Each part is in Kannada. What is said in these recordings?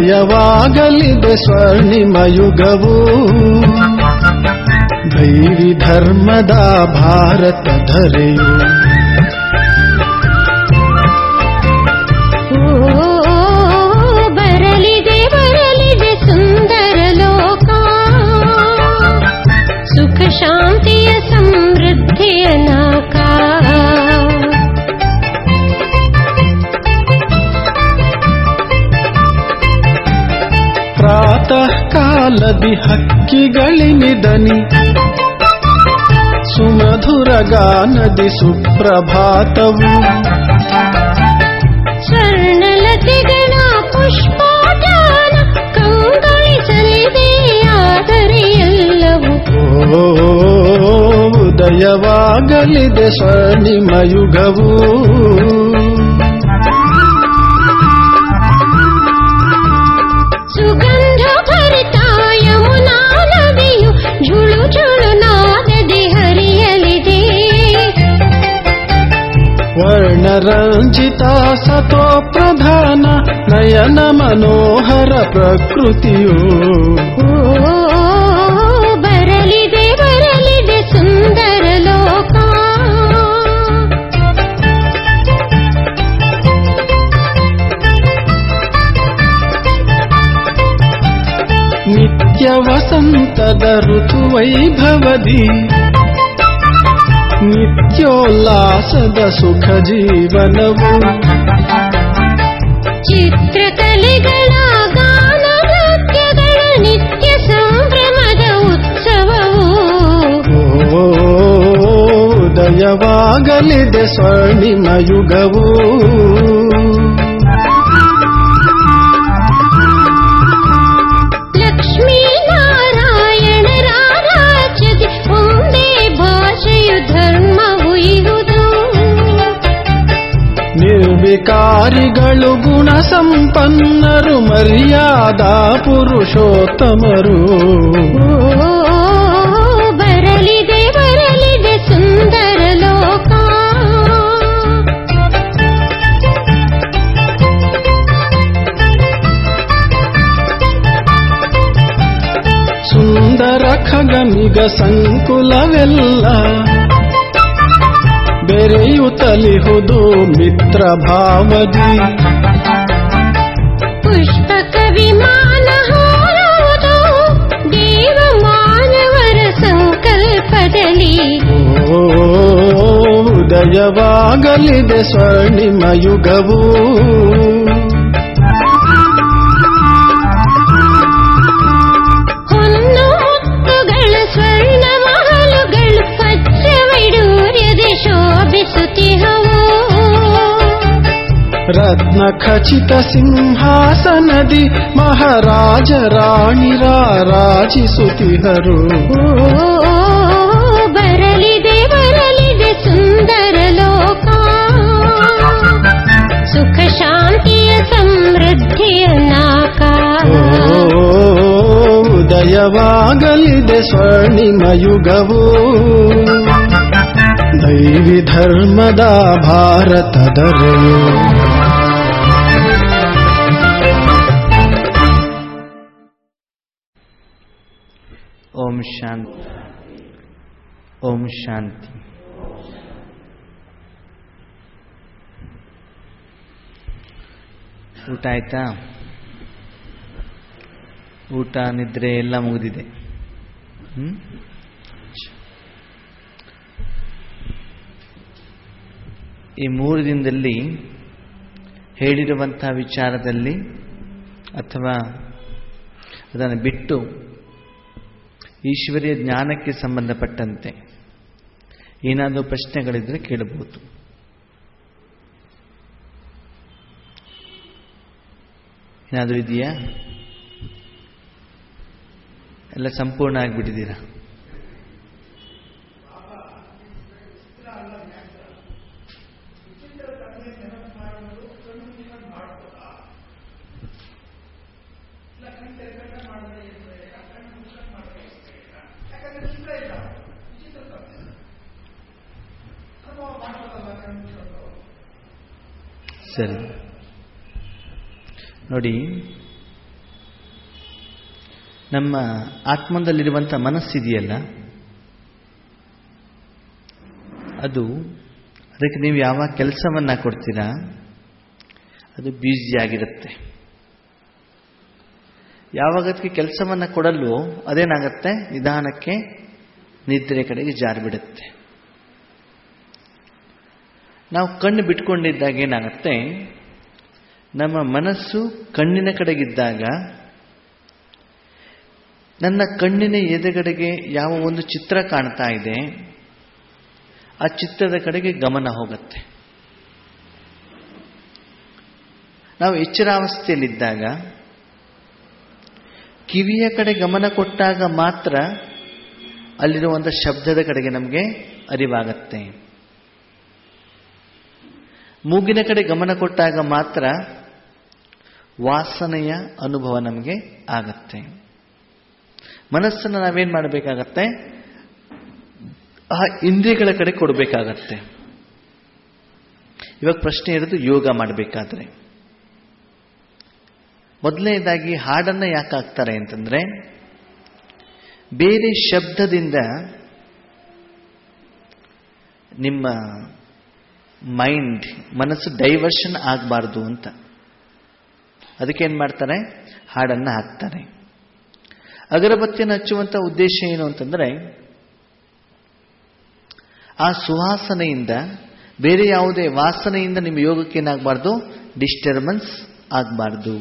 ಉದಯವಾಗಲಿದೆ ಸ್ವರ್ಣಿಮ ಯುಗವು ದೈವಿ ಧರ್ಮದ ಭಾರತ ಧರೆಯು ಓ ಬರಲಿದೆ ಬರಲಿದೆ ಸುಂದರ ಲೋಕ ಸುಖ ಶಾಂತಿಯ ಸಮೃದ್ಧಿಯ ನಾಕ ಪ್ರಾತಃ ಕಾಲದಿ ಹಕ್ಕಿಗಳಿನಿದನಿ ಸುಮಧುರ ಗಾನದಿ ಸುಪ್ರಭಾತವು ಸ್ವರ್ಣಲತೆಗಳ ಪುಷ್ಪಾಟಾನ ಕಂಗೊಳಿಸಲಿದೆ ಆದರೆ ಎಲ್ಲವೂ ಓ ಉದಯವಾಗಲಿದೆ ಸ್ವರ್ಣಿಮ ಯುಗವು ಸುಗಂಧ ಭರಿತ ಯಮುನಾ ನದಿಯು ಝುಳು ಝುಳು ನಾದದೆ ಹರಿಯಲಿದೆ ವರ್ಣರಂಜಿತ ಸತೋ ಪ್ರಧಾನ ನಯನ ಮನೋಹರ ಪ್ರಕೃತಿಯು ಓ ಬರಲಿದೆ ಬರಲಿದೆ ಸುಂದರ ಲೋಕ ನಿತ್ಯ ವಸಂತದ ಋತುವೈಭವದಿ ನಿತ್ಯೋಲ್ಲಾಸದ ಸುಖ ಜೀವನವು ಚಿತ್ರಕಲೆಗಳ ಗಾನ ನೃತ್ಯಗಳ ನಿತ್ಯ ಸಂಭ್ರಮದ ಉತ್ಸವವು ಓ ಉದಯವಾಗಲಿದೆ ಸ್ವರ್ಣಿಮ ಯುಗವು ಲಕ್ಷ್ಮೀ ನಾರಾಯಣರ ರಾಜ್ಯದಿ ಒಂದೇ ಭಾಷೆಯು ಧರ್ಮವು ಇಹುದು ನಿರ್ವಿಕಾರಿಗಳು ಗುಣ ಸಂಪನ್ನರು ಮರ್ಯಾದಾ ಪುರುಷೋತ್ತಮರು ಓ ಬರಲಿದೆ ಬರಲಿದೆ ಸುಂದರ ಲೋಕ ಸುಂದರ ಖಗಮಿಗ ಸಂಕುಲವೆಲ್ಲ ಬೆರೆಯುತ್ತಲಿಹುದು ಮಿತ್ರ ಭಾವದಿ ಪುಷ್ಪಕ ವಿಮಾನ ಹಾರುವುದು ದೇವ ಮಾನವರ ಸಂಕಲ್ಪದಲ್ಲಿ ಓ ಉದಯವಾಗಲಿದೆ ಸ್ವರ್ಣಿಮ ಯುಗವು ಹೊನ್ನು ಮುತ್ತುಗಳ ಸ್ವರ್ಣ ಮಹಲುಗಳು ವಜ್ರವೈಡೂರ್ಯದೆ ಶೋಭಿಸುತ್ತಿಹವು ರತ್ನ ಖಚಿತ ಸಿಂಹಾಸನದಿ ಮಹಾರಾಜ ರಾಣಿರ ರಾಜಿಸುತ್ತಿಹರು ಓ ಬರಲಿದೆ ಬರಲಿದೆ ಸುಂದರ ಲೋಕ ಸುಖ ಶಾಂತಿಯ ಸಮೃದ್ಧಿಯ ನಾಕ ಓ ಉದಯವಾಗಲಿದೆ ಸ್ವರ್ಣಿಮ ಯುಗವು ದೈವಿ ಧರ್ಮದ ಭಾರತದರೆಯು ಓಂ ಶಾಂತಿ ಓಂ ಶಾಂತಿ ಊಟ ಆಯ್ತಾ ಊಟ ನಿದ್ರೆ ಎಲ್ಲ ಮುಗಿದಿದೆ ಹ್ಮ್? ಈ ಮೂರು ದಿನದಲ್ಲಿ ಹೇಳಿರುವಂತಹ ವಿಚಾರದಲ್ಲಿ ಅಥವಾ ಅದನ್ನು ಬಿಟ್ಟು ಈಶ್ವರಿಯ ಜ್ಞಾನಕ್ಕೆ ಸಂಬಂಧಪಟ್ಟಂತೆ ಏನಾದರೂ ಪ್ರಶ್ನೆಗಳಿದ್ರೆ ಕೇಳಬಹುದು ಏನಾದರೂ ಇದೆಯಾ ಎಲ್ಲ ಸಂಪೂರ್ಣ ಆಗಿಬಿಟ್ಟಿದ್ದೀರಾ ಸರಿ ನೋಡಿ ನಮ್ಮ ಆತ್ಮದಲ್ಲಿರುವಂಥ ಮನಸ್ಸಿದೆಯಲ್ಲ ಅದು ಅದಕ್ಕೆ ನೀವು ಯಾವ ಕೆಲಸವನ್ನ ಕೊಡ್ತೀರಾ ಅದು ಬ್ಯುಸಿಯಾಗಿರುತ್ತೆ ಯಾವಾಗ ಅದಕ್ಕೆ ಕೆಲಸವನ್ನ ಕೊಡಲ್ವೋ ಅದೇನಾಗತ್ತೆ ನಿಧಾನಕ್ಕೆ ನಿದ್ರೆ ಕಡೆಗೆ ಜಾರಿಬಿಡುತ್ತೆ ನಾವು ಕಣ್ಣು ಬಿಟ್ಕೊಂಡಿದ್ದಾಗ ಏನಾಗುತ್ತೆ ನಮ್ಮ ಮನಸ್ಸು ಕಣ್ಣಿನ ಕಡೆಗಿದ್ದಾಗ ನನ್ನ ಕಣ್ಣಿನ ಎದುರುಗಡೆಗೆ ಯಾವ ಒಂದು ಚಿತ್ರ ಕಾಣ್ತಾ ಇದೆ ಆ ಚಿತ್ರದ ಕಡೆಗೆ ಗಮನ ಹೋಗುತ್ತೆ ನಾವು ಎಚ್ಚರಾವಸ್ಥೆಯಲ್ಲಿದ್ದಾಗ ಕಿವಿಯ ಕಡೆ ಗಮನ ಕೊಟ್ಟಾಗ ಮಾತ್ರ ಅಲ್ಲಿರುವಂಥ ಶಬ್ದದ ಕಡೆಗೆ ನಮಗೆ ಅರಿವಾಗತ್ತೆ ಮೂಗಿನ ಕಡೆ ಗಮನ ಕೊಟ್ಟಾಗ ಮಾತ್ರ ವಾಸನೆಯ ಅನುಭವ ನಮಗೆ ಆಗತ್ತೆ ಮನಸ್ಸನ್ನು ನಾವೇನ್ ಮಾಡಬೇಕಾಗತ್ತೆ ಆ ಇಂದ್ರಿಯಗಳ ಕಡೆ ಕೊಡಬೇಕಾಗತ್ತೆ ಇವಾಗ ಪ್ರಶ್ನೆ ಇರೋದು ಯೋಗ ಮಾಡಬೇಕಾದ್ರೆ ಮೊದಲನೇದಾಗಿ ಹಾಡನ್ನ ಯಾಕೆ ಹಾಕ್ತಾರೆ ಅಂತಂದ್ರೆ ಬೇರೆ ಶಬ್ದದಿಂದ ನಿಮ್ಮ ಮೈಂಡ್ ಮನಸ್ಸು ಡೈವರ್ಷನ್ ಆಗಬಾರ್ದು ಅಂತ ಅದಕ್ಕೆ ಏನು ಮಾಡ್ತಾರೆ ಹಾಡನ್ನು ಹಾಕ್ತಾರೆ ಅಗರಬತ್ತಿಯನ್ನು ಹಚ್ಚುವಂಥ ಉದ್ದೇಶ ಏನು ಅಂತಂದ್ರೆ ಆ ಸುವಾಸನೆಯಿಂದ ಬೇರೆ ಯಾವುದೇ ವಾಸನೆಯಿಂದ ನಿಮ್ಮ ಯೋಗಕ್ಕೆ ಏನಾಗಬಾರ್ದು ಡಿಸ್ಟರ್ಬೆನ್ಸ್ ಆಗಬಾರ್ದು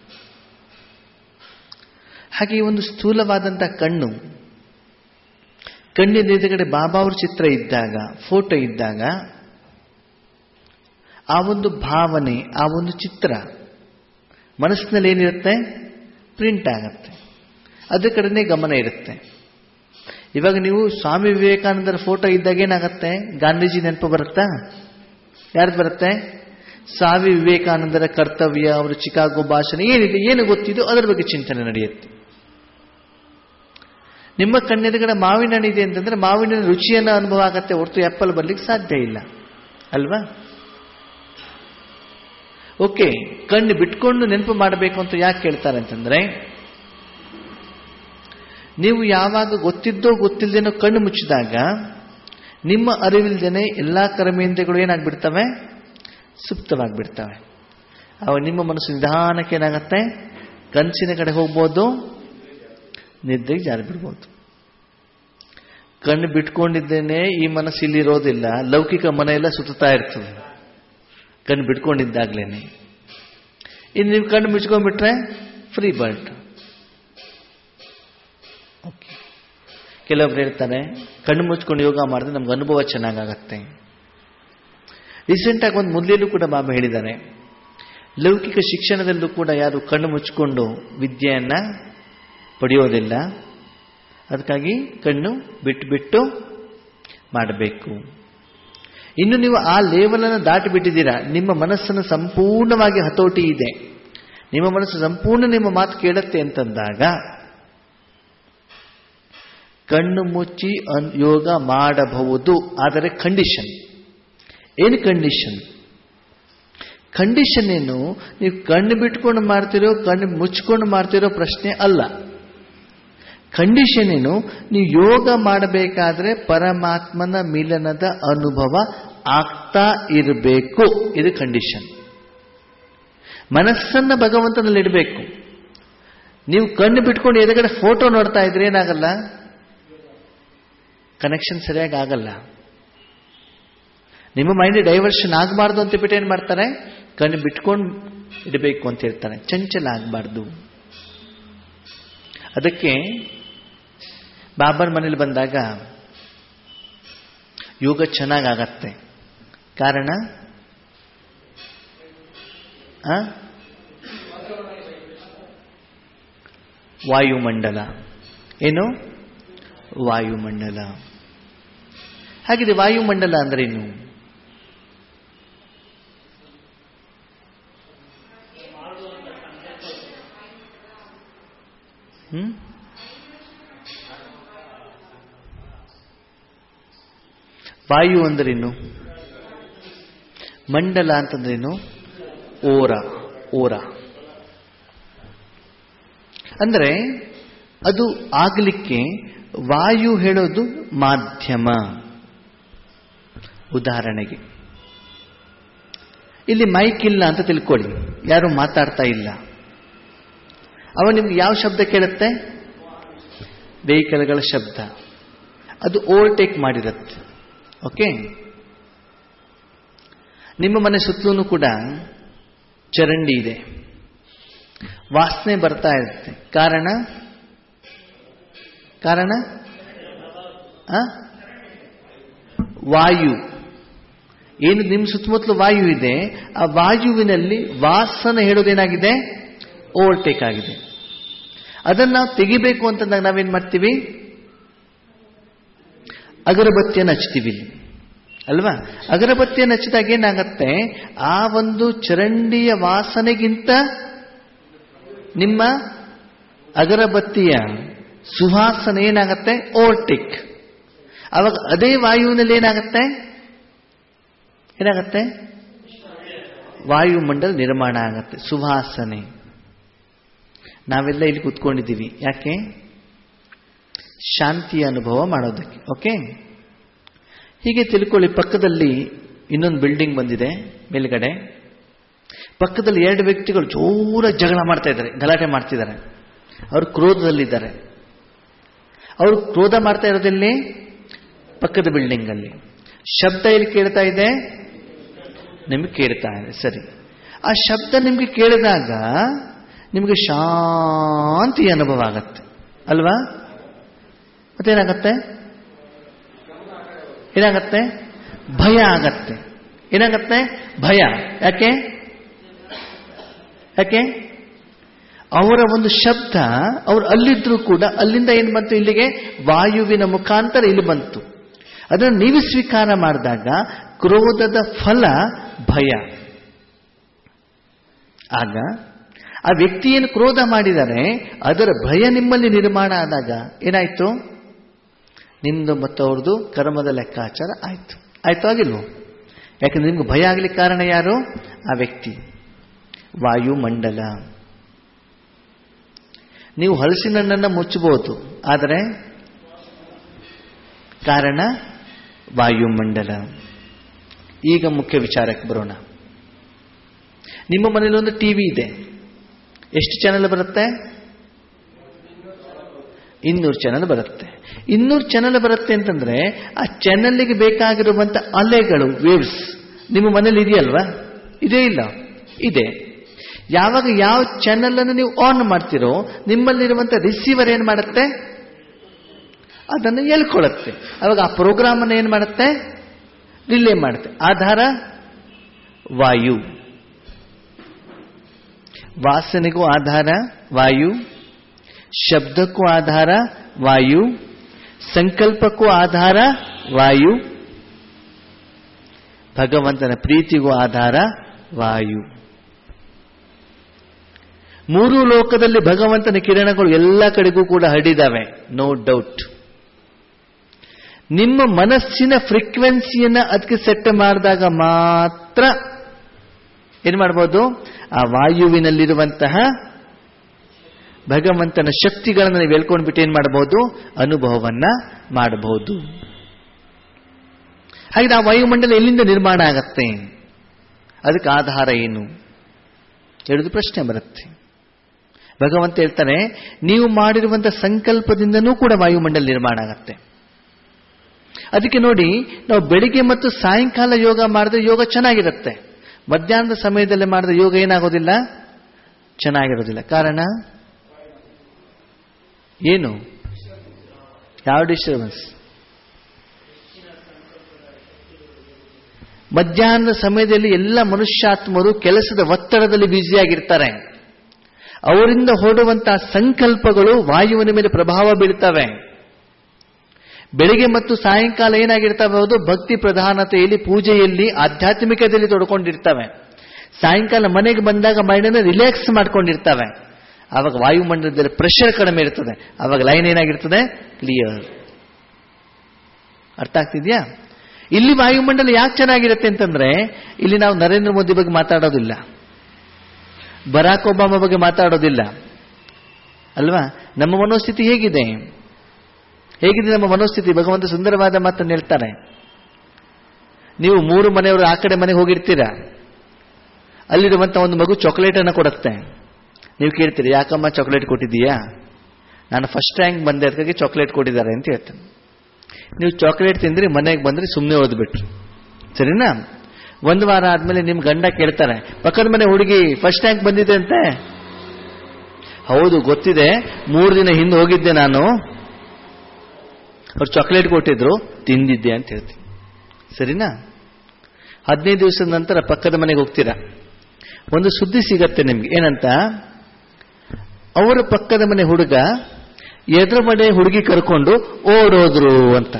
ಹಾಗೆ ಈ ಒಂದು ಸ್ಥೂಲವಾದಂಥ ಕಣ್ಣು ಕಣ್ಣಿನ ಎದುರುಗಡೆ ಬಾಬಾ ಅವ್ರ ಚಿತ್ರ ಇದ್ದಾಗ ಫೋಟೋ ಇದ್ದಾಗ ಆ ಒಂದು ಭಾವನೆ ಆ ಒಂದು ಚಿತ್ರ ಮನಸ್ಸಿನಲ್ಲಿ ಏನಿರುತ್ತೆ ಪ್ರಿಂಟ್ ಆಗತ್ತೆ ಅದ್ರ ಕಡೆನೇ ಗಮನ ಇರುತ್ತೆ ಇವಾಗ ನೀವು ಸ್ವಾಮಿ ವಿವೇಕಾನಂದರ ಫೋಟೋ ಇದ್ದಾಗ ಏನಾಗತ್ತೆ ಗಾಂಧೀಜಿ ನೆನಪು ಬರುತ್ತಾ ಯಾರ್ದು ಬರುತ್ತೆ ಸ್ವಾಮಿ ವಿವೇಕಾನಂದರ ಕರ್ತವ್ಯ ಅವರ ಚಿಕಾಗೋ ಭಾಷಣ ಏನಿದೆ ಏನು ಗೊತ್ತಿದೋ ಅದರ ಬಗ್ಗೆ ಚಿಂತನೆ ನಡೆಯುತ್ತೆ ನಿಮ್ಮ ಕಣ್ಣೆದುಗಡೆ ಮಾವಿನ ಹಣ್ಣಿದೆ ಅಂತಂದ್ರೆ ಮಾವಿನ ರುಚಿಯನ್ನು ಅನುಭವ ಆಗತ್ತೆ ಹೊರತು ಎಪ್ಪಲ್ ಬರ್ಲಿಕ್ಕೆ ಸಾಧ್ಯ ಇಲ್ಲ ಅಲ್ವಾ ಓಕೆ ಕಣ್ಣು ಬಿಟ್ಕೊಂಡು ನೆನಪು ಮಾಡಬೇಕು ಅಂತ ಯಾಕೆ ಕೇಳ್ತಾರೆ ಅಂತಂದ್ರೆ ನೀವು ಯಾವಾಗ ಗೊತ್ತಿದ್ದೋ ಗೊತ್ತಿಲ್ಲದೇನೋ ಕಣ್ಣು ಮುಚ್ಚಿದಾಗ ನಿಮ್ಮ ಅರಿವಿಲ್ದೇನೆ ಎಲ್ಲಾ ಕರ್ಮೇಂದ್ರಿಯಗಳು ಏನಾಗ್ಬಿಡ್ತವೆ ಸುಪ್ತವಾಗಿಬಿಡ್ತವೆ ಅವಾಗ ನಿಮ್ಮ ಮನಸ್ಸು ನಿಧಾನಕ್ಕೆ ಏನಾಗತ್ತೆ ಕನಸಿನ ಕಡೆ ಹೋಗ್ಬೋದು ನಿದ್ರೆಗೆ ಜಾರಿ ಬಿಡ್ಬೋದು ಕಣ್ಣು ಬಿಟ್ಕೊಂಡಿದ್ದೇನೆ ಈ ಮನಸ್ಸು ಇಲ್ಲಿರೋದಿಲ್ಲ ಲೌಕಿಕ ಮನೆಯೆಲ್ಲ ಸುತ್ತಾ ಇರ್ತದೆ ಕಣ್ಣು ಬಿಟ್ಕೊಂಡಿದ್ದಾಗ್ಲೇನೆ ಇನ್ನು ನೀವು ಕಣ್ಣು ಮುಚ್ಕೊಂಡ್ಬಿಟ್ರೆ ಫ್ರೀ ಬರ್ಡ್ ಓಕೆ ಕೆಲವೊಬ್ರು ಹೇಳ್ತಾರೆ ಕಣ್ಣು ಮುಚ್ಕೊಂಡು ಯೋಗ ಮಾಡಿದ್ರೆ ನಮ್ಗೆ ಅನುಭವ ಚೆನ್ನಾಗಾಗತ್ತೆ ರೀಸೆಂಟಾಗಿ ಒಂದು ಮೊದಲೇಲೂ ಕೂಡ ಬಾಬಾ ಹೇಳಿದ್ದಾರೆ ಲೌಕಿಕ ಶಿಕ್ಷಣದಲ್ಲೂ ಕೂಡ ಯಾರು ಕಣ್ಣು ಮುಚ್ಕೊಂಡು ವಿದ್ಯೆಯನ್ನ ಪಡೆಯೋದಿಲ್ಲ ಅದಕ್ಕಾಗಿ ಕಣ್ಣು ಬಿಟ್ಟು ಬಿಟ್ಟು ಮಾಡಬೇಕು ಇನ್ನು ನೀವು ಆ ಲೇವಲನ್ನು ದಾಟಿ ಬಿಟ್ಟಿದ್ದೀರಾ ನಿಮ್ಮ ಮನಸ್ಸನ್ನು ಸಂಪೂರ್ಣವಾಗಿ ಹತೋಟಿ ಇದೆ ನಿಮ್ಮ ಮನಸ್ಸು ಸಂಪೂರ್ಣ ನಿಮ್ಮ ಮಾತು ಕೇಳುತ್ತೆ ಅಂತಂದಾಗ ಕಣ್ಣು ಮುಚ್ಚಿ ಯೋಗ ಮಾಡಬಹುದು ಆದರೆ ಕಂಡೀಷನ್ ಏನು ಕಂಡೀಷನ್ ಕಂಡೀಷನ್ ಏನು ನೀವು ಕಣ್ಣು ಬಿಟ್ಕೊಂಡು ಮಾಡ್ತಿರೋ ಕಣ್ಣು ಮುಚ್ಕೊಂಡು ಮಾಡ್ತಿರೋ ಪ್ರಶ್ನೆ ಅಲ್ಲ ಕಂಡೀಷನ್ ಏನು ನೀವು ಯೋಗ ಮಾಡಬೇಕಾದ್ರೆ ಪರಮಾತ್ಮನ ಮಿಲನದ ಅನುಭವ ಆಗ್ತಾ ಇರಬೇಕು ಇದು ಕಂಡೀಷನ್ ಮನಸ್ಸನ್ನ ಭಗವಂತನಲ್ಲಿ ಇಡಬೇಕು ನೀವು ಕಣ್ಣು ಬಿಟ್ಕೊಂಡು ಎದುರುಗಡೆ ಫೋಟೋ ನೋಡ್ತಾ ಇದ್ರೆ ಏನಾಗಲ್ಲ ಕನೆಕ್ಷನ್ ಸರಿಯಾಗಿ ಆಗಲ್ಲ ನಿಮ್ಮ ಮೈಂಡ್ ಡೈವರ್ಷನ್ ಆಗಬಾರ್ದು ಅಂತ ಬಿಟ್ಟು ಏನು ಮಾಡ್ತಾರೆ ಕಣ್ಣು ಬಿಟ್ಕೊಂಡು ಇಡಬೇಕು ಅಂತ ಹೇಳ್ತಾರೆ ಚಂಚಲ ಆಗಬಾರ್ದು ಅದಕ್ಕೆ ಬಾಬರ್ ಮನೇಲಿ ಬಂದಾಗ ಯೋಗ ಚೆನ್ನಾಗಾಗತ್ತೆ ಕಾರಣ ಆ? ವಾಯುಮಂಡಲ ಏನು ವಾಯುಮಂಡಲ ಹಾಗಿದೆ ವಾಯುಮಂಡಲ ಅಂದ್ರೇನು ಹ್ಮ್ ವಾಯು ಅಂದ್ರೇನು ಮಂಡಲ ಅಂತಂದ್ರೇನು ಓರ ಓರ ಅಂದ್ರೆ ಅದು ಆಗಲಿಕ್ಕೆ ವಾಯು ಹೇಳೋದು ಮಾಧ್ಯಮ ಉದಾಹರಣೆಗೆ ಇಲ್ಲಿ ಮೈಕ್ ಇಲ್ಲ ಅಂತ ತಿಳ್ಕೊಳ್ಳಿ ಯಾರು ಮಾತಾಡ್ತಾ ಇಲ್ಲ ಅವ ನಿಮ್ಗೆ ಯಾವ ಶಬ್ದ ಕೇಳುತ್ತೆ ವೆಹಿಕಲ್ಗಳ ಶಬ್ದ ಅದು ಓವರ್ಟೇಕ್ ಮಾಡಿರುತ್ತೆ ಓಕೆ ನಿಮ್ಮ ಮನೆ ಸುತ್ತಲೂ ಕೂಡ ಚರಂಡಿ ಇದೆ ವಾಸನೆ ಬರ್ತಾ ಇರುತ್ತೆ ಕಾರಣ ಕಾರಣ ಆ? ವಾಯು ಏನು ನಿಮ್ಮ ಸುತ್ತಮುತ್ತಲು ವಾಯು ಇದೆ ಆ ವಾಯುವಿನಲ್ಲಿ ವಾಸನೆ ಹೇಳೋದೇನಾಗಿದೆ ಓವರ್ಟೇಕ್ ಆಗಿದೆ ಅದನ್ನು ನಾವು ತೆಗಿಬೇಕು ಅಂತಂದಾಗ ನಾವೇನ್ ಮಾಡ್ತೀವಿ ಅಗರಬತ್ತಿಯನ್ನು ಹಚ್ತೀವಿ ಇಲ್ಲಿ ಅಲ್ವಾ ಅಗರಬತ್ತಿಯನ್ನು ಹಚ್ಚಿದಾಗ ಏನಾಗತ್ತೆ ಆ ಒಂದು ಚರಂಡಿಯ ವಾಸನೆಗಿಂತ ನಿಮ್ಮ ಅಗರಬತ್ತಿಯ ಸುವಾಸನೆ ಏನಾಗತ್ತೆ ಓವರ್ಟೇಕ್ ಅವಾಗ ಅದೇ ವಾಯುವಿನಲ್ಲಿ ಏನಾಗತ್ತೆ ಏನಾಗತ್ತೆ ವಾಯುಮಂಡಲ ನಿರ್ಮಾಣ ಆಗತ್ತೆ ಸುವಾಸನೆ ನಾವೆಲ್ಲ ಇಲ್ಲಿ ಕೂತ್ಕೊಂಡಿದ್ದೀವಿ ಯಾಕೆ ಶಾಂತಿಯ ಅನುಭವ ಮಾಡೋದಕ್ಕೆ ಓಕೆ ಹೀಗೆ ತಿಳ್ಕೊಳ್ಳಿ ಪಕ್ಕದಲ್ಲಿ ಇನ್ನೊಂದು ಬಿಲ್ಡಿಂಗ್ ಬಂದಿದೆ ಮೇಲ್ಗಡೆ ಪಕ್ಕದಲ್ಲಿ ಎರಡು ವ್ಯಕ್ತಿಗಳು ಜೋರ ಜಗಳ ಮಾಡ್ತಾ ಇದ್ದಾರೆ ಗಲಾಟೆ ಮಾಡ್ತಿದ್ದಾರೆ ಅವರು ಕ್ರೋಧದಲ್ಲಿದ್ದಾರೆ ಅವರು ಕ್ರೋಧ ಮಾಡ್ತಾ ಇರೋದಲ್ಲಿ ಪಕ್ಕದ ಬಿಲ್ಡಿಂಗ್ ಅಲ್ಲಿ ಶಬ್ದ ಎಲ್ಲಿ ಕೇಳ್ತಾ ಇದೆ ನಿಮಗೆ ಕೇಳ್ತಾ ಇದೆ ಸರಿ ಆ ಶಬ್ದ ನಿಮಗೆ ಕೇಳಿದಾಗ ನಿಮಗೆ ಶಾಂತಿ ಅನುಭವ ಆಗತ್ತೆ ಅಲ್ವಾ ಮತ್ತೇನಾಗತ್ತೆ ಏನಾಗತ್ತೆ ಭಯ ಆಗತ್ತೆ ಏನಾಗತ್ತೆ ಭಯ ಯಾಕೆ ಯಾಕೆ ಅವರ ಒಂದು ಶಬ್ದ ಅವ್ರು ಅಲ್ಲಿದ್ರು ಕೂಡ ಅಲ್ಲಿಂದ ಏನು ಬಂತು ಇಲ್ಲಿಗೆ ವಾಯುವಿನ ಮುಖಾಂತರ ಇಲ್ಲಿ ಬಂತು ಅದನ್ನು ನೀವು ಸ್ವೀಕಾರ ಮಾಡಿದಾಗ ಕ್ರೋಧದ ಫಲ ಭಯ ಆಗ ಆ ವ್ಯಕ್ತಿ ಏನು ಕ್ರೋಧ ಮಾಡಿದರೆ ಅದರ ಭಯ ನಿಮ್ಮಲ್ಲಿ ನಿರ್ಮಾಣ ಆದಾಗ ಏನಾಯ್ತು ನಿಮ್ದು ಮತ್ತು ಅವ್ರದ್ದು ಕರ್ಮದ ಲೆಕ್ಕಾಚಾರ ಆಯ್ತು ಆಯ್ತು ಆಗಿಲ್ವೋ ಯಾಕಂದ್ರೆ ನಿಮ್ಗೆ ಭಯ ಆಗ್ಲಿಕ್ಕೆ ಕಾರಣ ಯಾರು ಆ ವ್ಯಕ್ತಿ ವಾಯುಮಂಡಲ ನೀವು ಹಲಸಿನಣ್ಣನ್ನು ಮುಚ್ಚಬಹುದು ಆದರೆ ಕಾರಣ ವಾಯುಮಂಡಲ ಈಗ ಮುಖ್ಯ ವಿಚಾರಕ್ಕೆ ಬರೋಣ ನಿಮ್ಮ ಮನೇಲಿ ಒಂದು ಟಿವಿ ಇದೆ ಎಷ್ಟು ಚಾನೆಲ್ ಬರುತ್ತೆ ಇನ್ನೂರು ಚಾನೆಲ್ ಬರುತ್ತೆ ಇನ್ನೂರು ಚಾನೆಲ್ ಬರುತ್ತೆ ಅಂತಂದ್ರೆ ಆ ಚಾನೆಲ್ಗೆ ಬೇಕಾಗಿರುವಂತ ಅಲೆಗಳು ವೇವ್ಸ್ ನಿಮ್ಮ ಮನೇಲಿ ಇದೆಯಲ್ವಾ ಇದೇ ಇಲ್ಲ ಇದೆ ಯಾವಾಗ ಯಾವ ಚಾನೆಲ್ ಅನ್ನು ನೀವು ಆನ್ ಮಾಡ್ತೀರೋ ನಿಮ್ಮಲ್ಲಿರುವಂತ ರಿಸೀವರ್ ಏನ್ ಮಾಡುತ್ತೆ ಅದನ್ನು ಎಳ್ಕೊಳ್ಳುತ್ತೆ ಅವಾಗ ಆ ಪ್ರೋಗ್ರಾಮ್ ಅನ್ನು ಏನ್ ಮಾಡುತ್ತೆ ರಿಲೇ ಮಾಡುತ್ತೆ ಆಧಾರ ವಾಯು ವಾಸನೆಗೂ ಆಧಾರ ವಾಯು ಶಬ್ದಕ್ಕೂ ಆಧಾರ ವಾಯು ಸಂಕಲ್ಪಕ್ಕೂ ಆಧಾರ ವಾಯು ಭಗವಂತನ ಪ್ರೀತಿಗೂ ಆಧಾರ ವಾಯು ಮೂರು ಲೋಕದಲ್ಲಿ ಭಗವಂತನ ಕಿರಣಗಳು ಎಲ್ಲ ಕಡೆಗೂ ಕೂಡ ಹರಡಿದಾವೆ ನೋ ಡೌಟ್ ನಿಮ್ಮ ಮನಸ್ಸಿನ ಫ್ರೀಕ್ವೆನ್ಸಿಯನ್ನ ಅದಕ್ಕೆ ಸೆಟ್ ಮಾಡಿದಾಗ ಮಾತ್ರ ಏನು ಮಾಡ್ಬೋದು ಆ ವಾಯುವಿನಲ್ಲಿರುವಂತಹ ಭಗವಂತನ ಶಕ್ತಿಗಳನ್ನು ನೀವು ಹೇಳ್ಕೊಂಡ್ಬಿಟ್ಟು ಏನ್ ಮಾಡಬಹುದು ಅನುಭವವನ್ನ ಮಾಡಬಹುದು ಹಾಗೆ ಆ ವಾಯುಮಂಡಲ ಎಲ್ಲಿಂದ ನಿರ್ಮಾಣ ಆಗತ್ತೆ ಅದಕ್ಕೆ ಆಧಾರ ಏನು ಹೇಳುದು ಪ್ರಶ್ನೆ ಬರುತ್ತೆ ಭಗವಂತ ಹೇಳ್ತಾನೆ ನೀವು ಮಾಡಿರುವಂತಹ ಸಂಕಲ್ಪದಿಂದನೂ ಕೂಡ ವಾಯುಮಂಡಲ ನಿರ್ಮಾಣ ಆಗತ್ತೆ ಅದಕ್ಕೆ ನೋಡಿ ನಾವು ಬೆಳಿಗ್ಗೆ ಮತ್ತು ಸಾಯಂಕಾಲ ಯೋಗ ಮಾಡಿದ್ರೆ ಯೋಗ ಚೆನ್ನಾಗಿರುತ್ತೆ ಮಧ್ಯಾಹ್ನದ ಸಮಯದಲ್ಲಿ ಮಾಡಿದ್ರೆ ಯೋಗ ಏನಾಗೋದಿಲ್ಲ ಚೆನ್ನಾಗಿರೋದಿಲ್ಲ ಕಾರಣ ಏನು ಯಾವ ಡಿಸ್ಟರ್ಬೆನ್ಸ್ ಮಧ್ಯಾಹ್ನದ ಸಮಯದಲ್ಲಿ ಎಲ್ಲ ಮನುಷ್ಯಾತ್ಮರು ಕೆಲಸದ ಒತ್ತಡದಲ್ಲಿ ಬ್ಯುಸಿಯಾಗಿರ್ತಾರೆ ಅವರಿಂದ ಹೊರಡುವಂತಹ ಸಂಕಲ್ಪಗಳು ವಾಯುವಿನ ಮೇಲೆ ಪ್ರಭಾವ ಬೀಳ್ತವೆ ಬೆಳಿಗ್ಗೆ ಮತ್ತು ಸಾಯಂಕಾಲ ಏನಾಗಿರ್ತವೆ ಹೌದು ಭಕ್ತಿ ಪ್ರಧಾನತೆಯಲ್ಲಿ ಪೂಜೆಯಲ್ಲಿ ಆಧ್ಯಾತ್ಮಿಕತೆಯಲ್ಲಿ ತೊಡ್ಕೊಂಡಿರ್ತವೆ ಸಾಯಂಕಾಲ ಮನೆಗೆ ಬಂದಾಗ ಮೈಂಡನ್ನು ರಿಲ್ಯಾಕ್ಸ್ ಮಾಡ್ಕೊಂಡಿರ್ತವೆ ಆವಾಗ ವಾಯುಮಂಡಲದಲ್ಲಿ ಪ್ರೆಷರ್ ಕಡಿಮೆ ಇರ್ತದೆ ಆವಾಗ ಲೈನ್ ಏನಾಗಿರ್ತದೆ ಕ್ಲಿಯರ್ ಅರ್ಥ ಆಗ್ತಿದ್ಯಾ ಇಲ್ಲಿ ವಾಯುಮಂಡಲ ಯಾಕೆ ಚೆನ್ನಾಗಿರುತ್ತೆ ಅಂತಂದ್ರೆ ಇಲ್ಲಿ ನಾವು ನರೇಂದ್ರ ಮೋದಿ ಬಗ್ಗೆ ಮಾತಾಡೋದಿಲ್ಲ ಬರಾಕ್ ಒಬಾಮ ಬಗ್ಗೆ ಮಾತಾಡೋದಿಲ್ಲ ಅಲ್ವಾ ನಮ್ಮ ಮನೋಸ್ಥಿತಿ ಹೇಗಿದೆ ಹೇಗಿದೆ ನಮ್ಮ ಮನೋಸ್ಥಿತಿ ಭಗವಂತ ಸುಂದರವಾದ ಮಾತನ್ನು ಹೇಳ್ತಾರೆ ನೀವು ಮೂರು ಮನೆಯವರು ಆ ಕಡೆ ಮನೆಗೆ ಹೋಗಿರ್ತೀರಾ ಅಲ್ಲಿರುವಂತ ಒಂದು ಮಗು ಚಾಕ್ಲೇಟ್ ಅನ್ನು ಕೊಡುತ್ತೆ ನೀವು ಕೇಳ್ತೀರಿ ಯಾಕಮ್ಮ ಚಾಕ್ಲೇಟ್ ಕೊಟ್ಟಿದ್ದೀಯಾ ನಾನು ಫಸ್ಟ್ ರ್ಯಾಂಕ್ ಬಂದೆ ಅದಕ್ಕಾಗಿ ಚಾಕ್ಲೇಟ್ ಕೊಟ್ಟಿದ್ದಾರೆ ಅಂತ ಹೇಳ್ತೇನೆ ನೀವು ಚಾಕ್ಲೇಟ್ ತಿಂದ್ರಿ ಮನೆಗೆ ಬಂದ್ರೆ ಸುಮ್ಮನೆ ಓದ್ಬಿಟ್ರಿ ಸರಿನಾ ಒಂದು ವಾರ ಆದ್ಮೇಲೆ ನಿಮ್ ಗಂಡ ಕೇಳ್ತಾರೆ ಪಕ್ಕದ ಮನೆ ಹುಡುಗಿ ಫಸ್ಟ್ ರ್ಯಾಂಕ್ ಬಂದಿದೆ ಅಂತೆ ಹೌದು ಗೊತ್ತಿದೆ ಮೂರು ದಿನ ಹಿಂದೆ ಹೋಗಿದ್ದೆ ನಾನು ಅವ್ರು ಚಾಕ್ಲೇಟ್ ಕೊಟ್ಟಿದ್ರು ತಿಂದಿದ್ದೆ ಅಂತ ಹೇಳ್ತೀನಿ ಸರಿನಾ ಹದಿನೈದು ದಿವಸದ ನಂತರ ಪಕ್ಕದ ಮನೆಗೆ ಹೋಗ್ತೀರಾ ಒಂದು ಸುದ್ದಿ ಸಿಗತ್ತೆ ನಿಮ್ಗೆ ಏನಂತ ಅವರ ಪಕ್ಕದ ಮನೆ ಹುಡುಗ ಎದುರು ಮನೆ ಹುಡುಗಿ ಕರ್ಕೊಂಡು ಓಡೋದ್ರು ಅಂತ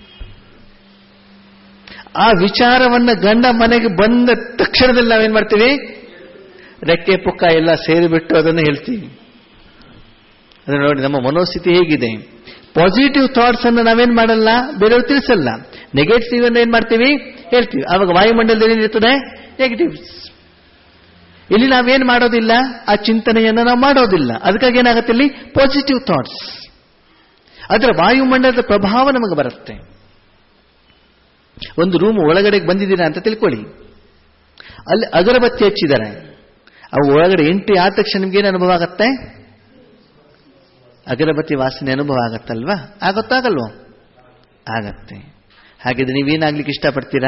ಆ ವಿಚಾರವನ್ನ ಗಂಡ ಮನೆಗೆ ಬಂದ ತಕ್ಷಣದಲ್ಲಿ ನಾವೇನ್ ಮಾಡ್ತೀವಿ ರೆಕ್ಕೆ ಪುಕ್ಕ ಎಲ್ಲ ಸೇರಿಬಿಟ್ಟು ಅದನ್ನು ಹೇಳ್ತೀವಿ ಅದನ್ನ ನೋಡಿ ನಮ್ಮ ಮನೋಸ್ಥಿತಿ ಹೇಗಿದೆ ಪಾಸಿಟಿವ್ ಥಾಟ್ಸ್ ಅನ್ನು ನಾವೇನ್ ಮಾಡಲ್ಲ ಬೇರೆಯವ್ರು ತಿಳಿಸಲ್ಲ ನೆಗೆಟಿವ್ ಅನ್ನ ಏನ್ ಮಾಡ್ತೀವಿ ಹೇಳ್ತೀವಿ ಆವಾಗ ವಾಯುಮಂಡಲದಲ್ಲಿ ಏನಿರ್ತದೆ ನೆಗೆಟಿವ್ಸ್ ಇಲ್ಲಿ ನಾವೇನ್ ಮಾಡೋದಿಲ್ಲ ಆ ಚಿಂತನೆಯನ್ನು ನಾವು ಮಾಡೋದಿಲ್ಲ ಅದಕ್ಕಾಗಿ ಏನಾಗುತ್ತೆ ಇಲ್ಲಿ ಪಾಸಿಟಿವ್ ಥಾಟ್ಸ್ ಅದರ ವಾಯುಮಂಡಲದ ಪ್ರಭಾವ ನಮಗೆ ಬರುತ್ತೆ ಒಂದು ರೂಮ್ ಒಳಗಡೆ ಬಂದಿದ್ದೀರಾ ಅಂತ ತಿಳ್ಕೊಳ್ಳಿ ಅಲ್ಲಿ ಅಗರಬತ್ತಿ ಹಚ್ಚಿದ್ದಾರೆ ಅವು ಒಳಗಡೆ ಎಂಟ್ರಿ ಆದ ತಕ್ಷಣ ನಿಮ್ಗೇನು ಅನುಭವ ಆಗತ್ತೆ ಅಗರಬತ್ತಿ ವಾಸನೆ ಅನುಭವ ಆಗತ್ತಲ್ವಾ ಆಗತ್ತಾಗಲ್ವೋ ಆಗತ್ತೆ ಹಾಗಿದ್ರೆ ನೀವೇನಾಗ್ಲಿಕ್ಕೆ ಇಷ್ಟಪಡ್ತೀರಾ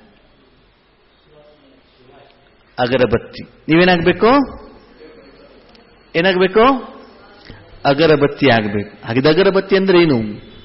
ಅಗರಬತ್ತಿ ನೀವೇನಾಗಬೇಕು ಏನಾಗಬೇಕು ಅಗರಬತ್ತಿ ಆಗಬೇಕು ಹಾಗಿದ್ರೆ ಅಗರಬತ್ತಿ ಅಂದ್ರೆ ಏನು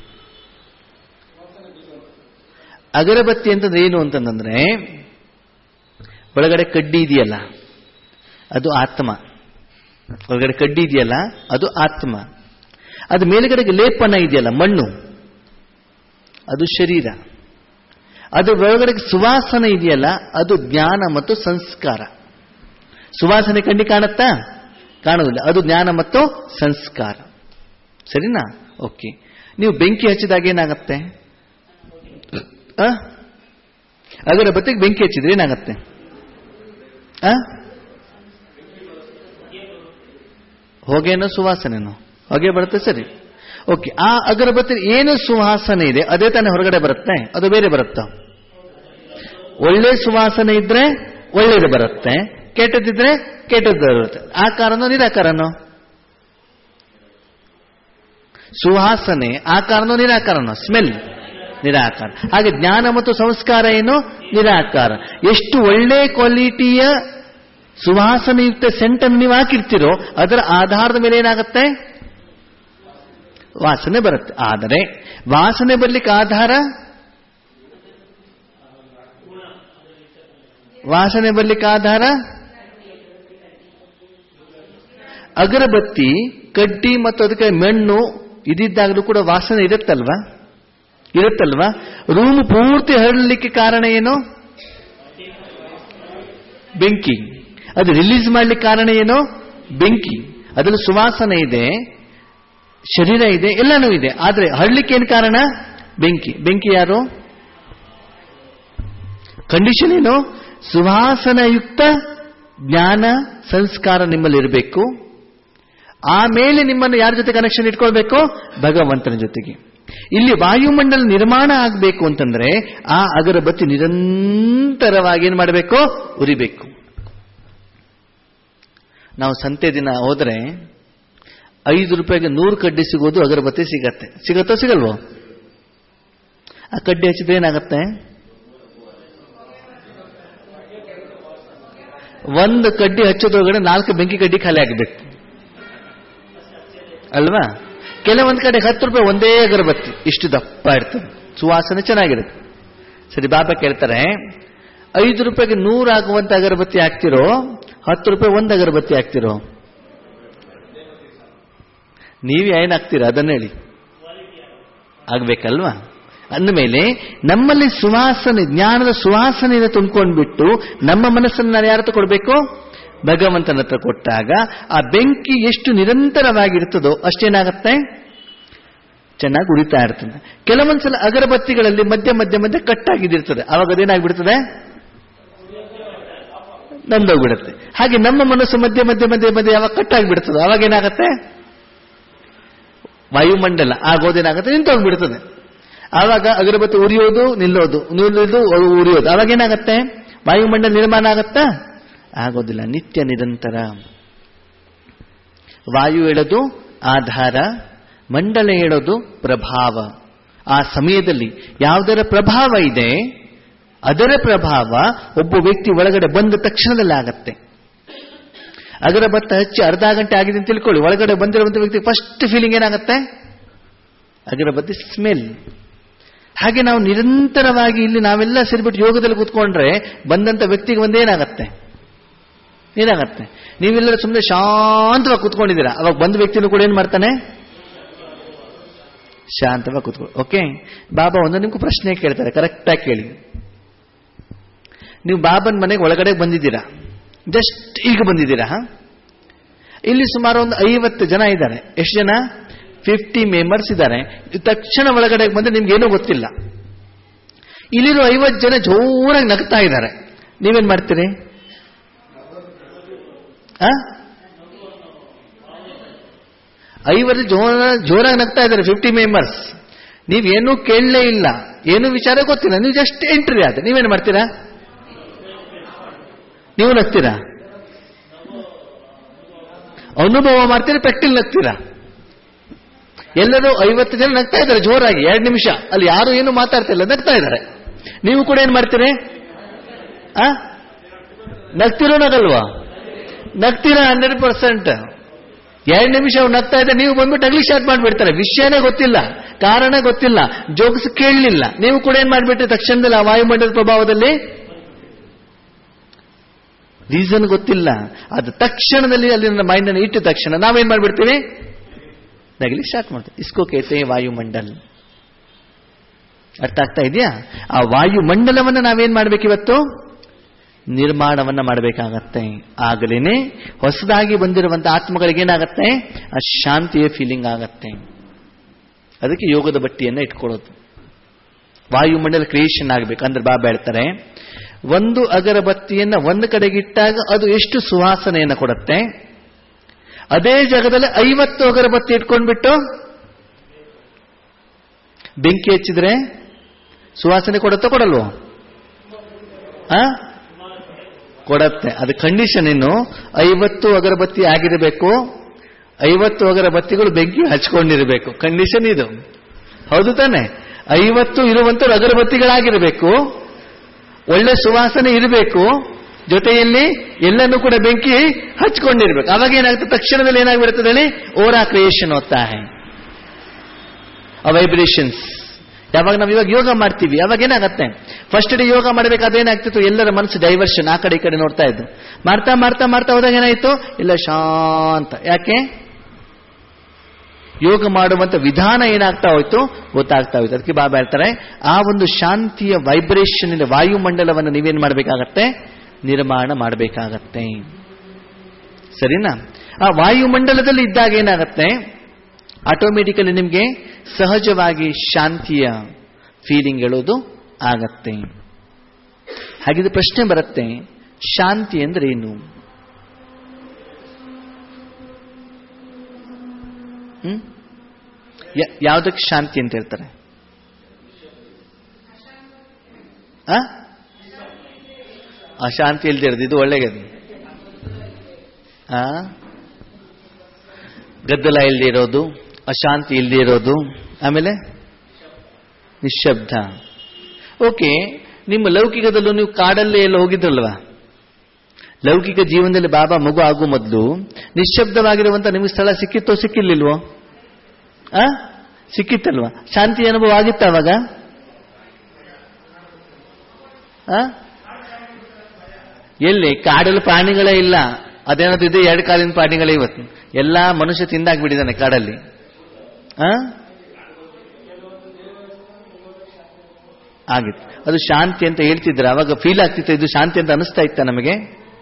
ಅಗರಬತ್ತಿ ಅಂತಂದ್ರೆ ಏನು ಅಂತಂದ್ರೆ ಒಳಗಡೆ ಕಡ್ಡಿ ಇದೆಯಲ್ಲ ಅದು ಆತ್ಮ ಒಳಗಡೆ ಕಡ್ಡಿ ಇದೆಯಲ್ಲ ಅದು ಆತ್ಮ ಅದು ಮೇಲುಗಡೆಗೆ ಲೇಪನ ಇದೆಯಲ್ಲ ಮಣ್ಣು ಅದು ಶರೀರ ಅದು ಒಳಗಡೆಗೆ ಸುವಾಸನೆ ಇದೆಯಲ್ಲ ಅದು ಜ್ಞಾನ ಮತ್ತು ಸಂಸ್ಕಾರ ಸುವಾಸನೆ ಕಣ್ಣಿ ಕಾಣುತ್ತಾ ಕಾಣುವುದಿಲ್ಲ ಅದು ಜ್ಞಾನ ಮತ್ತು ಸಂಸ್ಕಾರ ಸರಿನಾ ಓಕೆ ನೀವು ಬೆಂಕಿ ಹಚ್ಚಿದಾಗ ಏನಾಗತ್ತೆ ಆ? ಅಗರಬತ್ತಿಗೆ ಬೆಂಕಿ ಹಚ್ಚಿದ್ರೆ ಏನಾಗತ್ತೆ ಆ? ಹೊಗೆನೋ ಸುವಾಸನೆನೋ ಹೊಗೆ ಬರುತ್ತೆ ಸರಿ ಓಕೆ ಆ ಅಗರಬತ್ತಿ ಏನು ಸುವಾಸನೆ ಇದೆ ಅದೇ ತಾನೇ ಹೊರಗಡೆ ಬರುತ್ತೆ ಅದು ಬೇರೆ ಬರುತ್ತಾ ಒಳ್ಳೆ ಸುವಾಸನೆ ಇದ್ರೆ ಒಳ್ಳೇದು ಬರುತ್ತೆ ಕೆಟ್ಟದಿದ್ರೆ ಕೆಟ್ಟದ್ದು ಬರುತ್ತೆ ಆಕಾರನೋ ನಿರಾಕಾರನೋ ಸುವಾಸನೆ ಆಕಾರನೋ ನಿರಾಕಾರನೋ ಸ್ಮೆಲ್ ನಿರಾಕಾರ ಹಾಗೆ ಜ್ಞಾನ ಮತ್ತು ಸಂಸ್ಕಾರ ಏನು ನಿರಾಕಾರ ಎಷ್ಟು ಒಳ್ಳೆ ಕ್ವಾಲಿಟಿಯ ಸುವಾಸನೆಯುಕ್ತ ಸೆಂಟನ್ನು ನೀವು ಹಾಕಿರ್ತೀರೋ ಅದರ ಆಧಾರದ ಮೇಲೆ ಏನಾಗುತ್ತೆ ವಾಸನೆ ಬರುತ್ತೆ ಆದರೆ ವಾಸನೆ ಬರ್ಲಿಕ್ಕೆ ಆಧಾರ ವಾಸನೆ ಬರ್ಲಿಕ್ಕೆ ಆಧಾರ ಅಗರಬತ್ತಿ ಕಡ್ಡಿ ಮತ್ತು ಅದಕ್ಕೆ ಮಣ್ಣು ಇದಿದ್ದಾಗಲೂ ಕೂಡ ವಾಸನೆ ಇರುತ್ತಲ್ವಾ ಇರುತ್ತಲ್ವಾ ರೂಮ್ ಪೂರ್ತಿ ಹರಡಲಿಕ್ಕೆ ಕಾರಣ ಏನು ಬೆಂಕಿ ಅದು ರಿಲೀಸ್ ಮಾಡ್ಲಿಕ್ಕೆ ಕಾರಣ ಏನು ಬೆಂಕಿ ಅದರಲ್ಲಿ ಸುವಾಸನೆ ಇದೆ ಶರೀರ ಇದೆ ಎಲ್ಲನೂ ಇದೆ ಆದ್ರೆ ಹರಡ್ಲಿಕ್ಕೆ ಏನು ಕಾರಣ ಬೆಂಕಿ ಬೆಂಕಿ ಯಾರು ಕಂಡೀಷನ್ ಏನು ಸುವಾಸನಯುಕ್ತ ಜ್ಞಾನ ಸಂಸ್ಕಾರ ನಿಮ್ಮಲ್ಲಿ ಇರಬೇಕು ಆಮೇಲೆ ನಿಮ್ಮನ್ನು ಯಾರ ಜೊತೆ ಕನೆಕ್ಷನ್ ಇಟ್ಕೊಳ್ಬೇಕು ಭಗವಂತನ ಜೊತೆಗೆ ಇಲ್ಲಿ ವಾಯುಮಂಡಲ ನಿರ್ಮಾಣ ಆಗಬೇಕು ಅಂತಂದ್ರೆ ಆ ಅಗರಬತ್ತಿ ನಿರಂತರವಾಗಿ ಏನ್ ಮಾಡಬೇಕು ಉರಿಬೇಕು ನಾವು ಸಂತೆ ದಿನ ಹೋದ್ರೆ ಐದು ರೂಪಾಯಿಗೆ ನೂರು ಕಡ್ಡಿ ಸಿಗೋದು ಅಗರಬತ್ತಿ ಸಿಗತ್ತೆ ಸಿಗತ್ತೋ ಸಿಗಲ್ವೋ ಆ ಕಡ್ಡಿ ಹಚ್ಚಿದ್ರೆ ಏನಾಗತ್ತೆ ಒಂದು ಕಡ್ಡಿ ಹಚ್ಚೋದ್ರೊಳಗಡೆ ನಾಲ್ಕು ಬೆಂಕಿ ಕಡ್ಡಿ ಖಾಲಿ ಆಗಬೇಕು ಅಲ್ವಾ ಕೆಲವೊಂದು ಕಡೆ ಹತ್ತು ರೂಪಾಯಿ ಒಂದೇ ಅಗರಬತ್ತಿ ಇಷ್ಟು ದಪ್ಪ ಇರ್ತದೆ ಸುವಾಸನೆ ಚೆನ್ನಾಗಿರುತ್ತೆ ಸರಿ ಬಾಬಾ ಕೇಳ್ತಾರೆ ಐದು ರೂಪಾಯಿಗೆ ನೂರು ಆಗುವಂತ ಅಗರಬತ್ತಿ ಹಾಕ್ತಿರೋ ಹತ್ತು ರೂಪಾಯಿ ಒಂದು ಅಗರಬತ್ತಿ ಹಾಕ್ತಿರೋ ನೀವು ಏನ್ ಹಾಕ್ತೀರಾ ಅದನ್ನ ಹೇಳಿ ಆಗ್ಬೇಕಲ್ವಾ ಅಂದಮೇಲೆ ನಮ್ಮಲ್ಲಿ ಸುವಾಸನೆ ಜ್ಞಾನದ ಸುವಾಸನೆಯನ್ನು ತುಂಬಿಕೊಂಡ್ಬಿಟ್ಟು ನಮ್ಮ ಮನಸ್ಸನ್ನು ನಾನು ಯಾರ ಹತ್ರ ಕೊಡಬೇಕು ಭಗವಂತನ ಹತ್ರ ಕೊಟ್ಟಾಗ ಆ ಬೆಂಕಿ ಎಷ್ಟು ನಿರಂತರವಾಗಿರ್ತದೋ ಅಷ್ಟೇನಾಗತ್ತೆ ಚೆನ್ನಾಗಿ ಉರಿತಾ ಇರ್ತದೆ ಕೆಲವೊಂದ್ಸಲ ಅಗರಬತ್ತಿಗಳಲ್ಲಿ ಮಧ್ಯ ಮಧ್ಯ ಮಧ್ಯ ಕಟ್ಟಾಗಿದ್ದಿರ್ತದೆ ಅವಾಗ ಅದೇನಾಗ್ಬಿಡ್ತದೆ ನಂದೋಗ್ಬಿಡುತ್ತೆ ಹಾಗೆ ನಮ್ಮ ಮನಸ್ಸು ಮಧ್ಯ ಮಧ್ಯ ಮಧ್ಯ ಮಧ್ಯ ಯಾವಾಗ ಕಟ್ಟಾಗ್ಬಿಡ್ತದೆ ಅವಾಗ ಏನಾಗತ್ತೆ ವಾಯುಮಂಡಲ ಆಗೋದೇನಾಗುತ್ತೆ ನಿಂತು ಹೋಗ್ಬಿಡ್ತದೆ ಆವಾಗ ಅಗರಬತ್ತಿ ಉರಿಯೋದು ನಿಲ್ಲೋದು ನಿಲ್ಲೋದು ಉರಿಯೋದು ಆವಾಗ ಏನಾಗತ್ತೆ ವಾಯುಮಂಡಲ ನಿರ್ಮಾಣ ಆಗತ್ತಾ ಆಗೋದಿಲ್ಲ ನಿತ್ಯ ನಿರಂತರ ವಾಯು ಹೇಳೋದು ಆಧಾರ ಮಂಡಲ ಹೇಳೋದು ಪ್ರಭಾವ ಆ ಸಮಯದಲ್ಲಿ ಯಾವುದರ ಪ್ರಭಾವ ಇದೆ ಅದರ ಪ್ರಭಾವ ಒಬ್ಬ ವ್ಯಕ್ತಿ ಒಳಗಡೆ ಬಂದ ತಕ್ಷಣದಲ್ಲಿ ಆಗತ್ತೆ ಅಗರಬತ್ತ ಹಚ್ಚಿ ಅರ್ಧ ಗಂಟೆ ಆಗಿದೆ ಅಂತ ತಿಳ್ಕೊಳ್ಳಿ ಒಳಗಡೆ ಬಂದಿರುವಂತ ವ್ಯಕ್ತಿ ಫಸ್ಟ್ ಫೀಲಿಂಗ್ ಏನಾಗುತ್ತೆ ಅಗರಬತ್ತಿ ಸ್ಮೆಲ್ ಹಾಗೆ ನಾವು ನಿರಂತರವಾಗಿ ಇಲ್ಲಿ ನಾವೆಲ್ಲ ಸೇರಿಬಿಟ್ಟು ಯೋಗದಲ್ಲಿ ಕೂತ್ಕೊಂಡ್ರೆ ಬಂದಂತ ವ್ಯಕ್ತಿಗೆ ಒಂದೇನಾಗತ್ತೆ ಏನಾಗತ್ತೆ ನೀವೆಲ್ಲರೂ ಸುಮ್ಮನೆ ಶಾಂತವಾಗಿ ಕೂತ್ಕೊಂಡಿದ್ದೀರಾ ಅವಾಗ ಬಂದ ವ್ಯಕ್ತಿನೂ ಕೂಡ ಏನ್ ಮಾಡ್ತಾನೆ ಶಾಂತವಾಗಿ ಕೂತ್ಕೊಳ್ಳಿ ಓಕೆ ಬಾಬಾ ಒಂದು ನಿಮ್ಗೆ ಪ್ರಶ್ನೆ ಕೇಳ್ತಾರೆ ಕರೆಕ್ಟಾಗಿ ಕೇಳಿ ನೀವು ಬಾಬನ್ ಮನೆಗೆ ಒಳಗಡೆ ಬಂದಿದ್ದೀರಾ ಜಸ್ಟ್ ಈಗ ಬಂದಿದ್ದೀರಾ ಹ? ಇಲ್ಲಿ ಸುಮಾರು ಒಂದು ಐವತ್ತು ಜನ ಇದ್ದಾರೆ ಎಷ್ಟು ಜನ ಫಿಫ್ಟಿ ಮೆಂಬರ್ಸ್ ಇದ್ದಾರೆ ತಕ್ಷಣ ಒಳಗಡೆ ಬಂದ್ರೆ ನಿಮ್ಗೆ ಏನೂ ಗೊತ್ತಿಲ್ಲ ಇಲ್ಲಿರೋ ಐವತ್ತು ಜನ ಜೋರಾಗಿ ನಗ್ತಾ ಇದ್ದಾರೆ ನೀವೇನ್ ಮಾಡ್ತೀರಿ ಆ? ಐವರು ಜೋರ ಜೋರಾಗಿ ನಗ್ತಾ ಇದ್ದಾರೆ ಫಿಫ್ಟಿ ಮೆಂಬರ್ಸ್ ನೀವೇನೂ ಕೇಳಲೇ ಇಲ್ಲ ಏನು ವಿಚಾರ ಗೊತ್ತಿಲ್ಲ ನೀವು ಜಸ್ಟ್ ಎಂಟ್ರಿ ಆದ್ರೆ ನೀವೇನು ಮಾಡ್ತೀರಾ ನೀವು ನಗ್ತೀರಾ ಅನುಭವ ಮಾಡ್ತೀರಾ ಪ್ರಾಕ್ಟಿಲ್ ನಗ್ತೀರಾ ಎಲ್ಲರೂ ಐವತ್ತು ಜನ ನಗ್ತಾ ಇದ್ದಾರೆ ಜೋರಾಗಿ ಎರಡು ನಿಮಿಷ ಅಲ್ಲಿ ಯಾರು ಏನು ಮಾತಾಡ್ತಾ ಇಲ್ಲ ನಗ್ತಾ ಇದ್ದಾರೆ ನೀವು ಕೂಡ ಏನ್ ಮಾಡ್ತೀರಿ ಆ ನಗ್ತಿರೋ ನಗಲ್ವಾ ನಗ್ತೀರಾ ಹಂಡ್ರೆಡ್ ಪರ್ಸೆಂಟ್ ಎರಡು ನಿಮಿಷ ಅವ್ರು ನಗ್ತಾ ಇದ್ದಾರೆ ನೀವು ಬಂದ್ಬಿಟ್ಟು ಅಗ್ಲಿ ಸ್ಟಾರ್ಟ್ ಮಾಡ್ಬಿಡ್ತಾರೆ ವಿಷಯನೇ ಗೊತ್ತಿಲ್ಲ ಕಾರಣ ಗೊತ್ತಿಲ್ಲ ಜೋಕ್ಸ್ ಕೇಳಲಿಲ್ಲ ನೀವು ಕೂಡ ಏನ್ ಮಾಡ್ಬಿಟ್ರಿ ತಕ್ಷಣದಲ್ಲಿ ಆ ವಾಯುಮಂಡಲ ಪ್ರಭಾವದಲ್ಲಿ ರೀಸನ್ ಗೊತ್ತಿಲ್ಲ ಅದು ತಕ್ಷಣದಲ್ಲಿ ಅಲ್ಲಿ ನನ್ನ ಮೈಂಡ್ ಅನ್ನು ಇಟ್ಟ ತಕ್ಷಣ ನಾವೇನ್ ಮಾಡ್ಬಿಡ್ತೀವಿ ನಗಲಿ ಸ್ಟಾರ್ಟ್ ಮಾಡ್ತೀವಿ ಇಸ್ಕೋ ಕೇತೆ ವಾಯುಮಂಡಲ್ ಅರ್ಥ ಆಗ್ತಾ ಇದೆಯಾ ಆ ವಾಯುಮಂಡಲವನ್ನು ನಾವೇನ್ ಮಾಡ್ಬೇಕು ಇವತ್ತು ನಿರ್ಮಾಣವನ್ನ ಮಾಡಬೇಕಾಗತ್ತೆ ಆಗಲೇನೆ ಹೊಸದಾಗಿ ಬಂದಿರುವಂತ ಆತ್ಮಗಳಿಗೆ ಏನಾಗತ್ತೆ ಆ ಶಾಂತಿಯ ಫೀಲಿಂಗ್ ಆಗತ್ತೆ ಅದಕ್ಕೆ ಯೋಗದ ಬಟ್ಟಿಯನ್ನ ಇಟ್ಕೊಳ್ಳೋದು ವಾಯುಮಂಡಲ ಕ್ರಿಯೇಷನ್ ಆಗಬೇಕು ಅಂದ್ರೆ ಬಾಬಾ ಹೇಳ್ತಾರೆ ಒಂದು ಅಗರಬತ್ತಿಯನ್ನ ಒಂದು ಕಡೆಗೆ ಇಟ್ಟಾಗ ಅದು ಎಷ್ಟು ಸುವಾಸನೆಯನ್ನು ಕೊಡುತ್ತೆ ಅದೇ ಜಾಗದಲ್ಲಿ ಐವತ್ತು ಅಗರಬತ್ತಿ ಇಟ್ಕೊಂಡ್ಬಿಟ್ಟು ಬೆಂಕಿ ಹಚ್ಚಿದ್ರೆ ಸುವಾಸನೆ ಕೊಡುತ್ತೋ ಕೊಡಲ್ವೋ ಆ ಕೊಡತ್ತೆ ಅದು ಕಂಡೀಷನ್ ಇನ್ನು ಐವತ್ತು ಅಗರಬತ್ತಿ ಆಗಿರಬೇಕು ಐವತ್ತು ಅಗರಬತ್ತಿಗಳು ಬೆಂಕಿ ಹಚ್ಕೊಂಡಿರಬೇಕು ಕಂಡೀಷನ್ ಇದು ಹೌದು ತಾನೆ ಐವತ್ತು ಇರುವಂತ ಅಗರಬತ್ತಿಗಳಾಗಿರಬೇಕು ಒಳ್ಳೆ ಸುವಾಸನೆ ಇರಬೇಕು ಜೊತೆಯಲ್ಲಿ ಎಲ್ಲನೂ ಕೂಡ ಬೆಂಕಿ ಹಚ್ಕೊಂಡಿರ್ಬೇಕು ಅವಾಗ ಏನಾಗುತ್ತೆ ತಕ್ಷಣದಲ್ಲಿ ಏನಾಗ್ಬಿಡ್ತದೆ ಹೇಳಿ ಓರಾ ಕ್ರಿಯೇಷನ್ ಹೋಗ್ತಾ ಹೈ ವೈಬ್ರೇಷನ್ಸ್ ಯಾವಾಗ ನಾವು ಇವಾಗ ಯೋಗ ಮಾಡ್ತೀವಿ ಅವಾಗ ಏನಾಗತ್ತೆ ಫಸ್ಟ್ ಡೇ ಯೋಗ ಮಾಡಬೇಕಾದ್ರೆ ಏನಾಗ್ತಿತ್ತು ಎಲ್ಲರ ಮನಸ್ಸು ಡೈವರ್ಷನ್ ಆ ಕಡೆ ಈ ಕಡೆ ನೋಡ್ತಾ ಇದ್ದು ಮಾಡ್ತಾ ಮಾಡ್ತಾ ಮಾಡ್ತಾ ಹೋದಾಗ ಏನಾಯ್ತು ಇಲ್ಲ ಶಾಂತ ಯಾಕೆ ಯೋಗ ಮಾಡುವಂತ ವಿಧಾನ ಏನಾಗ್ತಾ ಹೋಯ್ತು ಗೊತ್ತಾಗ್ತಾ ಹೋಯ್ತು ಅದಕ್ಕೆ ಬಾಬಾ ಹೇಳ್ತಾರೆ ಆ ಒಂದು ಶಾಂತಿಯ ವೈಬ್ರೇಷನ್ ಇಂದ ವಾಯುಮಂಡಲವನ್ನು ನೀವೇನ್ ಮಾಡಬೇಕಾಗತ್ತೆ ನಿರ್ಮಾಣ ಮಾಡಬೇಕಾಗತ್ತೆ ಸರಿನಾ ಆ ವಾಯುಮಂಡಲದಲ್ಲಿ ಇದ್ದಾಗ ಏನಾಗತ್ತೆ ಆಟೋಮೆಟಿಕಲಿ ನಿಮಗೆ ಸಹಜವಾಗಿ ಶಾಂತಿಯ ಫೀಲಿಂಗ್ ಹೇಳೋದು ಆಗತ್ತೆ ಹಾಗಿದ್ರೆ ಪ್ರಶ್ನೆ ಬರುತ್ತೆ ಶಾಂತಿ ಅಂದ್ರೆ ಏನು ಹ್ಮ್ ಯ- ಯಾವುದಕ್ಕೆ ಶಾಂತಿ ಅಂತ ಹೇಳ್ತಾರೆ ಆ? ಅಶಾಂತಿ ಇಲ್ದೇ ಇರೋದು ಇದು ಒಳ್ಳೆಯದು ಆ ಗದ್ದಲ ಇಲ್ಲದೆ ಇರೋದು ಅಶಾಂತಿ ಇಲ್ಲದೆ ಇರೋದು ಆಮೇಲೆ ನಿಶ್ಶಬ್ದ ಓಕೆ ನಿಮ್ಮ ಲೌಕಿಕದಲ್ಲೂ ನೀವು ಕಾಡಲ್ಲೇ ಎಲ್ಲ ಹೋಗಿದ್ರಲ್ವಾ ಲೌಕಿಕ ಜೀವನದಲ್ಲಿ ಬಾಬಾ ಮಗು ಆಗೋ ಮೊದಲು ನಿಶ್ಶಬ್ದವಾಗಿರುವಂತ ನಿಮಗೆ ಸ್ಥಳ ಸಿಕ್ಕಿತ್ತೋ ಸಿಕ್ಕಿರ್ಲಿಲ್ವೋ ಆ ಸಿಕ್ಕಿತ್ತಲ್ವಾ ಶಾಂತಿ ಅನುಭವ ಆಗಿತ್ತ ಅವಾಗ ಆ? ಎಲ್ಲಿ ಕಾಡಲ್ಲಿ ಪ್ರಾಣಿಗಳೇ ಇಲ್ಲ ಅದೇನಾದ್ರು ಇದೆ ಎರಡು ಕಾಲಿನ ಪ್ರಾಣಿಗಳೇ ಇವತ್ತು ಎಲ್ಲಾ ಮನುಷ್ಯ ತಿಂದಾಕ್ಬಿಟ್ಟಿದ್ದಾನೆ ಕಾಡಲ್ಲಿ ಆ ಆಗಿತ್ತು ಅದು ಶಾಂತಿ ಅಂತ ಹೇಳ್ತಿದ್ರೆ ಅವಾಗ ಫೀಲ್ ಆಗ್ತಿತ್ತು ಇದು ಶಾಂತಿ ಅಂತ ಅನಿಸ್ತಾ ಇತ್ತ ನಮಗೆ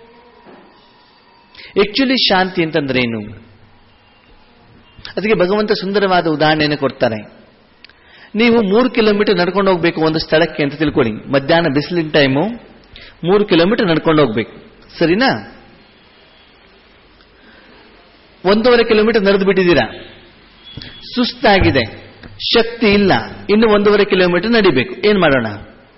ಆಕ್ಚುಲಿ ಶಾಂತಿ ಅಂತಂದ್ರೆ ಏನು ಅದಕ್ಕೆ ಭಗವಂತ ಸುಂದರವಾದ ಉದಾಹರಣೆಯನ್ನು ಕೊಡ್ತಾರೆ ನೀವು ಮೂರು ಕಿಲೋಮೀಟರ್ ನಡ್ಕೊಂಡು ಹೋಗ್ಬೇಕು ಒಂದು ಸ್ಥಳಕ್ಕೆ ಅಂತ ತಿಳ್ಕೊಳ್ಳಿ ಮಧ್ಯಾಹ್ನ ಬಿಸಿಲಿನ ಟೈಮು ಮೂರು ಕಿಲೋಮೀಟರ್ ನಡ್ಕೊಂಡು ಹೋಗ್ಬೇಕು ಸರಿನಾ ಒಂದೂವರೆ ಕಿಲೋಮೀಟರ್ ನಡೆದು ಬಿಟ್ಟಿದ್ದೀರಾ ಸುಸ್ತಾಗಿದೆ ಶಕ್ತಿ ಇಲ್ಲ ಇನ್ನು ಒಂದೂವರೆ ಕಿಲೋಮೀಟರ್ ನಡಿಬೇಕು ಏನ್ ಮಾಡೋಣ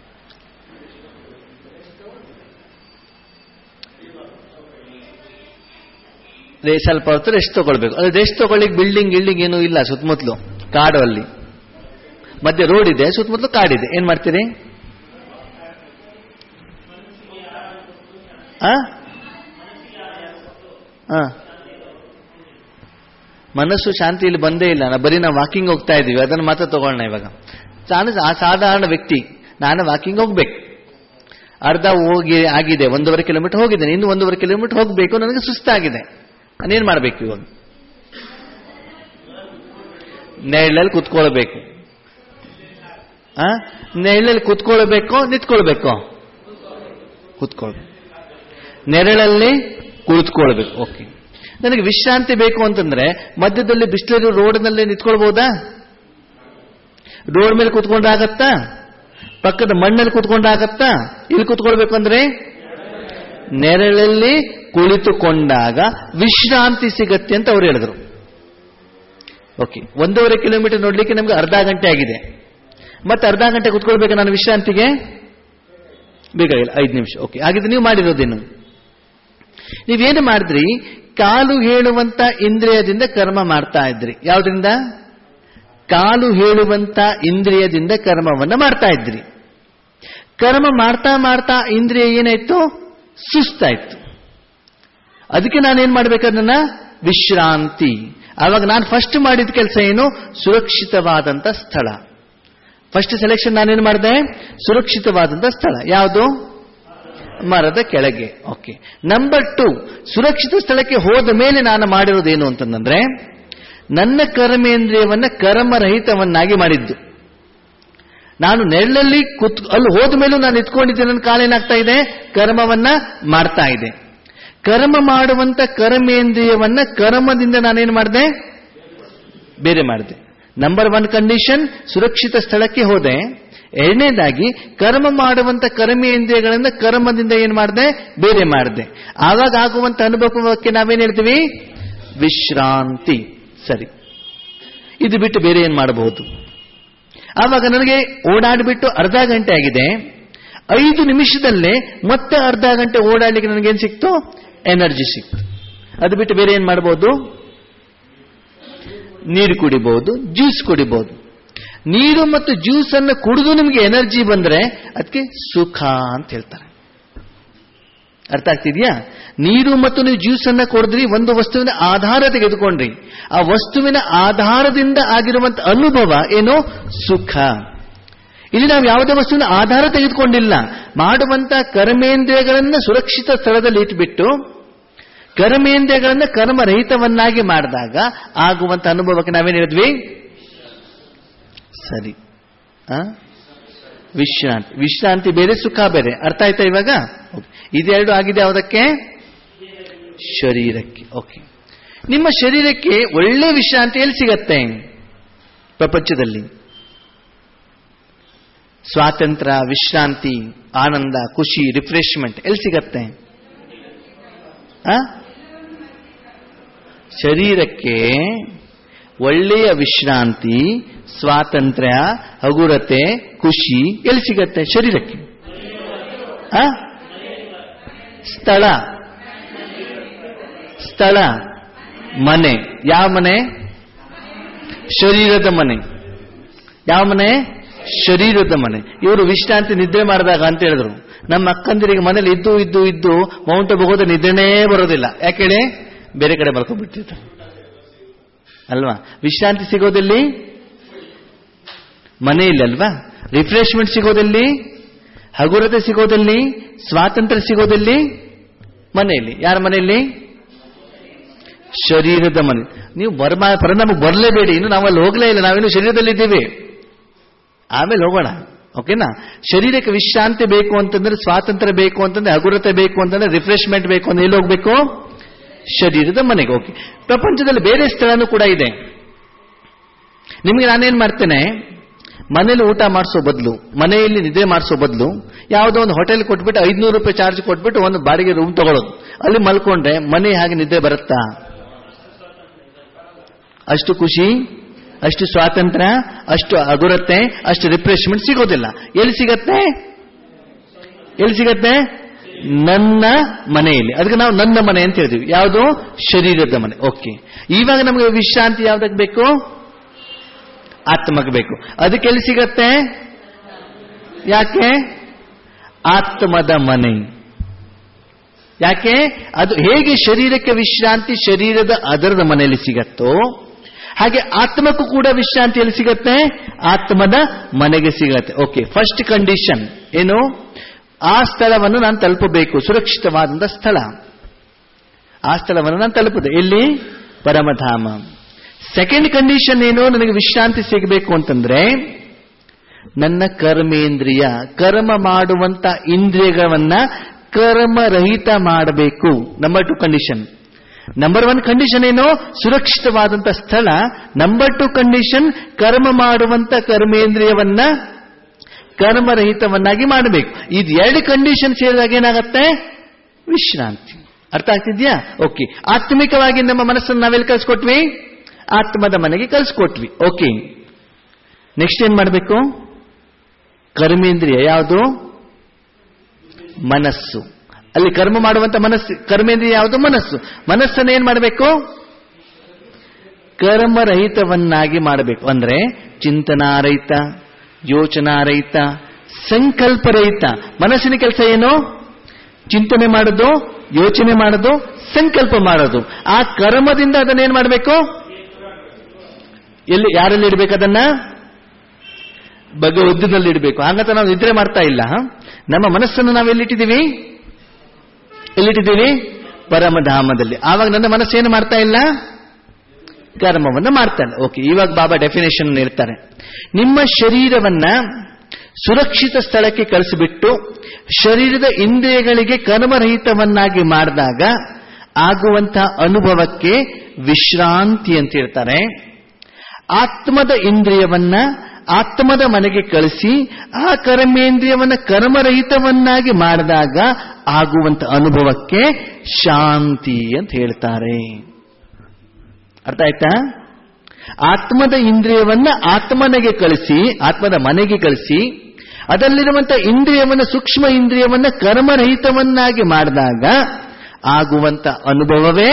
ರೇ- ಸ್ವಲ್ಪ ಹೊತ್ತು ರೆಸ್ಟ್ ತಗೊಳ್ಬೇಕು ಅದು ರೆಸ್ಟ್ ತಗೊಳ್ಳಿಕ್ ಬಿಲ್ಡಿಂಗ್ ಗಿಲ್ಡಿಂಗ್ ಏನೂ ಇಲ್ಲ ಸುತ್ತಮುತ್ತಲು ಕಾಡು ಅಲ್ಲಿ ಮಧ್ಯೆ ರೋಡ್ ಇದೆ ಸುತ್ತಮುತ್ತಲು ಕಾಡಿದೆ ಏನ್ ಮಾಡ್ತೀರಿ ಆ? ಆ. ಮನಸ್ಸು ಶಾಂತಿ ಇಲ್ಲಿ ಬಂದೇ ಇಲ್ಲ ನಾ ಬರೀ ನಾವು ವಾಕಿಂಗ್ ಹೋಗ್ತಾ ಇದೀವಿ ಅದನ್ನು ಮಾತ್ರ ತಗೊಳ್ಳೋಣ ಇವಾಗ ನಾನು ಆ ಸಾಧಾರಣ ವ್ಯಕ್ತಿ ನಾನು ವಾಕಿಂಗ್ ಹೋಗ್ಬೇಕು ಅರ್ಧ ಹೋಗಿ ಆಗಿದೆ ಒಂದೂವರೆ ಕಿಲೋಮೀಟರ್ ಹೋಗಿದ್ದೇನೆ ಇನ್ನು ಒಂದೂವರೆ ಕಿಲೋಮೀಟರ್ ಹೋಗಬೇಕು ನನಗೆ ಸುಸ್ತಾಗಿದೆ ನಾನೇನ್ ಮಾಡ್ಬೇಕು ಇವಾಗ ನೆರಳಲ್ಲಿ ಕುತ್ಕೊಳ್ಬೇಕು ಆ ನೆರಳಲ್ಲಿ ಕುತ್ಕೊಳ್ಬೇಕು ನಿಂತ್ಕೊಳ್ಬೇಕು ಕುತ್ಕೊಳ್ಬೇಕು ನೆರಳಲ್ಲಿ ಕುಳಿತುಕೊಳ್ಬೇಕು ಓಕೆ ನನಗೆ ವಿಶ್ರಾಂತಿ ಬೇಕು ಅಂತಂದ್ರೆ ಮಧ್ಯದಲ್ಲಿ ಬಿಸಿಲಿರೋ ರೋಡ್ನಲ್ಲಿ ನಿಂತ್ಕೊಳ್ಬಹುದಾ ರೋಡ್ ಮೇಲೆ ಕುತ್ಕೊಂಡಾಗತ್ತಾ ಪಕ್ಕದ ಮಣ್ಣಲ್ಲಿ ಕುತ್ಕೊಂಡಾಗತ್ತಾ ಇಲ್ಲಿ ಕುತ್ಕೊಳ್ಬೇಕು ಅಂದ್ರೆ ನೆರಳಲ್ಲಿ ಕುಳಿತುಕೊಂಡಾಗ ವಿಶ್ರಾಂತಿ ಸಿಗತ್ತೆ ಅಂತ ಅವ್ರು ಹೇಳಿದ್ರು ಓಕೆ ಒಂದೂವರೆ ಕಿಲೋಮೀಟರ್ ನೋಡ್ಲಿಕ್ಕೆ ನಮ್ಗೆ ಅರ್ಧ ಗಂಟೆ ಆಗಿದೆ ಮತ್ತೆ ಅರ್ಧ ಗಂಟೆ ಕುತ್ಕೊಳ್ಬೇಕು ನಾನು ವಿಶ್ರಾಂತಿಗೆ ಬೇಕಾಗಿಲ್ಲ ಐದು ನಿಮಿಷ ಓಕೆ ಹಾಗಿದ್ರೆ ನೀವು ಮಾಡಿರೋದೇನು ನೀವೇನು ಮಾಡಿದ್ರಿ ಕಾಲು ಹೇಳುವಂತ ಇಂದ್ರಿಯದಿಂದ ಕರ್ಮ ಮಾಡ್ತಾ ಇದ್ರಿ ಯಾವ್ದ್ರಿಂದ ಕಾಲು ಹೇಳುವಂತ ಇಂದ್ರಿಯದಿಂದ ಕರ್ಮವನ್ನ ಮಾಡ್ತಾ ಇದ್ರಿ ಕರ್ಮ ಮಾಡ್ತಾ ಮಾಡ್ತಾ ಇಂದ್ರಿಯ ಏನಾಯ್ತು ಸುಸ್ತಾಯ್ತು ಅದಕ್ಕೆ ನಾನೇನ್ ಮಾಡ್ಬೇಕದನ್ನ ವಿಶ್ರಾಂತಿ ಆವಾಗ ನಾನು ಫಸ್ಟ್ ಮಾಡಿದ ಕೆಲಸ ಏನು ಸುರಕ್ಷಿತವಾದಂತ ಸ್ಥಳ ಫಸ್ಟ್ ಸೆಲೆಕ್ಷನ್ ನಾನೇನು ಮಾಡಿದೆ ಸುರಕ್ಷಿತವಾದಂತ ಸ್ಥಳ ಯಾವುದು ಮರದ ಕೆಳಗೆ ಓಕೆ ನಂಬರ್ ಟು ಸುರಕ್ಷಿತ ಸ್ಥಳಕ್ಕೆ ಹೋದ ಮೇಲೆ ನಾನು ಮಾಡಿರೋದೇನು ಅಂತಂದ್ರೆ ನನ್ನ ಕರ್ಮೇಂದ್ರಿಯವನ್ನ ಕರ್ಮರಹಿತವನ್ನಾಗಿ ಮಾಡಿದ್ದು ನಾನು ನೆರಳಲ್ಲಿ ಕುತ್ ಅಲ್ಲಿ ಹೋದ ಮೇಲೂ ನಾನು ಇತ್ಕೊಂಡಿದ್ದೆ ನನ್ನ ಕಾಲೇನಾಗ್ತಾ ಇದೆ ಕರ್ಮವನ್ನ ಮಾಡ್ತಾ ಇದೆ ಕರ್ಮ ಮಾಡುವಂತ ಕರ್ಮೇಂದ್ರಿಯವನ್ನ ಕರ್ಮದಿಂದ ನಾನೇನು ಮಾಡಿದೆ ಬೇರೆ ಮಾಡಿದೆ ನಂಬರ್ ಒನ್ ಕಂಡೀಷನ್ ಸುರಕ್ಷಿತ ಸ್ಥಳಕ್ಕೆ ಹೋದೆ ಎರಡನೇದಾಗಿ ಕರ್ಮ ಮಾಡುವಂತ ಕರ್ಮೇಂದ್ರಿಯಗಳಿಂದ ಕರ್ಮದಿಂದ ಏನ್ ಮಾಡಿದೆ ಬೇರೆ ಮಾಡಿದೆ ಆವಾಗ ಆಗುವಂತ ಅನುಭವಕ್ಕೆ ನಾವೇನ್ ಹೇಳ್ತೀವಿ ವಿಶ್ರಾಂತಿ ಸರಿ ಇದು ಬಿಟ್ಟು ಬೇರೆ ಏನ್ ಮಾಡಬಹುದು ಆವಾಗ ನನಗೆ ಓಡಾಡಿಬಿಟ್ಟು ಅರ್ಧ ಗಂಟೆ ಆಗಿದೆ ಐದು ನಿಮಿಷದಲ್ಲೇ ಮತ್ತೆ ಅರ್ಧ ಗಂಟೆ ಓಡಾಡ್ಲಿಕ್ಕೆ ನನಗೇನ್ ಸಿಕ್ತು ಎನರ್ಜಿ ಸಿಕ್ತು ಅದು ಬಿಟ್ಟು ಬೇರೆ ಏನ್ ಮಾಡಬಹುದು ನೀರು ಕುಡಿಬಹುದು ಜ್ಯೂಸ್ ಕುಡಿಬಹುದು ನೀರು ಮತ್ತು ಜ್ಯೂಸ್ ಅನ್ನು ಕುಡಿದು ನಿಮಗೆ ಎನರ್ಜಿ ಬಂದ್ರೆ ಅದಕ್ಕೆ ಸುಖ ಅಂತ ಹೇಳ್ತಾರೆ ಅರ್ಥ ಆಗ್ತಿದ್ಯಾ ನೀರು ಮತ್ತು ನೀವು ಜ್ಯೂಸ್ ಅನ್ನ ಕೊಡಿದ್ರಿ ಒಂದು ವಸ್ತುವಿನ ಆಧಾರ ತೆಗೆದುಕೊಂಡ್ರಿ ಆ ವಸ್ತುವಿನ ಆಧಾರದಿಂದ ಆಗಿರುವಂತ ಅನುಭವ ಏನು ಸುಖ ಇಲ್ಲಿ ನಾವು ಯಾವುದೇ ವಸ್ತುವಿನ ಆಧಾರ ತೆಗೆದುಕೊಂಡಿಲ್ಲ ಮಾಡುವಂತ ಕರ್ಮೇಂದ್ರಿಯಗಳನ್ನ ಸುರಕ್ಷಿತ ಸ್ಥಳದಲ್ಲಿ ಇಟ್ಬಿಟ್ಟು ಕರ್ಮೇಂದ್ರಿಯಗಳನ್ನ ಕರ್ಮರಹಿತವನ್ನಾಗಿ ಮಾಡಿದಾಗ ಆಗುವಂತ ಅನುಭವಕ್ಕೆ ನಾವೇನ್ ಹೇಳಿದ್ವಿ ಸರಿ ಆ? ವಿಶ್ರಾಂತಿ ವಿಶ್ರಾಂತಿ ಬೇರೆ ಸುಖ ಬೇರೆ ಅರ್ಥ ಆಯ್ತಾ ಇವಾಗ Okay. ಇದೆರಡು ಆಗಿದೆ ಯಾವುದಕ್ಕೆ ಶರೀರಕ್ಕೆ ಓಕೆ ನಿಮ್ಮ ಶರೀರಕ್ಕೆ ಒಳ್ಳೆ ವಿಶ್ರಾಂತಿ ಎಲ್ಲಿ ಸಿಗತ್ತೆ ಪ್ರಪಂಚದಲ್ಲಿ ಸ್ವಾತಂತ್ರ್ಯ ವಿಶ್ರಾಂತಿ ಆನಂದ ಖುಷಿ ರಿಫ್ರೆಶ್ಮೆಂಟ್ ಎಲ್ಲಿ ಸಿಗತ್ತೆ ಆ? ಶರೀರಕ್ಕೆ ಒಳ್ಳೆಯ ವಿಶ್ರಾಂತಿ ಸ್ವಾತಂತ್ರ್ಯ ಹಗುರತೆ ಖುಷಿ ಎಲ್ಲಿ ಸಿಗತ್ತೆ ಶರೀರಕ್ಕೆ ಆ? ಸ್ಥಳ ಸ್ಥಳ ಮನೆ ಯಾವ ಮನೆ ಶರೀರದ ಮನೆ ಯಾವ ಮನೆ ಶರೀರದ ಮನೆ ಇವರು ವಿಶ್ರಾಂತಿ ನಿದ್ರೆ ಮಾಡಿದಾಗ ಅಂತ ಹೇಳಿದ್ರು ನಮ್ಮ ಅಕ್ಕಂದಿರಿಗೆ ಮನೇಲಿ ಇದ್ದು ಇದ್ದು ಇದ್ದು ಮೌಂಟ್ ಅಬು ಹೋದ ನಿದ್ರೆನೇ ಬರೋದಿಲ್ಲ ಯಾಕೇಳಿ ಬೇರೆ ಕಡೆ ಮಲ್ಕೊಂಡ್ಬಿಟ್ಟಿರ್ತಾರೆ ಅಲ್ವಾ ವಿಶ್ರಾಂತಿ ಸಿಗೋದಲ್ಲಿ ಮನೆಯಲ್ಲಿ ಅಲ್ವಾ ರಿಫ್ರೆಶ್ಮೆಂಟ್ ಸಿಗೋದಲ್ಲಿ ಹಗುರತೆ ಸಿಗೋದಲ್ಲಿ ಸ್ವಾತಂತ್ರ್ಯ ಸಿಗೋದಲ್ಲಿ ಮನೆಯಲ್ಲಿ ಯಾರ ಮನೆಯಲ್ಲಿ ಶರೀರದ ಮನೆ ನೀವು ಬರ್ಮ ಪರಿಣಾಮ ಬರಲೇಬೇಡಿ ಇನ್ನು ನಾವಲ್ಲಿ ಹೋಗ್ಲೇ ಇಲ್ಲ ನಾವಿನ್ನು ಶರೀರದಲ್ಲಿ ಇದ್ದೀವಿ ಆಮೇಲೆ ಹೋಗೋಣ ಓಕೆನಾ ಶರೀರಕ್ಕೆ ವಿಶ್ರಾಂತಿ ಬೇಕು ಅಂತಂದ್ರೆ ಸ್ವಾತಂತ್ರ್ಯ ಬೇಕು ಅಂತಂದ್ರೆ ಹಗುರತೆ ಬೇಕು ಅಂತಂದ್ರೆ ರಿಫ್ರೆಶ್ಮೆಂಟ್ ಬೇಕು ಅಂದ್ರೆ ಎಲ್ಲಿ ಹೋಗ್ಬೇಕು ಶರೀರದ ಮನೆಗೆ ಓಕೆ ಪ್ರಪಂಚದಲ್ಲಿ ಬೇರೆ ಸ್ಥಳನೂ ಕೂಡ ಇದೆ ನಿಮಗೆ ನಾನೇನ್ ಮಾಡ್ತೇನೆ ಮನೇಲಿ ಊಟ ಮಾಡಿಸೋ ಬದಲು ಮನೆಯಲ್ಲಿ ನಿದ್ದೆ ಮಾಡಿಸೋ ಬದಲು ಯಾವುದೋ ಒಂದು ಹೋಟೆಲ್ ಕೊಟ್ಬಿಟ್ಟು ಐದ್ನೂರು ರೂಪಾಯಿ ಚಾರ್ಜ್ ಕೊಟ್ಬಿಟ್ಟು ಒಂದು ಬಾಡಿಗೆ ರೂಮ್ ತಗೊಳ್ಳೋದು ಅಲ್ಲಿ ಮಲ್ಕೊಂಡ್ರೆ ಮನೆ ಹಾಗೆ ನಿದ್ದೆ ಬರುತ್ತಾ ಅಷ್ಟು ಖುಷಿ ಅಷ್ಟು ಸ್ವಾತಂತ್ರ್ಯ ಅಷ್ಟು ಅಗುರತೆ ಅಷ್ಟು ರಿಫ್ರೆಶ್ಮೆಂಟ್ ಸಿಗೋದಿಲ್ಲ ಎಲ್ಲಿ ಸಿಗತ್ತೆ ಎಲ್ಲಿ ಸಿಗತ್ತೆ ನನ್ನ ಮನೆಯಲ್ಲಿ ಅದಕ್ಕೆ ನಾವು ನನ್ನ ಮನೆ ಅಂತ ಹೇಳ್ತೀವಿ ಯಾವುದು ಶರೀರದ ಮನೆ ಓಕೆ ಇವಾಗ ನಮಗೆ ವಿಶ್ರಾಂತಿ ಯಾವ್ದಕ್ಕೆ ಬೇಕು ಆತ್ಮಕ್ಕೆ ಬೇಕು ಅದಕ್ಕೆ ಎಲ್ಲಿ ಸಿಗತ್ತೆ ಯಾಕೆ ಆತ್ಮದ ಮನೆ ಯಾಕೆ ಅದು ಹೇಗೆ ಶರೀರಕ್ಕೆ ವಿಶ್ರಾಂತಿ ಶರೀರದ ಅದರದ ಮನೆಯಲ್ಲಿ ಸಿಗತ್ತೋ ಹಾಗೆ ಆತ್ಮಕ್ಕೂ ಕೂಡ ವಿಶ್ರಾಂತಿ ಎಲ್ಲಿ ಸಿಗತ್ತೆ ಆತ್ಮದ ಮನೆಗೆ ಸಿಗತ್ತೆ ಓಕೆ ಫಸ್ಟ್ ಕಂಡೀಷನ್ ಏನು ಆ ಸ್ಥಳವನ್ನು ನಾನು ತಲುಪಬೇಕು ಸುರಕ್ಷಿತವಾದಂಥ ಸ್ಥಳ ಆ ಸ್ಥಳವನ್ನು ನಾನು ತಲುಪದೆ ಎಲ್ಲಿ ಪರಮಧಾಮ ಸೆಕೆಂಡ್ ಕಂಡೀಷನ್ ಏನು ನನಗೆ ವಿಶ್ರಾಂತಿ ಸಿಗಬೇಕು ಅಂತಂದ್ರೆ ನನ್ನ ಕರ್ಮೇಂದ್ರಿಯ ಕರ್ಮ ಮಾಡುವಂತ ಇಂದ್ರಿಯಗಳನ್ನ ಕರ್ಮರಹಿತ ಮಾಡಬೇಕು number two condition number one condition ಏನು ಸುರಕ್ಷಿತವಾದಂತ ಸ್ಥಳ ನಂಬರ್ ಟು ಕಂಡೀಷನ್ ಕರ್ಮ ಮಾಡುವಂತ ಕರ್ಮೇಂದ್ರಿಯವನ್ನ ಕರ್ಮರಹಿತವನ್ನಾಗಿ ಮಾಡಬೇಕು ಇದು ಎರಡು ಕಂಡೀಷನ್ ಸೇರಿದಾಗ ಏನಾಗತ್ತೆ ವಿಶ್ರಾಂತಿ ಅರ್ಥ ಆಗ್ತಿದ್ಯಾ ಓಕೆ ಆತ್ಮಿಕವಾಗಿ ನಮ್ಮ ಮನಸ್ಸನ್ನು ನಾವೆಲ್ಲಿ ಕಳ್ಸಿಕೊಟ್ವಿ ಆತ್ಮದ ಮನೆಗೆ ಕಳ್ಸಿಕೊಟ್ವಿ ಓಕೆ ನೆಕ್ಸ್ಟ್ ಏನ್ ಮಾಡಬೇಕು ಕರ್ಮೇಂದ್ರಿಯ ಯಾವುದು ಮನಸ್ಸು ಅಲ್ಲಿ ಕರ್ಮ ಮಾಡುವಂತ ಮನಸ್ಸು ಕರ್ಮೇಂದ್ರಿಯ ಯಾವುದು ಮನಸ್ಸು ಮನಸ್ಸನ್ನು ಏನ್ ಮಾಡಬೇಕು ಕರ್ಮರಹಿತವನ್ನಾಗಿ ಮಾಡಬೇಕು ಅಂದ್ರೆ ಚಿಂತನಾರಹಿತ ಯೋಚನಾರಹಿತ ಸಂಕಲ್ಪರಹಿತ ಮನಸ್ಸಿನ ಕೆಲಸ ಏನು ಚಿಂತನೆ ಮಾಡೋದು ಯೋಚನೆ ಮಾಡೋದು ಸಂಕಲ್ಪ ಮಾಡೋದು ಆ ಕರ್ಮದಿಂದ ಅದನ್ನೇನ್ ಮಾಡಬೇಕು ಎಲ್ಲಿ ಯಾರಲ್ಲಿ ಇಡಬೇಕು ಅದನ್ನ ಭಗವದ್ದಲ್ಲಿ ಇಡಬೇಕು ಹಾಗಂತ ನಾವು ನಿದ್ರೆ ಮಾಡ್ತಾ ಇಲ್ಲ ನಮ್ಮ ಮನಸ್ಸನ್ನು ನಾವು ಎಲ್ಲಿಟ್ಟಿದ್ದೀವಿ ಎಲ್ಲಿಟ್ಟಿದ್ದೀವಿ ಪರಮಧಾಮದಲ್ಲಿ ಆವಾಗ ನನ್ನ ಮನಸ್ಸು ಏನು ಮಾಡ್ತಾ ಇಲ್ಲ ಕರ್ಮವನ್ನು ಮಾಡ್ತಾನೆ ಓಕೆ ಇವಾಗ ಬಾಬಾ ಡೆಫಿನೇಷನ್ ನೀಡ್ತಾರೆ ನಿಮ್ಮ ಶರೀರವನ್ನ ಸುರಕ್ಷಿತ ಸ್ಥಳಕ್ಕೆ ಕಳಿಸಿಬಿಟ್ಟು ಶರೀರದ ಇಂದ್ರಿಯಗಳಿಗೆ ಕರ್ಮರಹಿತವನ್ನಾಗಿ ಮಾಡಿದಾಗ ಆಗುವಂತಹ ಅನುಭವಕ್ಕೆ ವಿಶ್ರಾಂತಿ ಅಂತ ಹೇಳ್ತಾರೆ ಆತ್ಮದ ಇಂದ್ರಿಯವನ್ನ ಆತ್ಮದ ಮನೆಗೆ ಕಳಿಸಿ ಆ ಕರ್ಮೇಂದ್ರಿಯವನ್ನ ಕರ್ಮರಹಿತವನ್ನಾಗಿ ಮಾಡಿದಾಗ ಆಗುವಂತ ಅನುಭವಕ್ಕೆ ಶಾಂತಿ ಅಂತ ಹೇಳ್ತಾರೆ ಅರ್ಥ ಆಯ್ತಾ ಆತ್ಮದ ಇಂದ್ರಿಯವನ್ನ ಆತ್ಮನೆಗೆ ಕಳಿಸಿ ಆತ್ಮದ ಮನೆಗೆ ಕಳಿಸಿ ಅದರಲ್ಲಿರುವಂತಹ ಇಂದ್ರಿಯವನ್ನ ಸೂಕ್ಷ್ಮ ಇಂದ್ರಿಯವನ್ನ ಕರ್ಮರಹಿತವನ್ನಾಗಿ ಮಾಡಿದಾಗ ಆಗುವಂತ ಅನುಭವವೇ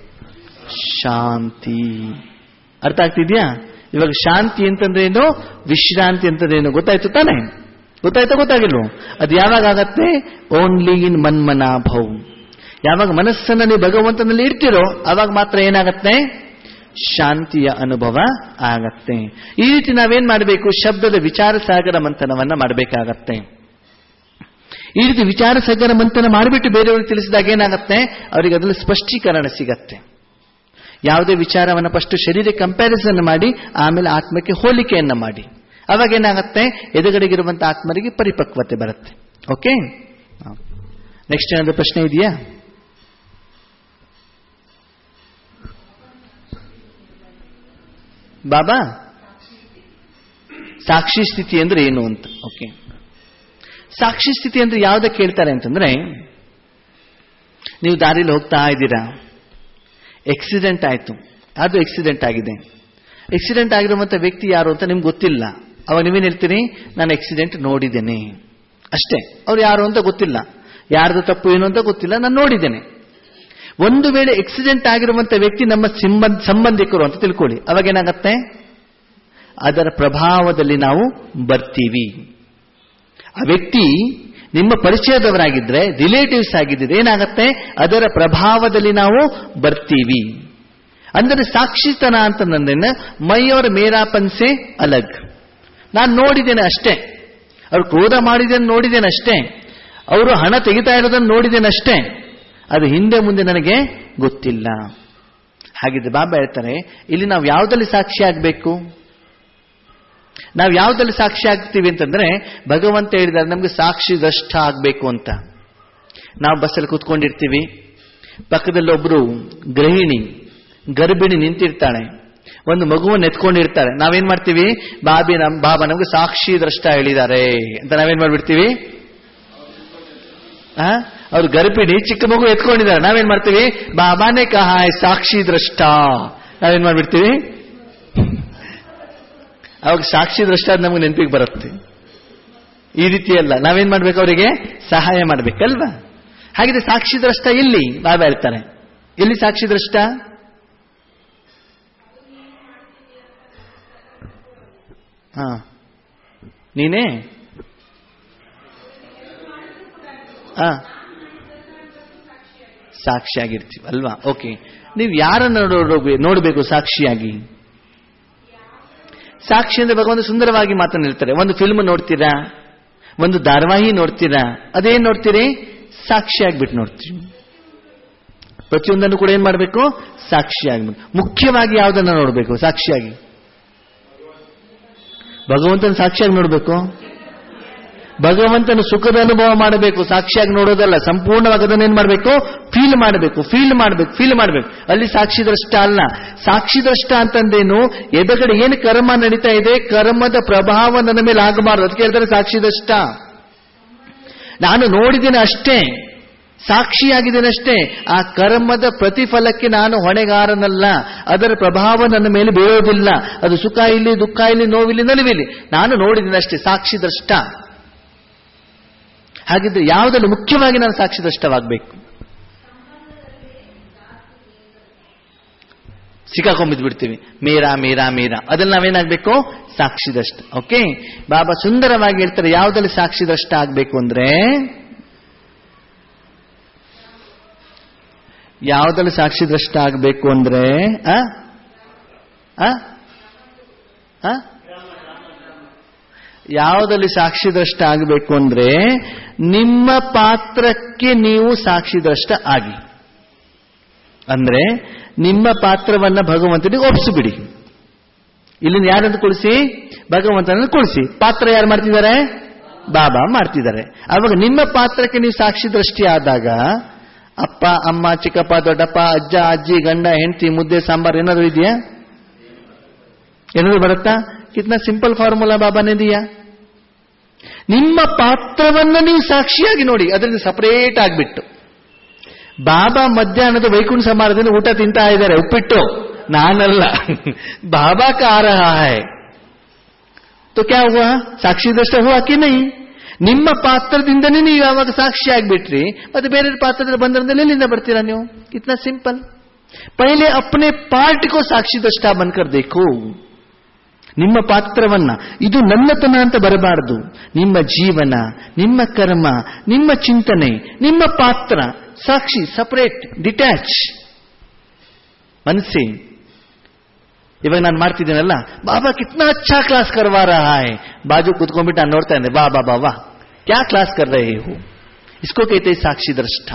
ಶಾಂತಿ ಅರ್ಥ ಆಗ್ತಿದ್ಯಾ ಇವಾಗ ಶಾಂತಿ ಅಂತಂದ್ರೆ ಏನು ವಿಶ್ರಾಂತಿ ಅಂತಂದ್ರೆ ಏನು ಗೊತ್ತಾಯ್ತು ತಾನೆ ಗೊತ್ತಾಯ್ತಾ ಗೊತ್ತಾಗಿಲ್ವ ಅದು ಯಾವಾಗ ಆಗತ್ತೆ ಓನ್ಲಿ ಇನ್ ಮನ್ಮನಾಭೌ ಯಾವಾಗ ಮನಸ್ಸನ್ನ ನೀವು ಭಗವಂತನಲ್ಲಿ ಇಡ್ತಿರೋ ಅವಾಗ ಮಾತ್ರ ಏನಾಗತ್ತೆ ಶಾಂತಿಯ ಅನುಭವ ಆಗತ್ತೆ ಈ ರೀತಿ ನಾವೇನ್ ಮಾಡಬೇಕು ಶಬ್ದದ ವಿಚಾರ ಸಾಗರ ಮಂಥನವನ್ನ ಮಾಡಬೇಕಾಗತ್ತೆ ಈ ರೀತಿ ವಿಚಾರ ಸಾಗರ ಮಂಥನ ಮಾಡಿಬಿಟ್ಟು ಬೇರೆಯವ್ರಿಗೆ ತಿಳಿಸಿದಾಗ ಏನಾಗತ್ತೆ ಅವರಿಗೆ ಅದರಲ್ಲಿ ಸ್ಪಷ್ಟೀಕರಣ ಸಿಗತ್ತೆ ಯಾವುದೇ ವಿಚಾರವನ್ನು ಫಸ್ಟ್ ಶರೀರ ಕಂಪ್ಯಾರಿಸನ್ ಮಾಡಿ ಆಮೇಲೆ ಆತ್ಮಕ್ಕೆ ಹೋಲಿಕೆಯನ್ನ ಮಾಡಿ ಅವಾಗ ಏನಾಗುತ್ತೆ ಎದುಗಡೆಗಿರುವಂತ ಆತ್ಮರಿಗೆ ಪರಿಪಕ್ವತೆ ಬರುತ್ತೆ ಓಕೆ ನೆಕ್ಸ್ಟ್ ಏನಾದ್ರು ಪ್ರಶ್ನೆ ಇದೆಯಾ ಬಾಬಾ ಸಾಕ್ಷಿ ಸ್ಥಿತಿ ಅಂದ್ರೆ ಏನು ಅಂತ ಓಕೆ ಸಾಕ್ಷಿ ಸ್ಥಿತಿ ಅಂದ್ರೆ ಯಾವ್ದಕ್ಕೆ ಹೇಳ್ತಾರೆ ಅಂತಂದ್ರೆ ನೀವು ದಾರಿಲಿ ಹೋಗ್ತಾ ಇದ್ದೀರಾ ಎಕ್ಸಿಡೆಂಟ್ ಆಯ್ತು ಅದು ಎಕ್ಸಿಡೆಂಟ್ ಆಗಿದೆ ಎಕ್ಸಿಡೆಂಟ್ ಆಗಿರುವಂತ ವ್ಯಕ್ತಿ ಯಾರು ಅಂತ ನಿಮ್ಗೆ ಗೊತ್ತಿಲ್ಲ ಅವಾಗ ನೀವೇನ್ ಹೇಳ್ತೀರಿ ನಾನು ಎಕ್ಸಿಡೆಂಟ್ ನೋಡಿದ್ದೇನೆ ಅಷ್ಟೇ ಅವ್ರು ಯಾರು ಅಂತ ಗೊತ್ತಿಲ್ಲ ಯಾರ್ದು ತಪ್ಪು ಏನು ಅಂತ ಗೊತ್ತಿಲ್ಲ ನಾನು ನೋಡಿದ್ದೇನೆ ಒಂದು ವೇಳೆ ಎಕ್ಸಿಡೆಂಟ್ ಆಗಿರುವಂತ ವ್ಯಕ್ತಿ ನಮ್ಮ ಸಿಂಬಂಧ ಸಂಬಂಧಿಕರು ಅಂತ ತಿಳ್ಕೊಳ್ಳಿ ಅವಾಗ ಏನಾಗತ್ತೆ ಅದರ ಪ್ರಭಾವದಲ್ಲಿ ನಾವು ಬರ್ತೀವಿ ಆ ವ್ಯಕ್ತಿ ನಿಮ್ಮ ಪರಿಚಯದವರಾಗಿದ್ರೆ ರಿಲೇಟಿವ್ಸ್ ಆಗಿದ್ದರೆ ಏನಾಗತ್ತೆ ಅದರ ಪ್ರಭಾವದಲ್ಲಿ ನಾವು ಬರ್ತೀವಿ ಅಂದರೆ ಸಾಕ್ಷಿತನ ಅಂತಂದ್ರೆ ಮೈಯವರ ಮೇರಾಪನ್ಸೆ ಅಲಗ್ ನಾನು ನೋಡಿದ್ದೇನೆ ಅಷ್ಟೇ ಅವ್ರು ಕ್ರೋಧ ಮಾಡಿದ್ದೇನೆ ನೋಡಿದ್ದೇನೆ ಅಷ್ಟೇ ಅವರು ಹಣ ತೆಗಿತಾ ಇರೋದನ್ನು ನೋಡಿದ್ದೇನೆ ಅಷ್ಟೇ ಅದು ಹಿಂದೆ ಮುಂದೆ ನನಗೆ ಗೊತ್ತಿಲ್ಲ ಹಾಗಿದ್ರೆ ಬಾಬಾ ಹೇಳ್ತಾರೆ ಇಲ್ಲಿ ನಾವು ಯಾವುದಲ್ಲಿ ಸಾಕ್ಷಿ ಆಗಬೇಕು ನಾವು ಯಾವುದಲ್ಲಿ ಸಾಕ್ಷಿ ಆಗ್ತೀವಿ ಅಂತಂದ್ರೆ ಭಗವಂತ ಹೇಳಿದ್ದಾರೆ ನಮಗೆ ಸಾಕ್ಷಿ ದಷ್ಟ ಆಗಬೇಕು ಅಂತ ನಾವು ಬಸ್ಸಲ್ಲಿ ಕೂತ್ಕೊಂಡಿರ್ತೀವಿ ಪಕ್ಕದಲ್ಲಿ ಒಬ್ರು ಗೃಹಿಣಿ ಗರ್ಭಿಣಿ ನಿಂತಿರ್ತಾಳೆ ಒಂದು ಮಗುವನ್ನು ಎತ್ಕೊಂಡಿರ್ತಾಳೆ ನಾವೇನ್ ಮಾಡ್ತೀವಿ ಬಾಬಿ ನಮ್ ಬಾಬಾ ನಮ್ಗೆ ಸಾಕ್ಷಿ ದೃಷ್ಟ ಹೇಳಿದ್ದಾರೆ ಅಂತ ನಾವೇನ್ ಮಾಡ್ಬಿಡ್ತೀವಿ ಆ ಅವ್ರು ಗರ್ಭಿಣಿ ಚಿಕ್ಕ ಮಗು ಎತ್ಕೊಂಡಿದ್ದಾರೆ ನಾವೇನ್ ಮಾಡ್ತೀವಿ ಬಾಬಾನೇ ಕಹ ಸಾಕ್ಷಿ ದೃಷ್ಟ ನಾವೇನ್ ಮಾಡ್ಬಿಡ್ತೀವಿ ಅವಾಗ ಸಾಕ್ಷಿ ದೃಷ್ಟ ನಮಗೆ ನೆನಪಿಗೆ ಬರುತ್ತೆ ಈ ರೀತಿ ಅಲ್ಲ ನಾವೇನ್ ಮಾಡ್ಬೇಕು ಅವರಿಗೆ ಸಹಾಯ ಮಾಡ್ಬೇಕಲ್ವಾ ಹಾಗಿದ್ರೆ ಸಾಕ್ಷಿ ದ್ರಷ್ಟ ಎಲ್ಲಿ ಬಾಬಾ ಹೇಳ್ತಾರೆ ಎಲ್ಲಿ ಸಾಕ್ಷಿ ದ್ರಷ್ಟ ಹಾ ನೀನೇ ಹಾ ಸಾಕ್ಷಿಯಾಗಿರ್ತೀವಿ ಅಲ್ವಾ ಓಕೆ ನೀವು ಯಾರನ್ನು ನೋಡ್ಬೇಕು ನೋಡಬೇಕು ಸಾಕ್ಷಿಯಾಗಿ ಸಾಕ್ಷಿ ಅಂದ್ರೆ ಭಗವಂತ ಸುಂದರವಾಗಿ ಮಾತನ್ನು ಹೇಳ್ತಾರೆ ಒಂದು ಫಿಲ್ಮ್ ನೋಡ್ತೀರಾ ಒಂದು ಧಾರಾವಾಹಿ ನೋಡ್ತೀರಾ ಅದೇನ್ ನೋಡ್ತೀರಿ ಸಾಕ್ಷಿಯಾಗ್ಬಿಟ್ಟು ನೋಡ್ತೀವಿ ಪ್ರತಿಯೊಂದನ್ನು ಕೂಡ ಏನ್ ಮಾಡಬೇಕು ಸಾಕ್ಷಿಯಾಗಿ ಮುಖ್ಯವಾಗಿ ಯಾವುದನ್ನ ನೋಡಬೇಕು ಸಾಕ್ಷಿಯಾಗಿ ಭಗವಂತನ ಸಾಕ್ಷಿಯಾಗಿ ನೋಡಬೇಕು ಭಗವಂತನ ಸುಖದ ಅನುಭವ ಮಾಡಬೇಕು ಸಾಕ್ಷಿಯಾಗಿ ನೋಡೋದಲ್ಲ ಸಂಪೂರ್ಣವಾಗಿ ಅದನ್ನೇನ್ ಮಾಡಬೇಕು ಫೀಲ್ ಮಾಡಬೇಕು ಫೀಲ್ ಮಾಡಬೇಕು ಫೀಲ್ ಮಾಡಬೇಕು ಅಲ್ಲಿ ಸಾಕ್ಷಿ ದೃಷ್ಟ ಅಲ್ಲ ಸಾಕ್ಷಿ ದೃಷ್ಟ ಅಂತಂದೇನು ಎದುರುಗಡೆ ಏನು ಕರ್ಮ ನಡೀತಾ ಇದೆ ಕರ್ಮದ ಪ್ರಭಾವ ನನ್ನ ಮೇಲೆ ಆಗಬಾರದು ಅದಕ್ಕೆ ಹೇಳ್ತಾರೆ ಸಾಕ್ಷಿ ದೃಷ್ಟ ನಾನು ನೋಡಿದ್ದೇನೆ ಅಷ್ಟೇ ಸಾಕ್ಷಿಯಾಗಿದ್ದೇನೆ ಅಷ್ಟೇ ಆ ಕರ್ಮದ ಪ್ರತಿಫಲಕ್ಕೆ ನಾನು ಹೊಣೆಗಾರನಲ್ಲ ಅದರ ಪ್ರಭಾವ ನನ್ನ ಮೇಲೆ ಬೀಳೋದಿಲ್ಲ ಅದು ಸುಖ ಇಲ್ಲಿ ದುಃಖ ಇಲ್ಲಿ ನೋವಿಲ್ಲಿ ನಲಿವಿಲ್ಲಿ ನಾನು ನೋಡಿದ್ದೇನೆ ಅಷ್ಟೇ ಸಾಕ್ಷಿ ದೃಷ್ಟ ಹಾಗಿದ್ರೆ ಯಾವುದನ್ನು ಮುಖ್ಯವಾಗಿ ನಾನು ಸಾಕ್ಷಿ ದೃಷ್ಟವಾಗಬೇಕು ಸಿಕ್ಕಾಕೊಂಬಿದ್ ಬಿಡ್ತೀವಿ ಮೀರಾ ಮೀರಾ ಮೀರಾ ಅದ್ರಲ್ಲಿ ನಾವೇನಾಗಬೇಕು ಸಾಕ್ಷಿದಷ್ಟ ಓಕೆ ಬಾಬಾ ಸುಂದರವಾಗಿ ಹೇಳ್ತಾರೆ ಯಾವುದಲ್ಲಿ ಸಾಕ್ಷಿದಷ್ಟ ಆಗಬೇಕು ಅಂದ್ರೆ ಯಾವುದಲ್ಲಿ ಸಾಕ್ಷಿದಷ್ಟ ಆಗಬೇಕು ಅಂದ್ರೆ ಆ? ಆ? ಆ? ಯಾವುದಲ್ಲಿ ಸಾಕ್ಷಿದ್ರಷ್ಟ ಆಗಬೇಕು ಅಂದ್ರೆ ನಿಮ್ಮ ಪಾತ್ರಕ್ಕೆ ನೀವು ಸಾಕ್ಷಿದ್ರಷ್ಟ ಆಗಿ ಅಂದ್ರೆ ನಿಮ್ಮ ಪಾತ್ರವನ್ನ ಭಗವಂತನಿಗೆ ಒಪ್ಪಿಸಿಬಿಡಿ ಇಲ್ಲಿಂದ ಯಾರನ್ನು ಕೊಡಿಸಿ ಭಗವಂತನನ್ನು ಕೊಡಿಸಿ ಪಾತ್ರ ಯಾರು ಮಾಡ್ತಿದ್ದಾರೆ ಬಾಬಾ ಮಾಡ್ತಿದ್ದಾರೆ ಅವಾಗ ನಿಮ್ಮ ಪಾತ್ರಕ್ಕೆ ನೀವು ಸಾಕ್ಷಿ ದೃಷ್ಟಿ ಆದಾಗ ಅಪ್ಪ ಅಮ್ಮ ಚಿಕ್ಕಪ್ಪ ದೊಡ್ಡಪ್ಪ ಅಜ್ಜ ಅಜ್ಜಿ ಗಂಡ ಹೆಂಡತಿ ಮುದ್ದೆ ಸಾಂಬಾರ್ ಏನಾದ್ರು ಇದೆಯಾ ಏನಾದ್ರು ಬರುತ್ತಾ ಕಿತ್ನಾ ಸಿಂಪಲ್ ಫಾರ್ಮುಲಾ ಬಾಬಾನೇ ದಿಯಾ ನಿಮ್ಮ ಪಾತ್ರವನ್ನ ನೀವು ಸಾಕ್ಷಿಯಾಗಿ ನೋಡಿ ಅದರಿಂದ ಸಪರೇಟ್ ಆಗ್ಬಿಟ್ಟು ಬಾಬಾ ಮಧ್ಯಾಹ್ನದ ವೈಕುಂಠ ಸಮಾರದಿಂದ ಊಟ ತಿಂತಾ ಇದ್ದಾರೆ ಉಪ್ಪಿಟ್ಟು ನಾನಲ್ಲ ಬಾಬಾ का आ रहा है तो क्या हुआ ಸಾಕ್ಷಿ ದೃಷ್ಟ हुआ कि नहीं ನಿಮ್ಮ ಪಾತ್ರದಿಂದನೇ ನೀವು ಯಾವಾಗ ಸಾಕ್ಷಿ ಆಗ್ಬಿಟ್ರಿ ಮತ್ತೆ ಬೇರೆ ಪಾತ್ರದ ಬಂದ್ರಲ್ಲಿ ಎಲ್ಲಿಂದ ಬರ್ತೀರಾ ನೀವು ಕಿತ್ನಾ ಸಿಂಪಲ್ ಪಹಲೆ ಅಪ್ನೆ ಪಾರ್ಟ್ ಕೋ ಸಾಕ್ಷಿ ದೃಷ್ಟ ಬನ್ಕರ್ ದೇಖೋ ನಿಮ್ಮ ಪಾತ್ರವನ್ನ ಇದು ನನ್ನತನ ಅಂತ ಬರಬಾರದು ನಿಮ್ಮ ಜೀವನ ನಿಮ್ಮ ಕರ್ಮ ನಿಮ್ಮ ಚಿಂತನೆ ನಿಮ್ಮ ಪಾತ್ರ ಸಾಕ್ಷಿ ಸಪರೇಟ್ ಡಿಟ್ಯಾಚ್ ಮನಸ್ಸಿ ಇವಾಗ ನಾನು ಮಾಡ್ತಿದ್ದೀನಲ್ಲ ಬಾಬಾ ಕಿತ್ನಾ ಅಚ್ಚಾ ಕ್ಲಾಸ್ ಕರ್ವಾ ರಹಾ ಹೈ ಬಾಜು ಕೂತ್ಕೊಂಡ್ಬಿಟ್ಟು ನಾನು ನೋಡ್ತಾ ಇದ್ದೆ ಬಾ ಬಾಬಾ ವಾ ಕ್ಯಾ ಕ್ಲಾಸ್ ಕರ್ ರಹೆ ಹೋ ಇಸ್ಕೋ ಕೈತೆ ಸಾಕ್ಷಿ ದೃಷ್ಟ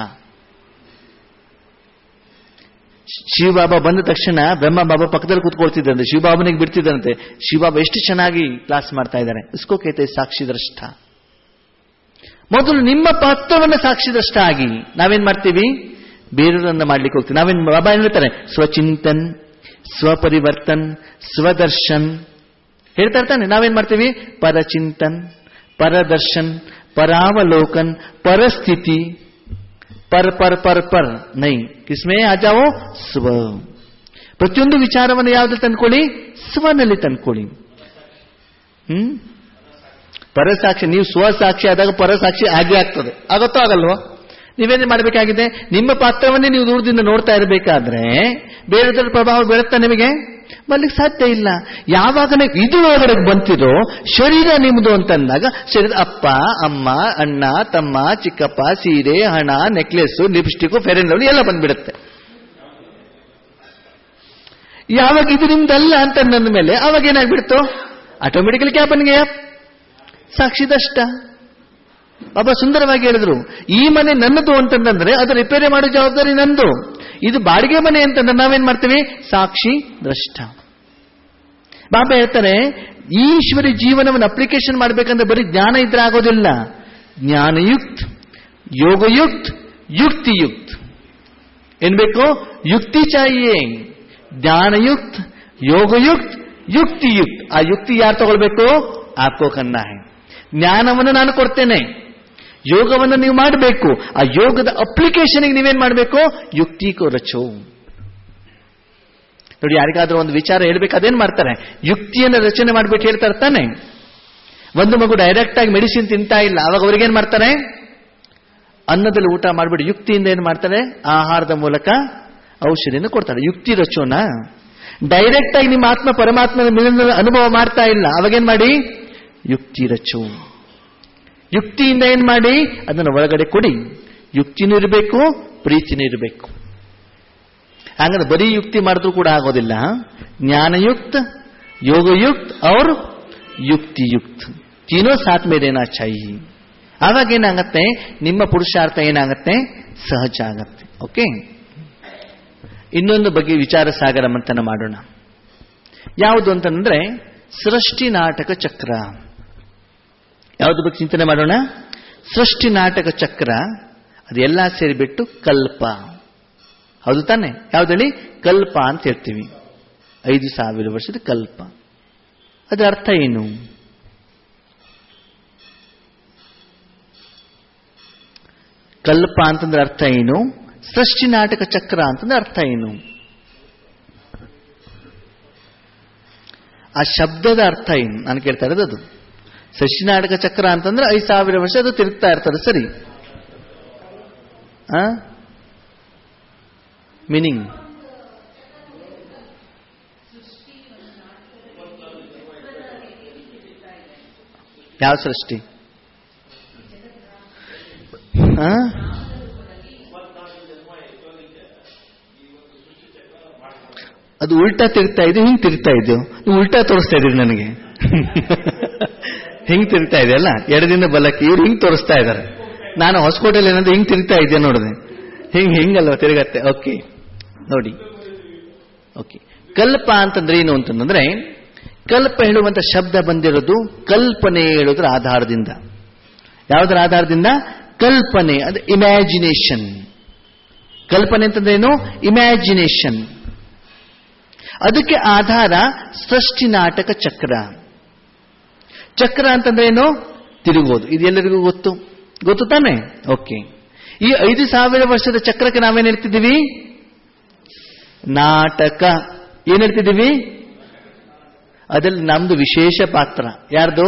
ಶಿವಬಾಬಾ ಬಂದ ತಕ್ಷಣ ಬ್ರಹ್ಮ ಬಾಬಾ ಪಕ್ಕದಲ್ಲಿ ಕೂತ್ಕೊಳ್ತಿದ್ದಂತೆ ಶಿವಬಾಬನಿಗೆ ಬಿಡ್ತಿದ್ದಂತೆ ಶಿವಬಾಬಾ ಎಷ್ಟು ಚೆನ್ನಾಗಿ ಕ್ಲಾಸ್ ಮಾಡ್ತಾ ಇದ್ದಾರೆ ಇಸ್ಕೋ ಕೈತೆ ಸಾಕ್ಷಿ ದೃಷ್ಟ ಮೊದಲು ನಿಮ್ಮ ಪಾತ್ರವನ್ನ ಸಾಕ್ಷಿ ದೃಷ್ಟ ಆಗಿ ನಾವೇನ್ ಮಾಡ್ತೀವಿ ಬೇರೆಯವರನ್ನ ಮಾಡ್ಲಿಕ್ಕೆ ಹೋಗ್ತೀವಿ ನಾವೇನ್ ಬಾಬಾ ಏನ್ ಹೇಳ್ತಾರೆ ಸ್ವಚಿಂತನ್ ಸ್ವಪರಿವರ್ತನ್ ಸ್ವದರ್ಶನ್ ಹೇಳ್ತಾ ಇರ್ತಾನೆ ನಾವೇನ್ ಮಾಡ್ತೀವಿ ಪರಚಿಂತನ್ ಪರದರ್ಶನ್ ಪರಾವಲೋಕನ್ ಪರಸ್ಥಿತಿ ಪರ್ ಪರ್ ಪರ್ ಪರ್ ನೈ ಕಿಸ್ಮೇ ಆ ಜಾವೋ ಸ್ವ ಪ್ರತಿಯೊಂದು ವಿಚಾರವನ್ನು ಯಾವ್ದ್ರಲ್ಲಿ ತಂದ್ಕೊಳ್ಳಿ ಸ್ವನಲ್ಲಿ ತಂದ್ಕೊಳ್ಳಿ ಹ್ಮ್ ಪರಸಾಕ್ಷಿ ನೀವು ಸ್ವಸಾಕ್ಷಿ ಆದಾಗ ಪರಸಾಕ್ಷಿ ಆಗೇ ಆಗ್ತದೆ ಆಗತ್ತೋ ಆಗಲ್ವೋ ನೀವೇನು ಮಾಡಬೇಕಾಗಿದೆ ನಿಮ್ಮ ಪಾತ್ರವನ್ನೇ ನೀವು ದೂರದಿಂದ ನೋಡ್ತಾ ಇರಬೇಕಾದ್ರೆ ಬೇರೆದರ ಪ್ರಭಾವ ಬೀಳುತ್ತಾ ನಿಮಗೆ ಬರ್ಲಿಕ್ಕೆ ಸಾಧ್ಯ ಇಲ್ಲ ಯಾವಾಗ ನೀವು ಇದು ಒಳಗಡೆ ಬಂತಿರೋ ಶರೀರ ನಿಮ್ದು ಅಂತಂದಾಗ ಶರೀರ ಅಪ್ಪ ಅಮ್ಮ ಅಣ್ಣ ತಮ್ಮ ಚಿಕ್ಕಪ್ಪ ಸೀರೆ ಹಣ ನೆಕ್ಲೆಸ್ ಲಿಪ್ಸ್ಟಿಕ್ ಫೆರೆನ್ ಲವ್ಲಿ ಎಲ್ಲ ಬಂದ್ಬಿಡುತ್ತೆ ಯಾವಾಗ ಇದು ನಿಮ್ದಲ್ಲ ಅಂತ ನನ್ನ ಮೇಲೆ ಅವಾಗ ಏನಾಗ್ಬಿಡ್ತು ಆಟೋಮೆಟಿಕಲಿ ಕ್ಯಾಪನ್ಗೆ ಸಾಕ್ಷಿದಷ್ಟ ಬಾಬಾ ಸುಂದರವಾಗಿ ಹೇಳಿದ್ರು ಈ ಮನೆ ನನ್ನದು ಅಂತಂದ್ರೆ ಅದು ರಿಪೇರಿ ಮಾಡೋ ಜವಾಬ್ದಾರಿ ನಂದು ಇದು ಬಾಡಿಗೆ ಮನೆ ಅಂತಂದ್ರೆ ನಾವೇನ್ ಮಾಡ್ತೀವಿ ಸಾಕ್ಷಿ ದ್ರಷ್ಟ ಬಾಬಾ ಹೇಳ್ತಾರೆ ಈಶ್ವರಿ ಜೀವನವನ್ನು ಅಪ್ಲಿಕೇಶನ್ ಮಾಡ್ಬೇಕಂದ್ರೆ ಬರೀ ಜ್ಞಾನ ಇದ್ರೆ ಆಗೋದಿಲ್ಲ ಜ್ಞಾನಯುಕ್ತ ಯೋಗಯುಕ್ತ ಯುಕ್ತಿಯುಕ್ತ ಏನ್ ಬೇಕು ಯುಕ್ತಿ ಚಾಹಿಯೇ ಜ್ಞಾನಯುಕ್ತ ಯೋಗಯುಕ್ತ ಯುಕ್ತಿಯುಕ್ತ ಆ ಯುಕ್ತಿ ಯಾರು ತಗೊಳ್ಬೇಕು ಆಪ್ಕೋ ಕನ್ನ ಹೈ ಜ್ಞಾನವನ್ನು ನಾನು ಕೊಡ್ತೇನೆ ಯೋಗವನ್ನು ನೀವು ಮಾಡಬೇಕು ಆ ಯೋಗದ ಅಪ್ಲಿಕೇಶನ್ಗೆ ನೀವೇನ್ ಮಾಡಬೇಕು ಯುಕ್ತಿ ಕೋ ರಚೋ ನೋಡಿ ಯಾರಿಗಾದ್ರೂ ಒಂದು ವಿಚಾರ ಹೇಳ್ಬೇಕು ಅದೇನ್ ಮಾಡ್ತಾರೆ ಯುಕ್ತಿಯನ್ನು ರಚನೆ ಮಾಡಿಬಿಟ್ಟು ಹೇಳ್ತಾರೆ ತಾನೆ ಒಂದು ಮಗು ಡೈರೆಕ್ಟ್ ಆಗಿ ಮೆಡಿಸಿನ್ ತಿಂತಾ ಇಲ್ಲ ಅವಾಗ ಅವ್ರಿಗೇನ್ ಮಾಡ್ತಾರೆ ಅನ್ನದಲ್ಲಿ ಊಟ ಮಾಡಿಬಿಟ್ಟು ಯುಕ್ತಿಯಿಂದ ಏನ್ ಮಾಡ್ತಾರೆ ಆಹಾರದ ಮೂಲಕ ಔಷಧಿಯನ್ನು ಕೊಡ್ತಾರೆ ಯುಕ್ತಿ ರಚೋನ ಡೈರೆಕ್ಟ್ ಆಗಿ ನಿಮ್ಮ ಆತ್ಮ ಪರಮಾತ್ಮನ ಮಿಲನದ ಅನುಭವ ಮಾಡ್ತಾ ಇಲ್ಲ ಅವಾಗೇನ್ ಮಾಡಿ ಯುಕ್ತಿ ರಚು ಯುಕ್ತಿಯಿಂದ ಏನ್ ಮಾಡಿ ಅದನ್ನು ಒಳಗಡೆ ಕೊಡಿ ಯುಕ್ತಿನೂ ಇರಬೇಕು ಪ್ರೀತಿನೂ ಇರಬೇಕು ಹಂಗಂದ್ರೆ ಬರೀ ಯುಕ್ತಿ ಮಾಡಿದ್ರು ಕೂಡ ಆಗೋದಿಲ್ಲ ಜ್ಞಾನಯುಕ್ತ ಯೋಗಯುಕ್ತ और ಯುಕ್ತಿಯುಕ್ತ ತೀನೋ ಸಾತ್ ಮೇ ದೇನಾ ಚಾಯಿ ಆವಾಗ ಏನಾಗತ್ತೆ ನಿಮ್ಮ ಪುರುಷಾರ್ಥ ಏನಾಗತ್ತೆ ಸಹಜ ಆಗತ್ತೆ ಓಕೆ ಇನ್ನೊಂದು ಬಗ್ಗೆ ವಿಚಾರ ಸಾಗರ ಮಂಥನ ಮಾಡೋಣ ಯಾವುದು ಅಂತಂದ್ರೆ ಸೃಷ್ಟಿ ನಾಟಕ ಚಕ್ರ ಯಾವುದು ಬಗ್ಗೆ ಚಿಂತನೆ ಮಾಡೋಣ ಸೃಷ್ಟಿ ನಾಟಕ ಚಕ್ರ ಅದೆಲ್ಲ ಸೇರಿಬಿಟ್ಟು ಕಲ್ಪ ಹೌದು ತಾನೆ ಯಾವ್ದೇಳಿ ಕಲ್ಪ ಅಂತ ಹೇಳ್ತೀವಿ ಐದು ಸಾವಿರ ವರ್ಷದ ಕಲ್ಪ ಅದರ ಅರ್ಥ ಏನು ಕಲ್ಪ ಅಂತಂದ್ರೆ ಅರ್ಥ ಏನು ಸೃಷ್ಟಿ ನಾಟಕ ಚಕ್ರ ಅಂತಂದ್ರೆ ಅರ್ಥ ಏನು ಆ ಶಬ್ದದ ಅರ್ಥ ಏನು ನಾನು ಕೇಳ್ತಾ ಇರೋದು ಅದು ಸೃಷ್ಟಿ ನಾಟಕ ಚಕ್ರ ಅಂತಂದ್ರೆ ಐದು ಸಾವಿರ ವರ್ಷ ಅದು ತಿರುಗ್ತಾ ಇರ್ತಾರೆ ಸರಿ ಆ ಮೀನಿಂಗ್ ಯಾವ ಸೃಷ್ಟಿ ಆ? ಅದು ಉಲ್ಟಾ ತಿರುಗ್ತಾ ಇದೆ ಹಿಂಗ್ ತಿರುಗ್ತಾ ಇದ್ದು ನೀವು ಉಲ್ಟಾ ತೋರಿಸ್ತಾ ಇದ್ದೀರಿ ನನಗೆ ಹಿಂಗ್ ತಿರುಗ್ತಾ ಇದೆ ಅಲ್ಲ ಎಡದಿಂದ ಬಲಕ್ಕೆ ಇವ್ರು ಹಿಂಗ್ ತೋರಿಸ್ತಾ ಇದ್ದಾರೆ ನಾನು ಹೊಸಕೋಟೆಯಲ್ಲಿ ಏನಂದ್ರೆ ಹಿಂಗ್ ತಿರುಗ್ತಾ ಇದ್ದೆ ನೋಡಿದೆ ಹಿಂಗ್ ಹಿಂಗಲ್ವ ತಿರುಗತ್ತೆ ಓಕೆ ನೋಡಿ ಓಕೆ ಕಲ್ಪ ಅಂತಂದ್ರೆ ಏನು ಅಂತಂದ್ರೆ ಕಲ್ಪ ಹೇಳುವಂತ ಶಬ್ದ ಬಂದಿರೋದು ಕಲ್ಪನೆ ಹೇಳೋದ್ರ ಆಧಾರದಿಂದ ಯಾವುದರ ಆಧಾರದಿಂದ ಕಲ್ಪನೆ ಅದು ಇಮ್ಯಾಜಿನೇಷನ್ ಕಲ್ಪನೆ ಅಂತಂದ್ರೆ ಏನು ಇಮ್ಯಾಜಿನೇಷನ್ ಅದಕ್ಕೆ ಆಧಾರ ಸೃಷ್ಟಿ ನಾಟಕ ಚಕ್ರ ಚಕ್ರ ಅಂತಂದ್ರೆ ಏನು ತಿರುಗೋದು ಇದು ಎಲ್ಲರಿಗೂ ಗೊತ್ತು ಗೊತ್ತು ತಾನೆ ಓಕೆ ಈ ಐದು ಸಾವಿರ ವರ್ಷದ ಚಕ್ರಕ್ಕೆ ನಾವೇನ್ ಹೇಳ್ತಿದ್ದೀವಿ ನಾಟಕ ಏನ್ ಹೇಳ್ತಿದ್ದೀವಿ ಅದ್ರಲ್ಲಿ ನಮ್ದು ವಿಶೇಷ ಪಾತ್ರ ಯಾರ್ದು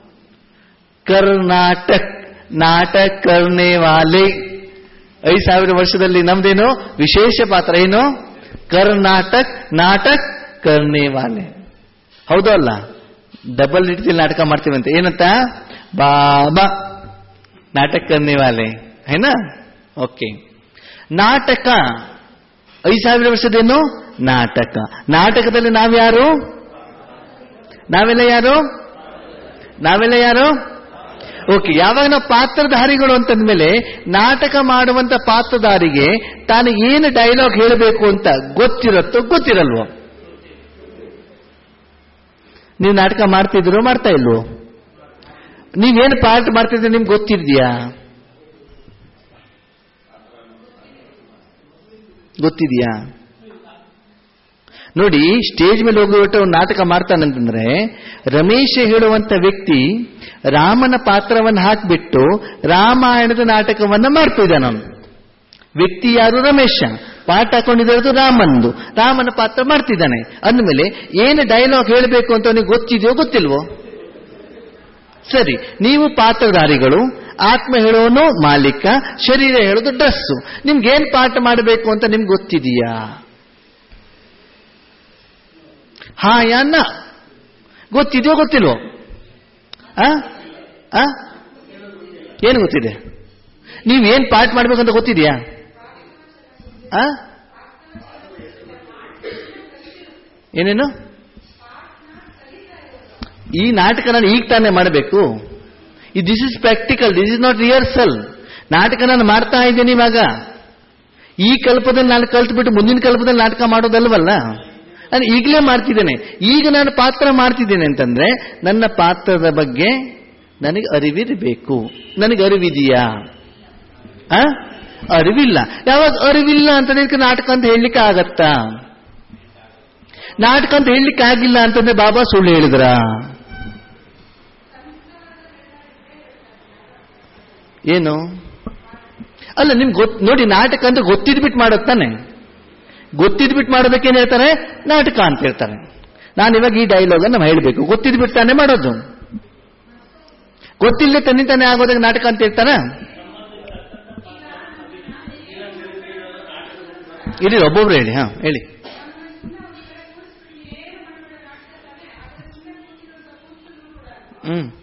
ಕರ್ನಾಟಕ್ ನಾಟಕ ಕರ್ನೆ ವಾಲೆ ಐದು ಸಾವಿರ ವರ್ಷದಲ್ಲಿ ನಮ್ದೇನು ವಿಶೇಷ ಪಾತ್ರ ಏನು ಕರ್ನಾಟಕ್ ನಾಟಕ್ ಕರ್ನೆ ವಾಲೆ ಹೌದು ಅಲ್ಲ ಡಬಲ್ ರೀತಿಯಲ್ಲಿ ನಾಟಕ ಮಾಡ್ತೀವಂತೆ ಏನಂತ ಬಾಬಾ ನಾಟಕ ಕರ್ನೆ ವಾಲೆ ಹೇನಾ ಓಕೆ ನಾಟಕ ಐದು ಸಾವಿರ ವರ್ಷದೇನು ನಾಟಕ ನಾಟಕದಲ್ಲಿ ನಾವ್ಯಾರು ನಾವೆಲ್ಲ ಯಾರು ನಾವೆಲ್ಲ ಯಾರು ಓಕೆ ಯಾವಾಗ ನಾವು ಪಾತ್ರಧಾರಿಗಳು ಅಂತಂದ್ಮೇಲೆ ನಾಟಕ ಮಾಡುವಂತ ಪಾತ್ರಧಾರಿಗೆ ತಾನು ಏನು ಡೈಲಾಗ್ ಹೇಳಬೇಕು ಅಂತ ಗೊತ್ತಿರತ್ತೋ ಗೊತ್ತಿರಲ್ವೋ ನೀವು ನಾಟಕ ಮಾಡ್ತಿದ್ರು ಮಾಡ್ತಾ ಇಲ್ವೋ ನೀವೇನು ಪಾರ್ಟ್ ಮಾಡ್ತಿದ್ರೆ ನಿಮ್ಗೆ ಗೊತ್ತಿದ್ಯಾ ಗೊತ್ತಿದ್ಯಾ ನೋಡಿ ಸ್ಟೇಜ್ ಮೇಲೆ ಹೋಗಿಬಿಟ್ಟು ಒಂದು ನಾಟಕ ಮಾಡ್ತಾನಂತಂದ್ರೆ ರಮೇಶ ಹೇಳುವಂತ ವ್ಯಕ್ತಿ ರಾಮನ ಪಾತ್ರವನ್ನು ಹಾಕಿಬಿಟ್ಟು ರಾಮಾಯಣದ ನಾಟಕವನ್ನ ಮಾಡ್ತಿದ್ದಾನ ಅವನು ವ್ಯಕ್ತಿ ಯಾರು ರಮೇಶ ಪಾಠ ಹಾಕೊಂಡಿರೋದು ರಾಮಂದು ರಾಮನ ಪಾತ್ರ ಮಾಡ್ತಿದ್ದಾನೆ ಅಂದಮೇಲೆ ಏನು ಡೈಲಾಗ್ ಹೇಳಬೇಕು ಅಂತ ಅವನಿಗೆ ಗೊತ್ತಿದೆಯೋ ಗೊತ್ತಿಲ್ವೋ ಸರಿ ನೀವು ಪಾತ್ರಧಾರಿಗಳು ಆತ್ಮ ಹೇಳೋನು ಮಾಲೀಕ ಶರೀರ ಹೇಳೋದು ಡ್ರೆಸ್ಸು ನಿಮ್ಗೇನ್ ಪಾಠ ಮಾಡಬೇಕು ಅಂತ ನಿಮ್ಗೆ ಗೊತ್ತಿದೆಯಾ ಹಾ ಯಾನ್ನ ಗೊತ್ತಿದೆಯೋ ಗೊತ್ತಿಲ್ವೋ ಆ ಆ? ಏನು ಗೊತ್ತಿದೆ ನೀವೇನ್ ಪಾಠ ಮಾಡ್ಬೇಕಂತ ಗೊತ್ತಿದೆಯಾ ಆ ಏನೇನು ಈ ನಾಟಕ ನಾನು ಈಗ ತಾನೇ ಮಾಡಬೇಕು ಈ this is practical this is not rehearsal ನಾಟಕ ನಾನು ಮಾಡ್ತಾ ಇದ್ದೀನಿ ಇವಾಗ ಈ ಕಲ್ಪದಲ್ಲಿ ನಾನು ಕಲ್ತ್ಬಿಟ್ಟು ಮುಂದಿನ ಕಲ್ಪದಲ್ಲಿ ನಾಟಕ ಮಾಡೋದಲ್ವಲ್ಲ ನಾನು ಈಗಲೇ ಮಾಡ್ತಿದ್ದೇನೆ ಈಗ ನಾನು ಪಾತ್ರ ಮಾಡ್ತಿದ್ದೇನೆ ಅಂತಂದ್ರೆ ನನ್ನ ಪಾತ್ರದ ಬಗ್ಗೆ ನನಗೆ ಅರಿವಿರಬೇಕು ನನಗೆ ಅರಿವಿದೆಯಾ ಆ ಅರಿವಿಲ್ಲ ಯಾವಾಗ ಅರಿವಿಲ್ಲ ಅಂತಂದ್ರೆ ಇದಕ್ಕೆ ನಾಟಕ ಅಂತ ಹೇಳಲಿಕ್ಕೆ ಆಗತ್ತಾ ನಾಟಕ ಅಂತ ಹೇಳಲಿಕ್ಕೆ ಆಗಿಲ್ಲ ಅಂತಂದ್ರೆ ಬಾಬಾ ಸುಳ್ಳು ಹೇಳಿದ್ರ ಏನು ಅಲ್ಲ ನಿಮ್ಗೆ ಗೊತ್ತು ನೋಡಿ ನಾಟಕ ಅಂತ ಗೊತ್ತಿದ್ಬಿಟ್ಟು ಮಾಡೋದು ತಾನೆ ಗೊತ್ತಿದ್ಬಿಟ್ಟು ಮಾಡೋದಕ್ಕೇನು ಹೇಳ್ತಾರೆ ನಾಟಕ ಅಂತ ಹೇಳ್ತಾರೆ ನಾನು ಇವಾಗ ಈ ಡೈಲಾಗ್ ಅನ್ನು ಹೇಳಬೇಕು ಗೊತ್ತಿದ್ಬಿಟ್ಟು ತಾನೇ ಮಾಡೋದು ಗೊತ್ತಿಲ್ಲದೆ ತನ್ನಿ ತಾನೇ ಆಗೋದಕ್ಕೆ ನಾಟಕ ಅಂತ ಹೇಳ್ತಾರ ಇಲ್ಲಿ ಒಬ್ಬೊಬ್ರು ಹೇಳಿ ಹಾ ಹೇಳಿ ಹ್ಮ್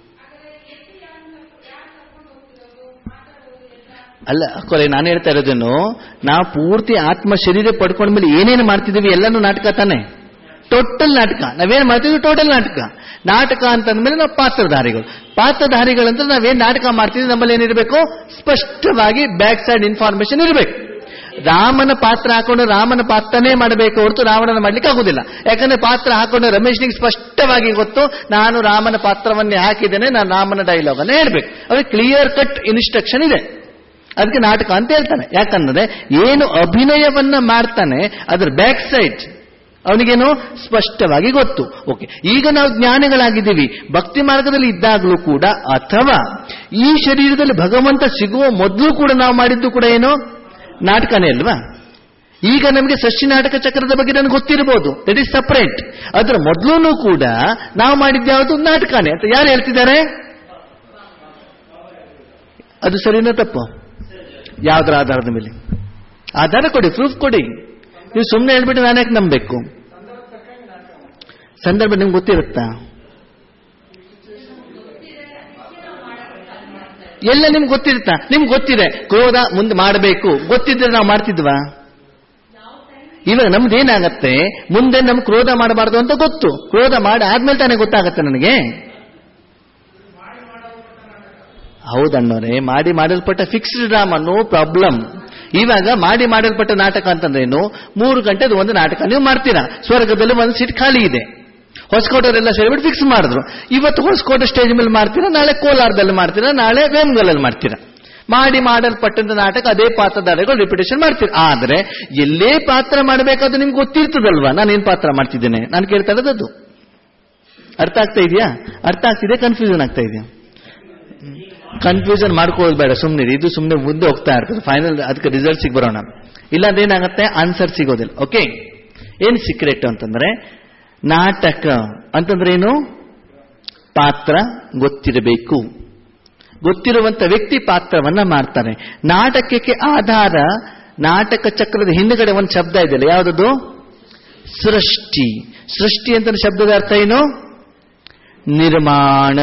ಅಲ್ಲ ಕೊಲೆ ನಾನು ಹೇಳ್ತಾ ಇರೋದೇನು ನಾವು ಪೂರ್ತಿ ಆತ್ಮ ಶರೀರ ಪಡ್ಕೊಂಡ್ಮೇಲೆ ಏನೇನು ಮಾಡ್ತಿದೀವಿ ಎಲ್ಲನೂ ನಾಟಕ ತಾನೆ ಟೋಟಲ್ ನಾಟಕ ನಾವೇನ್ ಮಾಡ್ತಿದ್ವಿ ಟೋಟಲ್ ನಾಟಕ ನಾಟಕ ಅಂತಂದ್ಮೇಲೆ ನಾವು ಪಾತ್ರಧಾರಿಗಳು ಪಾತ್ರಧಾರಿಗಳಂದ್ರೆ ನಾವೇನ್ ನಾಟಕ ಮಾಡ್ತಿದ್ವಿ ನಮ್ಮಲ್ಲಿ ಏನಿರಬೇಕು ಸ್ಪಷ್ಟವಾಗಿ ಬ್ಯಾಕ್ ಸೈಡ್ ಇನ್ಫಾರ್ಮೇಶನ್ ಇರಬೇಕು ರಾಮನ ಪಾತ್ರ ಹಾಕೊಂಡು ರಾಮನ ಪಾತ್ರನೇ ಮಾಡಬೇಕು ಹೊರತು ರಾವಣನ ಮಾಡ್ಲಿಕ್ಕೆ ಆಗುದಿಲ್ಲ ಯಾಕಂದ್ರೆ ಪಾತ್ರ ಹಾಕೊಂಡು ರಮೇಶ್ನಿಗೆ ಸ್ಪಷ್ಟವಾಗಿ ಗೊತ್ತು ನಾನು ರಾಮನ ಪಾತ್ರವನ್ನೇ ಹಾಕಿದ್ದೇನೆ ನಾನು ರಾಮನ ಡೈಲಾಗ್ ಅನ್ನ ಹೇಳ್ಬೇಕು ಅವ್ರಿಗೆ ಕ್ಲಿಯರ್ ಕಟ್ ಇನ್ಸ್ಟ್ರಕ್ಷನ್ ಇದೆ ಅದಕ್ಕೆ ನಾಟಕ ಅಂತ ಹೇಳ್ತಾನೆ ಯಾಕಂದ್ರೆ ಏನು ಅಭಿನಯವನ್ನ ಮಾಡ್ತಾನೆ ಅದರ ಬ್ಯಾಕ್ ಸೈಡ್ ಅವನಿಗೇನು ಸ್ಪಷ್ಟವಾಗಿ ಗೊತ್ತು ಓಕೆ ಈಗ ನಾವು ಜ್ಞಾನಿಗಳಾಗಿದ್ದೀವಿ ಭಕ್ತಿ ಮಾರ್ಗದಲ್ಲಿ ಇದ್ದಾಗಲೂ ಕೂಡ ಅಥವಾ ಈ ಶರೀರದಲ್ಲಿ ಭಗವಂತ ಸಿಗುವ ಮೊದಲು ಕೂಡ ನಾವು ಮಾಡಿದ್ದು ಕೂಡ ಏನು ನಾಟಕನೇ ಅಲ್ವಾ ಈಗ ನಮಗೆ ಸೃಷ್ಟಿ ನಾಟಕ ಚಕ್ರದ ಬಗ್ಗೆ ನನಗೆ ಗೊತ್ತಿರಬಹುದು ದಟ್ ಈಸ್ ಸಪರೇಟ್ ಅದರ ಮೊದಲು ಕೂಡ ನಾವು ಮಾಡಿದ್ಯಾವುದು ನಾಟಕನೇ ಅಂತ ಯಾರು ಹೇಳ್ತಿದ್ದಾರೆ ಅದು ಸರಿನಾ ತಪ್ಪು ಯಾವುದರ ಆಧಾರದ ಮೇಲೆ ಆಧಾರ ಕೊಡಿ ಪ್ರೂಫ್ ಕೊಡಿ ನೀವು ಸುಮ್ಮನೆ ಹೇಳ್ಬಿಟ್ಟು ನಾನು ಯಾಕೆ ನಂಬಬೇಕು ಸಂದರ್ಭ ನಿಮ್ಗೆ ಗೊತ್ತಿರುತ್ತಾ ಎಲ್ಲ ನಿಮ್ಗೆ ಗೊತ್ತಿರುತ್ತಾ ನಿಮ್ಗೆ ಗೊತ್ತಿದೆ ಕ್ರೋಧ ಮುಂದೆ ಮಾಡಬೇಕು ಗೊತ್ತಿದ್ರೆ ನಾವು ಮಾಡ್ತಿದ್ವಾ ಇವಾಗ ನಮ್ದು ಏನಾಗತ್ತೆ ಮುಂದೆ ನಮ್ ಕ್ರೋಧ ಮಾಡಬಾರ್ದು ಅಂತ ಗೊತ್ತು ಕ್ರೋಧ ಮಾಡಿ ಆದ್ಮೇಲೆ ತಾನೇ ಗೊತ್ತಾಗತ್ತೆ ನನಗೆ ಹೌದಣ್ಣವ್ರೆ ಮಾಡಿ ಮಾಡಲ್ಪಟ್ಟ ಫಿಕ್ಸ್ಡ್ ಡ್ರಾಮಾ ನೋ ಪ್ರಾಬ್ಲಮ್ ಇವಾಗ ಮಾಡಿ ಮಾಡಲ್ಪಟ್ಟ ನಾಟಕ ಅಂತಂದ್ರೇನು ಮೂರು ಗಂಟೆದು ಒಂದು ನಾಟಕ ನೀವು ಮಾಡ್ತೀರಾ ಸ್ವರ್ಗದಲ್ಲಿ ಒಂದು ಸೀಟ್ ಖಾಲಿ ಇದೆ ಹೊಸಕೋಟೆಯವರೆಲ್ಲ ಸೇರಿಬಿಟ್ಟು ಫಿಕ್ಸ್ ಮಾಡಿದ್ರು ಇವತ್ತು ಹೊಸಕೋಟೆ ಸ್ಟೇಜ್ ಮೇಲೆ ಮಾಡ್ತೀರಾ ನಾಳೆ ಕೋಲಾರದಲ್ಲಿ ಮಾಡ್ತೀರಾ ನಾಳೆ ವೇಮಗಲಲ್ಲಿ ಮಾಡ್ತೀರಾ ಮಾಡಿ ಮಾಡಲ್ಪಟ್ಟಂತ ನಾಟಕ ಅದೇ ಪಾತ್ರಧಾರಿಗಳು ರಿಪಿಟೇಷನ್ ಮಾಡ್ತೀರಾ ಆದ್ರೆ ಎಲ್ಲೇ ಪಾತ್ರ ಮಾಡಬೇಕಾದ್ರೆ ನಿಮ್ಗೆ ಗೊತ್ತಿರ್ತದಲ್ವಾ ನಾನು ಏನ್ ಪಾತ್ರ ಮಾಡ್ತಿದ್ದೇನೆ ನಾನು ಕೇಳ್ತಾ ಇರೋದು ಅರ್ಥ ಆಗ್ತಾ ಇದೆಯಾ ಅರ್ಥ ಆಗ್ತಿದೆ ಕನ್ಫ್ಯೂಷನ್ ಆಗ್ತಾ ಇದೆಯಾ ಕನ್ಫ್ಯೂಷನ್ ಮಾಡ್ಕೊಳ್ಳೋದು ಬೇಡ ಸುಮ್ಮನೆ ಇದು ಸುಮ್ಮನೆ ಮುಂದೆ ಹೋಗ್ತಾ ಇರ್ತದೆ ಫೈನಲ್ ಅದಕ್ಕೆ ರಿಸಲ್ಟ್ ಸಿಗ್ ಬರೋಣ ಇಲ್ಲ ಅದೇನಾಗುತ್ತೆ ಆನ್ಸರ್ ಸಿಗೋದಿಲ್ಲ ಓಕೆ ಏನ್ ಸೀಕ್ರೆಟ್ ಅಂತಂದ್ರೆ ನಾಟಕ ಅಂತಂದ್ರೆ ಏನು ಪಾತ್ರ ಗೊತ್ತಿರಬೇಕು ಗೊತ್ತಿರುವಂತ ವ್ಯಕ್ತಿ ಪಾತ್ರವನ್ನ ಮಾಡ್ತಾರೆ ನಾಟಕಕ್ಕೆ ಆಧಾರ ನಾಟಕ ಚಕ್ರದ ಹಿಂದುಗಡೆ ಒಂದು ಶಬ್ದ ಇದೆಯಲ್ಲ ಯಾವುದದು ಸೃಷ್ಟಿ ಸೃಷ್ಟಿ ಅಂತ ಶಬ್ದದ ಅರ್ಥ ಏನು ನಿರ್ಮಾಣ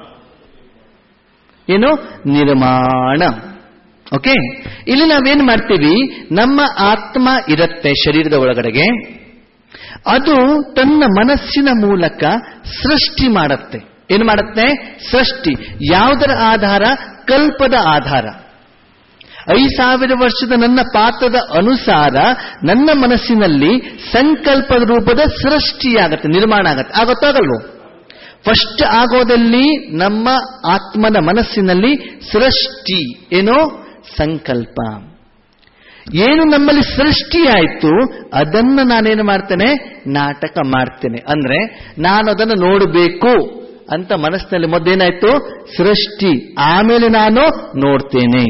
ಏನು ನಿರ್ಮಾಣ ಓಕೆ ಇಲ್ಲಿ ನಾವೇನ್ ಮಾಡ್ತೀವಿ ನಮ್ಮ ಆತ್ಮ ಇರುತ್ತೆ ಶರೀರದ ಒಳಗಡೆಗೆ ಅದು ತನ್ನ ಮನಸ್ಸಿನ ಮೂಲಕ ಸೃಷ್ಟಿ ಮಾಡುತ್ತೆ ಏನು ಮಾಡುತ್ತೆ ಸೃಷ್ಟಿ ಯಾವುದರ ಆಧಾರ ಕಲ್ಪದ ಆಧಾರ ಐದು ಸಾವಿರ ವರ್ಷದ ನನ್ನ ಪಾತ್ರದ ಅನುಸಾರ ನನ್ನ ಮನಸ್ಸಿನಲ್ಲಿ ಸಂಕಲ್ಪದ ರೂಪದ ಸೃಷ್ಟಿಯಾಗತ್ತೆ ನಿರ್ಮಾಣ ಆಗತ್ತೆ ಆಗುತ್ತಾಗಲ್ವೋ ಫಸ್ಟ್ ಆಗೋದಲ್ಲಿ ನಮ್ಮ ಆತ್ಮನ ಮನಸ್ಸಿನಲ್ಲಿ ಸೃಷ್ಟಿ ಏನೋ ಸಂಕಲ್ಪ ಏನು ನಮ್ಮಲ್ಲಿ ಸೃಷ್ಟಿಯಾಯಿತು ಅದನ್ನು ನಾನೇನು ಮಾಡ್ತೇನೆ ನಾಟಕ ಮಾಡ್ತೇನೆ ಅಂದ್ರೆ ನಾನು ಅದನ್ನು ನೋಡಬೇಕು ಅಂತ ಮನಸ್ಸಿನಲ್ಲಿ ಮೊದ್ದೇನಾಯ್ತು ಸೃಷ್ಟಿ ಆಮೇಲೆ ನಾನು ನೋಡ್ತೇನೆ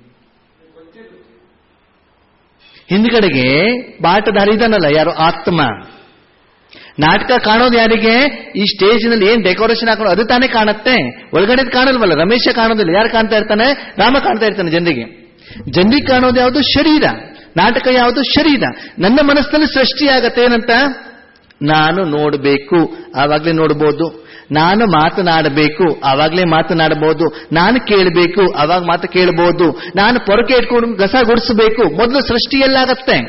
ಹಿಂದ್ಗಡೆಗೆ ಬಾಟದಾರಿ ಇದಾನಲ್ಲ ಯಾರು ಆತ್ಮ ನಾಟಕ ಕಾಣೋದು ಯಾರಿಗೆ ಈ ಸ್ಟೇಜ್ನಲ್ಲಿ ಏನ್ ಡೆಕೋರೇಷನ್ ಹಾಕೊಂಡು ಅದು ತಾನೇ ಕಾಣುತ್ತೆ ಒಳಗಡೆ ಕಾಣಲ್ವಲ್ಲ ರಮೇಶ ಕಾಣೋದಿಲ್ಲ ಯಾರು ಕಾಣ್ತಾ ಇರ್ತಾನೆ ರಾಮ ಕಾಣ್ತಾ ಇರ್ತಾನೆ ಜನರಿಗೆ ಜನರಿಗೆ ಕಾಣೋದು ಯಾವುದು ಶರೀರ ನಾಟಕ ಯಾವುದು ಶರೀರ ನನ್ನ ಮನಸ್ಸಿನಲ್ಲಿ ಸೃಷ್ಟಿಯಾಗತ್ತೆ ಏನಂತ ನಾನು ನೋಡಬೇಕು ಆವಾಗಲೇ ನೋಡ್ಬೋದು ನಾನು ಮಾತನಾಡಬೇಕು ಆವಾಗಲೇ ಮಾತನಾಡಬಹುದು ನಾನು ಕೇಳಬೇಕು ಆವಾಗ ಮಾತು ಕೇಳಬಹುದು ನಾನು ಪೊರಕೆ ಇಟ್ಕೊಂಡು ಗಸ ಗುಡಿಸಬೇಕು ಮೊದಲು ಸೃಷ್ಟಿಯಲ್ಲಾಗತ್ತೆ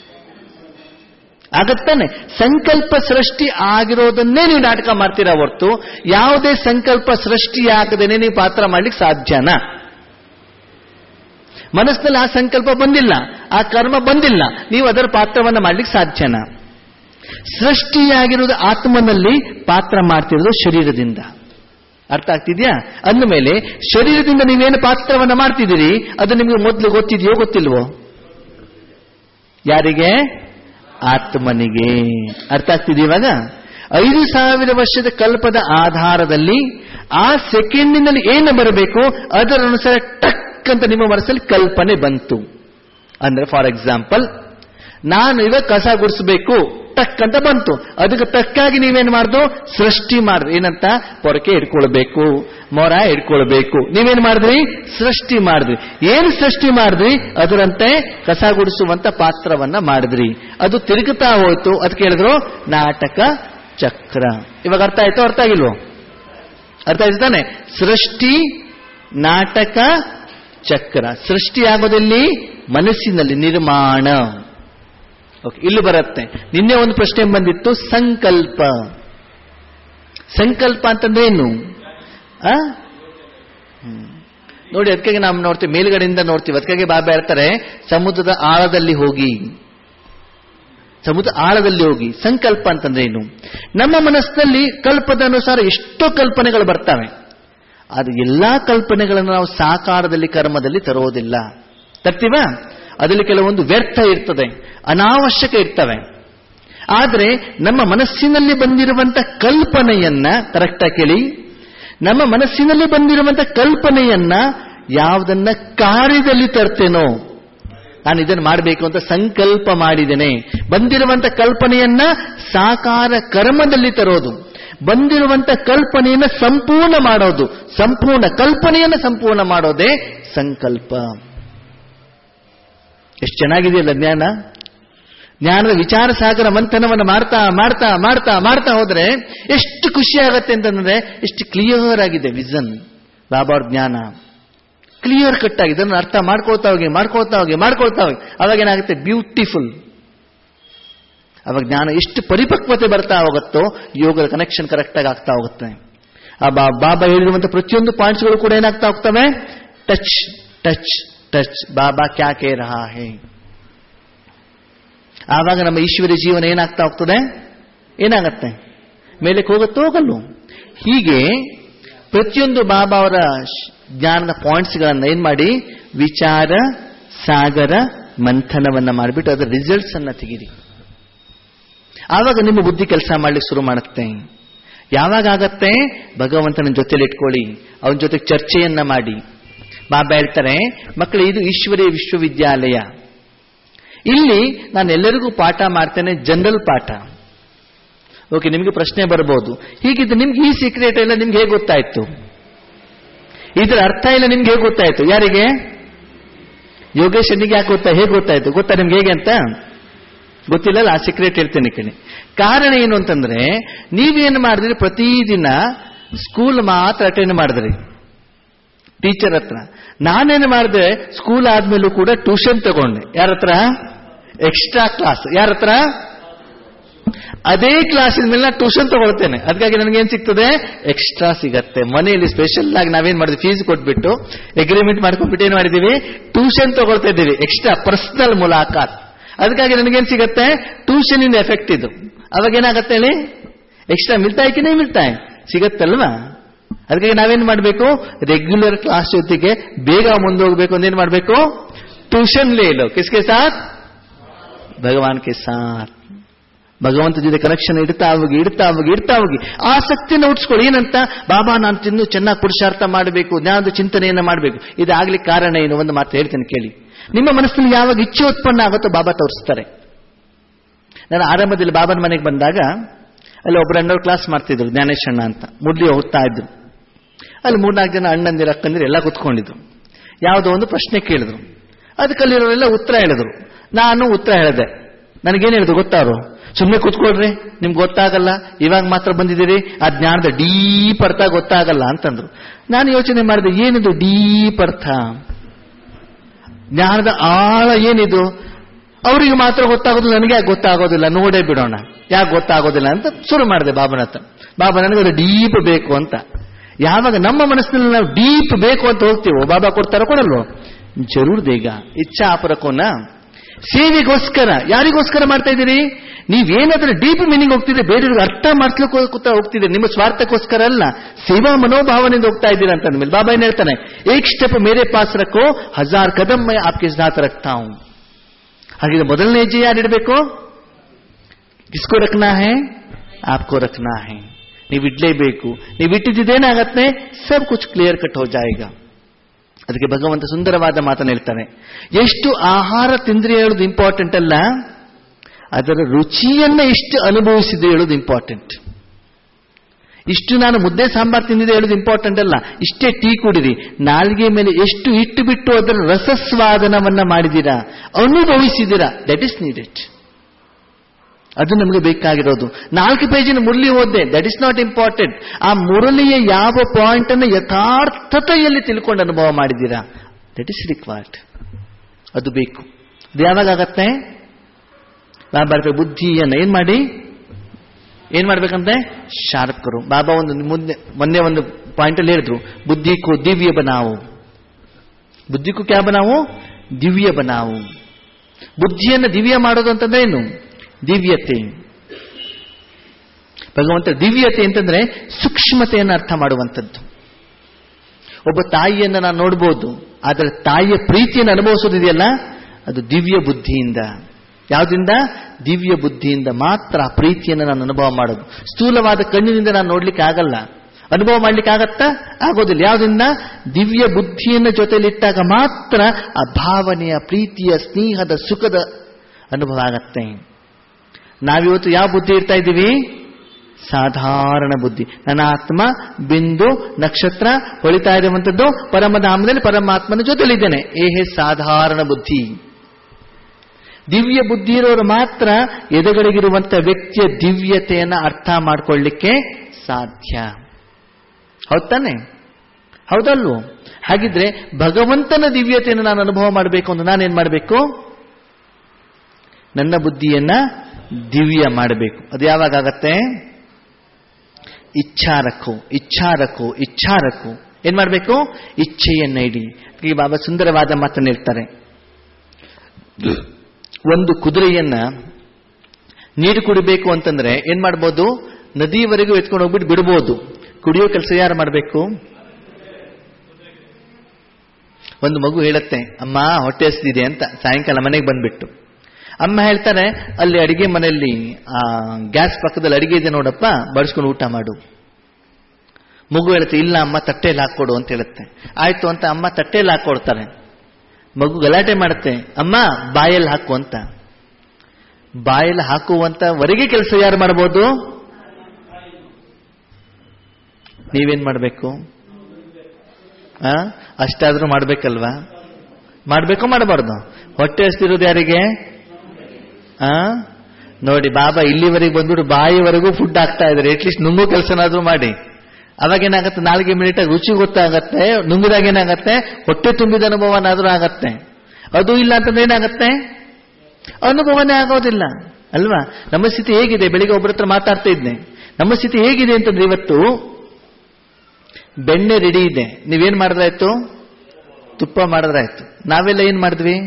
ಆಗತ್ತಾನೆ ಸಂಕಲ್ಪ ಸೃಷ್ಟಿ ಆಗಿರೋದನ್ನೇ ನೀವು ನಾಟಕ ಮಾಡ್ತೀರಾ ಹೊರ್ತು ಯಾವುದೇ ಸಂಕಲ್ಪ ಸೃಷ್ಟಿಯಾಗದೇನೆ ನೀವು ಪಾತ್ರ ಮಾಡ್ಲಿಕ್ಕೆ ಸಾಧ್ಯನಾ ಮನಸ್ಸಿನಲ್ಲಿ ಆ ಸಂಕಲ್ಪ ಬಂದಿಲ್ಲ ಆ ಕರ್ಮ ಬಂದಿಲ್ಲ ನೀವು ಅದರ ಪಾತ್ರವನ್ನ ಮಾಡ್ಲಿಕ್ಕೆ ಸಾಧ್ಯನಾ ಸೃಷ್ಟಿಯಾಗಿರುವುದು ಆತ್ಮನಲ್ಲಿ ಪಾತ್ರ ಮಾಡ್ತಿರೋದು ಶರೀರದಿಂದ ಅರ್ಥ ಆಗ್ತಿದ್ಯಾ ಅಂದಮೇಲೆ ಶರೀರದಿಂದ ನೀವೇನು ಪಾತ್ರವನ್ನ ಮಾಡ್ತಿದ್ದೀರಿ ಅದು ನಿಮಗೆ ಮೊದಲು ಗೊತ್ತಿದೆಯೋ ಗೊತ್ತಿಲ್ವೋ ಯಾರಿಗೆ ಆತ್ಮನಿಗೆ ಅರ್ಥ ಆಗ್ತಿದೆ ಇವಾಗ ಐದು ಸಾವಿರ ವರ್ಷದ ಕಲ್ಪದ ಆಧಾರದಲ್ಲಿ ಆ ಸೆಕೆಂಡಿನಲ್ಲಿ ಏನು ಬರಬೇಕು ಅದರ ಅನುಸಾರ ಟಕ್ ಅಂತ ನಿಮ್ಮ ಮನಸ್ಸಲ್ಲಿ ಕಲ್ಪನೆ ಬಂತು ಅಂದ್ರೆ ಫಾರ್ ಎಕ್ಸಾಂಪಲ್ ನಾನು ಇವಾಗ ಕಸ ಗುಡಿಸ್ಬೇಕು ಟಕ್ ಅಂತ ಬಂತು ಅದಕ್ಕೆ ತಕ್ಕಾಗಿ ನೀವೇನ್ ಮಾಡ್ದು ಸೃಷ್ಟಿ ಮಾಡ್ರಿ ಏನಂತ ಪೊರಕೆ ಇಟ್ಕೊಳ್ಬೇಕು ಮೊರ ಇಟ್ಕೊಳ್ಬೇಕು ನೀವೇನ್ ಮಾಡಿದ್ರಿ ಸೃಷ್ಟಿ ಮಾಡಿದ್ರಿ ಏನ್ ಸೃಷ್ಟಿ ಮಾಡಿದ್ರಿ ಅದರಂತೆ ಕಸ ಗುಡಿಸುವಂತ ಪಾತ್ರವನ್ನ ಮಾಡಿದ್ರಿ ಅದು ತಿರುಗುತ್ತಾ ಹೋಯ್ತು ಅದಕ್ಕೆ ಹೇಳಿದ್ರು ನಾಟಕ ಚಕ್ರ ಇವಾಗ ಅರ್ಥ ಆಯ್ತು ಅರ್ಥ ಆಗಿಲ್ವೋ ಅರ್ಥ ಆಯ್ತು ತಾನೆ ಸೃಷ್ಟಿ ನಾಟಕ ಚಕ್ರ ಸೃಷ್ಟಿಯಾಗೋದಲ್ಲಿ ಮನಸ್ಸಿನಲ್ಲಿ ನಿರ್ಮಾಣ ಓಕೆ ಇಲ್ಲಿ ಬರುತ್ತೆ ನಿನ್ನೆ ಒಂದು ಪ್ರಶ್ನೆ ಬಂದಿತ್ತು ಸಂಕಲ್ಪ ಸಂಕಲ್ಪ ಅಂತಂದ್ರೆ ಏನು ಆ? ಹ್ಮ್. ನೋಡಿ ಅದಕ್ಕಾಗಿ ನಾವು ನೋಡ್ತೀವಿ ಮೇಲ್ಗಡೆಯಿಂದ ನೋಡ್ತೀವಿ ಅದಕ್ಕಾಗಿ ಬಾಬಾ ಹೇಳ್ತಾರೆ ಸಮುದ್ರದ ಆಳದಲ್ಲಿ ಹೋಗಿ ಸಮುದ್ರ ಆಳದಲ್ಲಿ ಹೋಗಿ ಸಂಕಲ್ಪ ಅಂತಂದ್ರೆ ಏನು ನಮ್ಮ ಮನಸ್ಸಿನಲ್ಲಿ ಕಲ್ಪದ ಅನುಸಾರ ಎಷ್ಟೋ ಕಲ್ಪನೆಗಳು ಬರ್ತವೆ ಅದು ಎಲ್ಲಾ ಕಲ್ಪನೆಗಳನ್ನು ನಾವು ಸಾಕಾರದಲ್ಲಿ ಕರ್ಮದಲ್ಲಿ ತರೋದಿಲ್ಲ ತರ್ತೀವ ಅದರಲ್ಲಿ ಕೆಲವೊಂದು ವ್ಯರ್ಥ ಇರ್ತದೆ ಅನಾವಶ್ಯಕ ಇರ್ತವೆ ಆದರೆ ನಮ್ಮ ಮನಸ್ಸಿನಲ್ಲಿ ಬಂದಿರುವಂತ ಕಲ್ಪನೆಯನ್ನ ಕರೆಕ್ಟಾಗಿ ಕೇಳಿ ನಮ್ಮ ಮನಸ್ಸಿನಲ್ಲಿ ಬಂದಿರುವಂತ ಕಲ್ಪನೆಯನ್ನ ಯಾವುದನ್ನ ಕಾರ್ಯದಲ್ಲಿ ತರ್ತೇನೋ ನಾನು ಇದನ್ನು ಮಾಡಬೇಕು ಅಂತ ಸಂಕಲ್ಪ ಮಾಡಿದ್ದೇನೆ ಬಂದಿರುವಂತ ಕಲ್ಪನೆಯನ್ನ ಸಾಕಾರ ಕರ್ಮದಲ್ಲಿ ತರೋದು ಬಂದಿರುವಂತ ಕಲ್ಪನೆಯನ್ನ ಸಂಪೂರ್ಣ ಮಾಡೋದು ಸಂಪೂರ್ಣ ಕಲ್ಪನೆಯನ್ನ ಸಂಪೂರ್ಣ ಮಾಡೋದೇ ಸಂಕಲ್ಪ ಎಷ್ಟು ಚೆನ್ನಾಗಿದೆಯಲ್ಲ ಜ್ಞಾನ ಜ್ಞಾನದ ವಿಚಾರ ಸಾಗರ ಮಂಥನವನ್ನು ಮಾಡ್ತಾ ಮಾಡ್ತಾ ಮಾಡ್ತಾ ಮಾಡ್ತಾ ಹೋದ್ರೆ ಎಷ್ಟು ಖುಷಿ ಆಗತ್ತೆ ಅಂತಂದ್ರೆ ಎಷ್ಟು ಕ್ಲಿಯರ್ ಆಗಿದೆ ವಿಷನ್ ಬಾಬಾ ಅವ್ರ ಜ್ಞಾನ ಕ್ಲಿಯರ್ ಕಟ್ ಆಗಿದೆ ಅದನ್ನು ಅರ್ಥ ಮಾಡ್ಕೊಳ್ತಾ ಹೋಗಿ ಮಾಡ್ಕೊಳ್ತಾ ಹೋಗಿ ಮಾಡ್ಕೊಳ್ತಾ ಹೋಗಿ ಅವಾಗ ಏನಾಗುತ್ತೆ ಬ್ಯೂಟಿಫುಲ್ ಅವಾಗ ಜ್ಞಾನ ಎಷ್ಟು ಪರಿಪಕ್ವತೆ ಬರ್ತಾ ಹೋಗುತ್ತೋ ಯೋಗದ ಕನೆಕ್ಷನ್ ಕರೆಕ್ಟ್ ಆಗಿ ಆಗ್ತಾ ಹೋಗುತ್ತೆ ಆ ಬಾ ಬಾಬಾ ಹೇಳಿರುವಂತ ಪ್ರತಿಯೊಂದು ಪಾಯಿಂಟ್ಸ್ಗಳು ಕೂಡ ಏನಾಗ್ತಾ ಹೋಗ್ತವೆ ಟಚ್ ಟಚ್ ಟಚ್ ಬಾಬಾ ಕ್ಯಾ ಕೇ ರಹಾ ಹೇ ಆವಾಗ ನಮ್ಮ ಈಶ್ವರಿ ಜೀವನ ಏನಾಗ್ತಾ ಹೋಗ್ತದೆ ಏನಾಗತ್ತೆ ಮೇಲಕ್ಕೆ ಹೋಗುತ್ತೋ ಹೋಗಲ್ಲು ಹೀಗೆ ಪ್ರತಿಯೊಂದು ಬಾಬಾ ಅವರ ಶ್- ಜ್ಞಾನದ ಪಾಯಿಂಟ್ಸ್ಗಳನ್ನ ಏನ್ ಮಾಡಿ ವಿಚಾರ ಸಾಗರ ಮಂಥನವನ್ನ ಮಾಡಿಬಿಟ್ಟು ಅದರ ರಿಸಲ್ಟ್ಸ್ ಅನ್ನ ತೆಗೀರಿ ಆವಾಗ ನಿಮ್ಮ ಬುದ್ಧಿ ಕೆಲಸ ಮಾಡ್ಲಿಕ್ಕೆ ಶುರು ಮಾಡುತ್ತೆ ಯಾವಾಗ ಆಗತ್ತೆ ಭಗವಂತನ ಜೊತೆಲಿ ಇಟ್ಕೊಳ್ಳಿ ಅವನ ಜೊತೆ ಚರ್ಚೆಯನ್ನ ಮಾಡಿ ಬಾಬಾ ಹೇಳ್ತಾರೆ ಮಕ್ಕಳು ಇದು ಈಶ್ವರೀಯ ವಿಶ್ವವಿದ್ಯಾಲಯ ಇಲ್ಲಿ ನಾನು ಎಲ್ಲರಿಗೂ ಪಾಠ ಮಾಡ್ತೇನೆ ಜನರಲ್ ಪಾಠ ಓಕೆ ನಿಮಗೆ ಪ್ರಶ್ನೆ ಬರ್ಬೋದು ಹೀಗಿದ್ದು ನಿಮ್ಗೆ ಈ ಸೀಕ್ರೆಟ್ ಎಲ್ಲ ನಿಮ್ಗೆ ಹೇಗೆ ಗೊತ್ತಾಯ್ತು ಇದರ ಅರ್ಥ ಇಲ್ಲ ನಿಮ್ಗೆ ಹೇಗೆ ಗೊತ್ತಾಯ್ತು ಯಾರಿಗೆ ಯೋಗೇಶನಿಗೆ ಯಾಕೆ ಗೊತ್ತಾ ಹೇಗೆ ಗೊತ್ತಾಯ್ತು ಗೊತ್ತಾ ನಿಮ್ಗೆ ಹೇಗೆ ಅಂತ ಗೊತ್ತಿಲ್ಲಲ್ಲ ಆ ಸೀಕ್ರೆಟ್ ಹೇಳ್ತೇನೆ ಕೇಳಿ ಕಾರಣ ಏನು ಅಂತಂದ್ರೆ ನೀವೇನು ಮಾಡಿದ್ರಿ ಪ್ರತಿದಿನ ಸ್ಕೂಲ್ ಮಾತ್ರ ಅಟೆಂಡ್ ಮಾಡಿದ್ರಿ ಟೀಚರ್ ಹತ್ರ ನಾನೇನು ಮಾಡಿದೆ ಸ್ಕೂಲ್ ಆದ್ಮೇಲೂ ಕೂಡ ಟ್ಯೂಷನ್ ತಗೊಂಡೆ ಯಾರ ಹತ್ರ ಎಕ್ಸ್ಟ್ರಾ ಕ್ಲಾಸ್ ಯಾರ ಹತ್ರ ಅದೇ ಕ್ಲಾಸಿನ ಮೇಲೆ ನಾನು ಟ್ಯೂಷನ್ ತಗೊಳ್ತೇನೆ ಅದಕ್ಕಾಗಿ ನನಗೆ ಏನ್ ಸಿಗ್ತದೆ ಎಕ್ಸ್ಟ್ರಾ ಸಿಗತ್ತೆ ಮನೆಯಲ್ಲಿ ಸ್ಪೆಷಲ್ ಆಗಿ ನಾವೇನ್ ಮಾಡಿದ್ವಿ ಫೀಸ್ ಕೊಟ್ಬಿಟ್ಟು ಅಗ್ರಿಮೆಂಟ್ ಮಾಡ್ಕೊಂಡ್ಬಿಟ್ಟು ಏನ್ ಮಾಡಿದೀವಿ ಟ್ಯೂಷನ್ ತಗೊಳ್ತಾ ಇದ್ದೀವಿ ಎಕ್ಸ್ಟ್ರಾ ಪರ್ಸನಲ್ ಮುಲಾಕಾತ್ ಅದಕ್ಕಾಗಿ ನನಗೇನ್ ಸಿಗತ್ತೆ ಟ್ಯೂಷನ್ ಇಂದ ಎಫೆಕ್ಟ್ ಇದು ಅವಾಗ ಏನಾಗತ್ತೆ ಹೇಳಿ ಎಕ್ಸ್ಟ್ರಾ ಮಿಲ್ತಾ ಕಿನೇ ಮಿಲ್ತಾ ಸಿಗತ್ತಲ್ವಾ ಅದಕ್ಕಾಗಿ ನಾವೇನ್ ಮಾಡಬೇಕು ರೆಗ್ಯುಲರ್ ಕ್ಲಾಸ್ ಜೊತೆಗೆ ಬೇಗ ಮುಂದೋಗ್ಬೇಕು ಅಂತ ಏನ್ ಮಾಡಬೇಕು ಟ್ಯೂಷನ್ ಲೇ ಲೋ ಕಿಸ್ಕೆ ಸಾಥ್ ಭಗವಾನ್ ಕೆ ಸಾಥ್ ಭಗವಂತ ಜೊತೆ ಕನೆಕ್ಷನ್ ಇಡ್ತಾ ಹೋಗಿ ಇಡ್ತಾ ಹೋಗಿ ಇಡ್ತಾ ಹೋಗಿ ಆಸಕ್ತಿಯನ್ನು ಹುಟ್ಟಿಸ್ಕೊಳ್ಳಿ ಏನಂತ ಬಾಬಾ ನಾನು ತಿನ್ನು ಚೆನ್ನಾಗಿ ಪುರುಷಾರ್ಥ ಮಾಡಬೇಕು ಜ್ಞಾನದ ಚಿಂತನೆಯನ್ನ ಮಾಡಬೇಕು ಇದಾಗ್ಲಿಕ್ಕೆ ಕಾರಣ ಏನು ಒಂದು ಮಾತು ಹೇಳ್ತೇನೆ ಕೇಳಿ ನಿಮ್ಮ ಮನಸ್ಸಿನಲ್ಲಿ ಯಾವಾಗ ಇಚ್ಛೆ ಉತ್ಪನ್ನ ಆಗುತ್ತೋ ಬಾಬಾ ತೋರಿಸ್ತಾರೆ ನಾನು ಆರಂಭದಲ್ಲಿ ಬಾಬನ ಮನೆಗೆ ಬಂದಾಗ ಅಲ್ಲಿ ಒಬ್ಬರು ಅಣ್ಣವ್ರು ಕ್ಲಾಸ್ ಮಾಡ್ತಿದ್ರು ಜ್ಞಾನೇಶ್ ಅಣ್ಣ ಅಂತ ಮುಡ್ಲಿ ಹೋಗ್ತಾ ಇದ್ರು ಅಲ್ಲಿ ಮೂರ್ನಾಲ್ಕು ಜನ ಅಣ್ಣಂದಿರು ಅಕ್ಕಂದಿರು ಎಲ್ಲ ಕುತ್ಕೊಂಡಿದ್ರು ಯಾವುದೋ ಒಂದು ಪ್ರಶ್ನೆ ಕೇಳಿದ್ರು ಅದಕ್ಕಲ್ಲಿರೋರೆಲ್ಲ ಉತ್ತರ ಹೇಳಿದ್ರು ನಾನು ಉತ್ತರ ಹೇಳಿದೆ ನನಗೇನು ಹೇಳಿದ್ರು ಗೊತ್ತಾರು ಸುಮ್ಮನೆ ಕೂತ್ಕೊಳ್ರಿ ನಿಮ್ಗೆ ಗೊತ್ತಾಗಲ್ಲ ಇವಾಗ ಮಾತ್ರ ಬಂದಿದ್ದೀರಿ ಆ ಜ್ಞಾನದ ಡೀಪ್ ಅರ್ಥ ಗೊತ್ತಾಗಲ್ಲ ಅಂತಂದ್ರು ನಾನು ಯೋಚನೆ ಮಾಡಿದೆ ಏನಿದು ಡೀಪ್ ಅರ್ಥ ಜ್ಞಾನದ ಆಳ ಏನಿದು ಅವರಿಗೆ ಮಾತ್ರ ಗೊತ್ತಾಗೋದು ನನಗೆ ಯಾಕೆ ಗೊತ್ತಾಗೋದಿಲ್ಲ ನೋಡೇ ಬಿಡೋಣ ಯಾಕೆ ಗೊತ್ತಾಗೋದಿಲ್ಲ ಅಂತ ಶುರು ಮಾಡಿದೆ ಬಾಬನ ಹತ್ರ ಬಾಬಾ ನನಗೆ ಅದು ಡೀಪ್ ಬೇಕು ಅಂತ ಯಾವಾಗ ನಮ್ಮ ಮನಸ್ಸಿನಲ್ಲಿ ನಾವು ಡೀಪ್ ಬೇಕು ಅಂತ ಹೋಗ್ತೀವೋ ಬಾಬಾ ಕೊಡ್ತಾರೋ ಕೊಡಲ್ವೋ ಜರೂರ್ ದೇಗ ಇಚ್ಛಾ ಅಪರಕೋನ ಸೇವೆಗೋಸ್ಕರ ಯಾರಿಗೋಸ್ಕರ ಮಾಡ್ತಾ ಇದ್ದೀರಿ ನೀವೇನಾದ್ರೂ ಡೀಪ್ ಮೀನಿಂಗ್ ಹೋಗ್ತಿದ್ರೆ ಬೇರೆಯವ್ರಿಗೆ ಅರ್ಥ ಮಾಡ್ಲಿಕ್ಕೆ ಹೋಗ್ತಿದ್ರೆ ನಿಮ್ಮ ಸ್ವಾರ್ಥಕ್ಕೋಸ್ಕರ ಅಲ್ಲ ಸೇವಾ ಮನೋಭಾವನೆಯಿಂದ ಹೋಗ್ತಾ ಇದ್ದೀರಾ ಅಂತ ಅಂದ್ಮೇಲೆ ಬಾಬಾ ಏನ್ ಹೇಳ್ತಾನೆ ಏಕ್ ಸ್ಟೆಪ್ ಮೇರೆ ಪಾಸ್ ರಕ್ಕೋ ಹಜಾರ್ ಕದಂ ಮೈ ಆಪ್ಕೆ ಸಾಥ್ ರಕ್ತಾ ಹೂಂ ಹಾಗಿದ್ರೆ ಮೊದಲನೇ ಹೆಜ್ಜೆ ಯಾರಿಡಬೇಕು ಕಿಸ್ಕೋ ರಕ್ನಾ ಹೇ ಆಪ್ಕೋ ರಕ್ನಾ ಹೇ ನೀವು ಇಡ್ಲೇಬೇಕು ನೀವು ಇಟ್ಟಿದ್ದೇನಾಗತ್ತೆ ಸಬ್ ಕುಚ್ ಕ್ಲಿಯರ್ ಕಟ್ ಹೋ ಜಾಯಿಗ ಅದಕ್ಕೆ ಭಗವಂತ ಸುಂದರವಾದ ಮಾತನ್ನು ಹೇಳ್ತಾನೆ ಎಷ್ಟು ಆಹಾರ ತಿಂದ್ರೆ ಹೇಳೋದು ಇಂಪಾರ್ಟೆಂಟ್ ಅಲ್ಲ ಅದರ ರುಚಿಯನ್ನ ಎಷ್ಟು ಅನುಭವಿಸಿದೆ ಹೇಳೋದು ಇಂಪಾರ್ಟೆಂಟ್ ಇಷ್ಟು ನಾನು ಮುದ್ದೆ ಸಾಂಬಾರ್ ತಿಂದಿದೆ ಹೇಳೋದು ಇಂಪಾರ್ಟೆಂಟ್ ಅಲ್ಲ ಇಷ್ಟೇ ಟೀ ಕುಡಿರಿ ನಾಲ್ಗೆ ಮೇಲೆ ಎಷ್ಟು ಇಟ್ಟು ಬಿಟ್ಟು ಅದರ ರಸಸ್ವಾದನವನ್ನ ಮಾಡಿದ್ದೀರಾ ಅನುಭವಿಸಿದ್ದೀರಾ ದಟ್ ಇಸ್ ನೀಡೆಡ್ ಅದು ನಮಗೆ ಬೇಕಾಗಿರೋದು ನಾಲ್ಕು ಪೇಜಿನ ಮುರಳಿ ಓದ್ದೆ ದಟ್ ಇಸ್ ನಾಟ್ ಇಂಪಾರ್ಟೆಂಟ್ ಆ ಮುರಳಿಯ ಯಾವ ಪಾಯಿಂಟ್ ಅನ್ನು ಯಥಾರ್ಥತೆಯಲ್ಲಿ ತಿಳ್ಕೊಂಡು ಅನುಭವ ಮಾಡಿದ್ದೀರಾ ದಟ್ ಇಸ್ ರಿಕ್ವೈರ್ಡ್ ಅದು ಬೇಕು ಅದು ಯಾವಾಗ ಆಗತ್ತೆ ಬಾಬಾ ಬುದ್ಧಿಯನ್ನು ಏನ್ ಮಾಡಿ ಏನ್ ಮಾಡ್ಬೇಕಂತೆ ಶಾರ್ಪ್ ಕರು ಬಾಬಾ ಒಂದು ಮುಂದೆ ಮೊನ್ನೆ ಒಂದು ಪಾಯಿಂಟ್ ಅಲ್ಲಿ ಹೇಳಿದ್ರು ಬುದ್ಧಿಕ್ಕೂ ದಿವ್ಯ ಬನಾವು ಬುದ್ಧಿಕ್ಕೂ ಕ್ಯಾ ಬನಾವು ದಿವ್ಯ ಬನಾವು ಬುದ್ಧಿಯನ್ನು ದಿವ್ಯ ಮಾಡೋದು ಅಂತಂದ್ರೆ ಏನು ದಿವ್ಯತೆ ಭಗವಂತ ದಿವ್ಯತೆ ಅಂತಂದ್ರೆ ಸೂಕ್ಷ್ಮತೆಯನ್ನು ಅರ್ಥ ಮಾಡುವಂಥದ್ದು ಒಬ್ಬ ತಾಯಿಯನ್ನು ನಾನು ನೋಡ್ಬೋದು ಆದರೆ ತಾಯಿಯ ಪ್ರೀತಿಯನ್ನು ಅನುಭವಿಸೋದಿದೆಯಲ್ಲ ಅದು ದಿವ್ಯ ಬುದ್ಧಿಯಿಂದ ಯಾವುದರಿಂದ ದಿವ್ಯ ಬುದ್ಧಿಯಿಂದ ಮಾತ್ರ ಆ ಪ್ರೀತಿಯನ್ನು ನಾನು ಅನುಭವ ಮಾಡೋದು ಸ್ಥೂಲವಾದ ಕಣ್ಣಿನಿಂದ ನಾನು ನೋಡ್ಲಿಕ್ಕೆ ಆಗಲ್ಲ ಅನುಭವ ಮಾಡ್ಲಿಕ್ಕೆ ಆಗತ್ತಾ ಆಗೋದಿಲ್ಲ ಯಾವುದರಿಂದ ದಿವ್ಯ ಬುದ್ಧಿಯನ್ನು ಜೊತೆಲಿಟ್ಟಾಗ ಮಾತ್ರ ಆ ಭಾವನೆಯ ಪ್ರೀತಿಯ ಸ್ನೇಹದ ಸುಖದ ಅನುಭವ ಆಗತ್ತೆ ನಾವಿವತ್ತು ಯಾವ ಬುದ್ಧಿ ಇರ್ತಾ ಇದ್ದೀವಿ ಸಾಧಾರಣ ಬುದ್ಧಿ ನನ್ನ ಆತ್ಮ ಬಿಂದು ನಕ್ಷತ್ರ ಹೊಳಿತಾ ಇರುವಂಥದ್ದು ಪರಮಧಾಮದಲ್ಲಿ ಪರಮಾತ್ಮನ ಜೊತೆಲಿದ್ದೇನೆ ಏಹೇ ಸಾಧಾರಣ ಬುದ್ಧಿ ದಿವ್ಯ ಬುದ್ಧಿ ಇರೋರು ಮಾತ್ರ ಎದುರುಗಡೆಗಿರುವಂಥ ವ್ಯಕ್ತಿಯ ದಿವ್ಯತೆಯನ್ನು ಅರ್ಥ ಮಾಡ್ಕೊಳ್ಳಿಕ್ಕೆ ಸಾಧ್ಯ ಹೌದ್ ತಾನೆ ಹೌದಲ್ವೋ ಹಾಗಿದ್ರೆ ಭಗವಂತನ ದಿವ್ಯತೆಯನ್ನು ನಾನು ಅನುಭವ ಮಾಡಬೇಕು ಅಂದ್ರೆ ನಾನೇನ್ ಮಾಡಬೇಕು ನನ್ನ ಬುದ್ಧಿಯನ್ನ ದಿವ್ಯ ಮಾಡಬೇಕು ಅದು ಯಾವಾಗ ಆಗತ್ತೆ ಇಚ್ಛಾರಕು ಇಚ್ಛಾರಕು ಇಚ್ಛಾರಕು ಏನ್ ಮಾಡಬೇಕು ಇಚ್ಛೆಯನ್ನ ಇಡಿ ಈ ಬಾಬಾ ಸುಂದರವಾದ ಮಾತನ್ನು ಹೇಳ್ತಾರೆ ಒಂದು ಕುದುರೆಯನ್ನ ನೀರು ಕುಡಿಬೇಕು ಅಂತಂದ್ರೆ ಏನ್ ಮಾಡ್ಬೋದು ನದಿವರೆಗೂ ಎತ್ಕೊಂಡು ಹೋಗ್ಬಿಟ್ಟು ಬಿಡ್ಬೋದು ಕುಡಿಯೋ ಕೆಲಸ ಯಾರು ಮಾಡಬೇಕು ಒಂದು ಮಗು ಹೇಳುತ್ತೆ ಅಮ್ಮ ಹೊಟ್ಟೆ ಹಸ್ದಿದೆ ಅಂತ ಸಾಯಂಕಾಲ ಮನೆಗೆ ಬಂದ್ಬಿಟ್ಟು ಅಮ್ಮ ಹೇಳ್ತಾರೆ ಅಲ್ಲಿ ಅಡಿಗೆ ಮನೆಯಲ್ಲಿ ಆ ಗ್ಯಾಸ್ ಪಕ್ಕದಲ್ಲಿ ಅಡಿಗೆ ಇದೆ ನೋಡಪ್ಪ ಬಡಿಸ್ಕೊಂಡು ಊಟ ಮಾಡು ಮಗು ಹೇಳುತ್ತೆ ಇಲ್ಲ ಅಮ್ಮ ತಟ್ಟೆಯಲ್ಲಿ ಹಾಕೊಡು ಅಂತ ಹೇಳುತ್ತೆ ಆಯ್ತು ಅಂತ ಅಮ್ಮ ತಟ್ಟೆಯಲ್ಲಿ ಹಾಕೊಡ್ತಾರೆ ಮಗು ಗಲಾಟೆ ಮಾಡುತ್ತೆ ಅಮ್ಮ ಬಾಯಲ್ಲಿ ಹಾಕು ಅಂತ ಬಾಯಲ್ಲಿ ಹಾಕುವಂತವರೆಗೆ ಕೆಲಸ ಯಾರು ಮಾಡಬಹುದು ನೀವೇನ್ ಮಾಡಬೇಕು ಆ ಅಷ್ಟಾದ್ರೂ ಮಾಡ್ಬೇಕಲ್ವಾ ಮಾಡ್ಬೇಕು ಮಾಡಬಾರ್ದು ಹೊಟ್ಟೆ ಹಸ್ತಿರೋದು ಯಾರಿಗೆ ಆ ನೋಡಿ ಬಾಬಾ ಇಲ್ಲಿವರೆಗೆ ಬಂದ್ಬಿಟ್ಟು ಬಾಯಿವರೆಗೂ ಫುಡ್ ಆಗ್ತಾ ಇದ್ದಾರೆ ಅಟ್ಲೀಸ್ಟ್ ನುಂಗೋ ಕೆಲಸನಾದ್ರೂ ಮಾಡಿ ಅವಾಗ ಏನಾಗುತ್ತೆ ನಾಲ್ಗೆ ಮಿನಿಟ್ ರುಚಿ ಗೊತ್ತಾಗತ್ತೆ ನುಂಗಿದಾಗ ಏನಾಗತ್ತೆ ಹೊಟ್ಟೆ ತುಂಬಿದ ಅನುಭವನಾದ್ರೂ ಆಗತ್ತೆ ಅದು ಇಲ್ಲ ಅಂತಂದ್ರೆ ಏನಾಗತ್ತೆ ಅನುಭವನೇ ಆಗೋದಿಲ್ಲ ಅಲ್ವಾ ನಮ್ಮ ಸ್ಥಿತಿ ಹೇಗಿದೆ ಬೆಳಿಗ್ಗೆ ಒಬ್ಬರ ಹತ್ರ ಮಾತಾಡ್ತಾ ಇದ್ದೆ ನಮ್ಮ ಸ್ಥಿತಿ ಹೇಗಿದೆ ಅಂತಂದ್ರೆ ಇವತ್ತು ಬೆಣ್ಣೆ ರೆಡಿ ಇದೆ ನೀವೇನ್ ಮಾಡಿದ್ರಾಯ್ತು ತುಪ್ಪ ಮಾಡಿದ್ರಾಯ್ತು ನಾವೆಲ್ಲ ಏನ್ ಮಾಡಿದ್ವಿ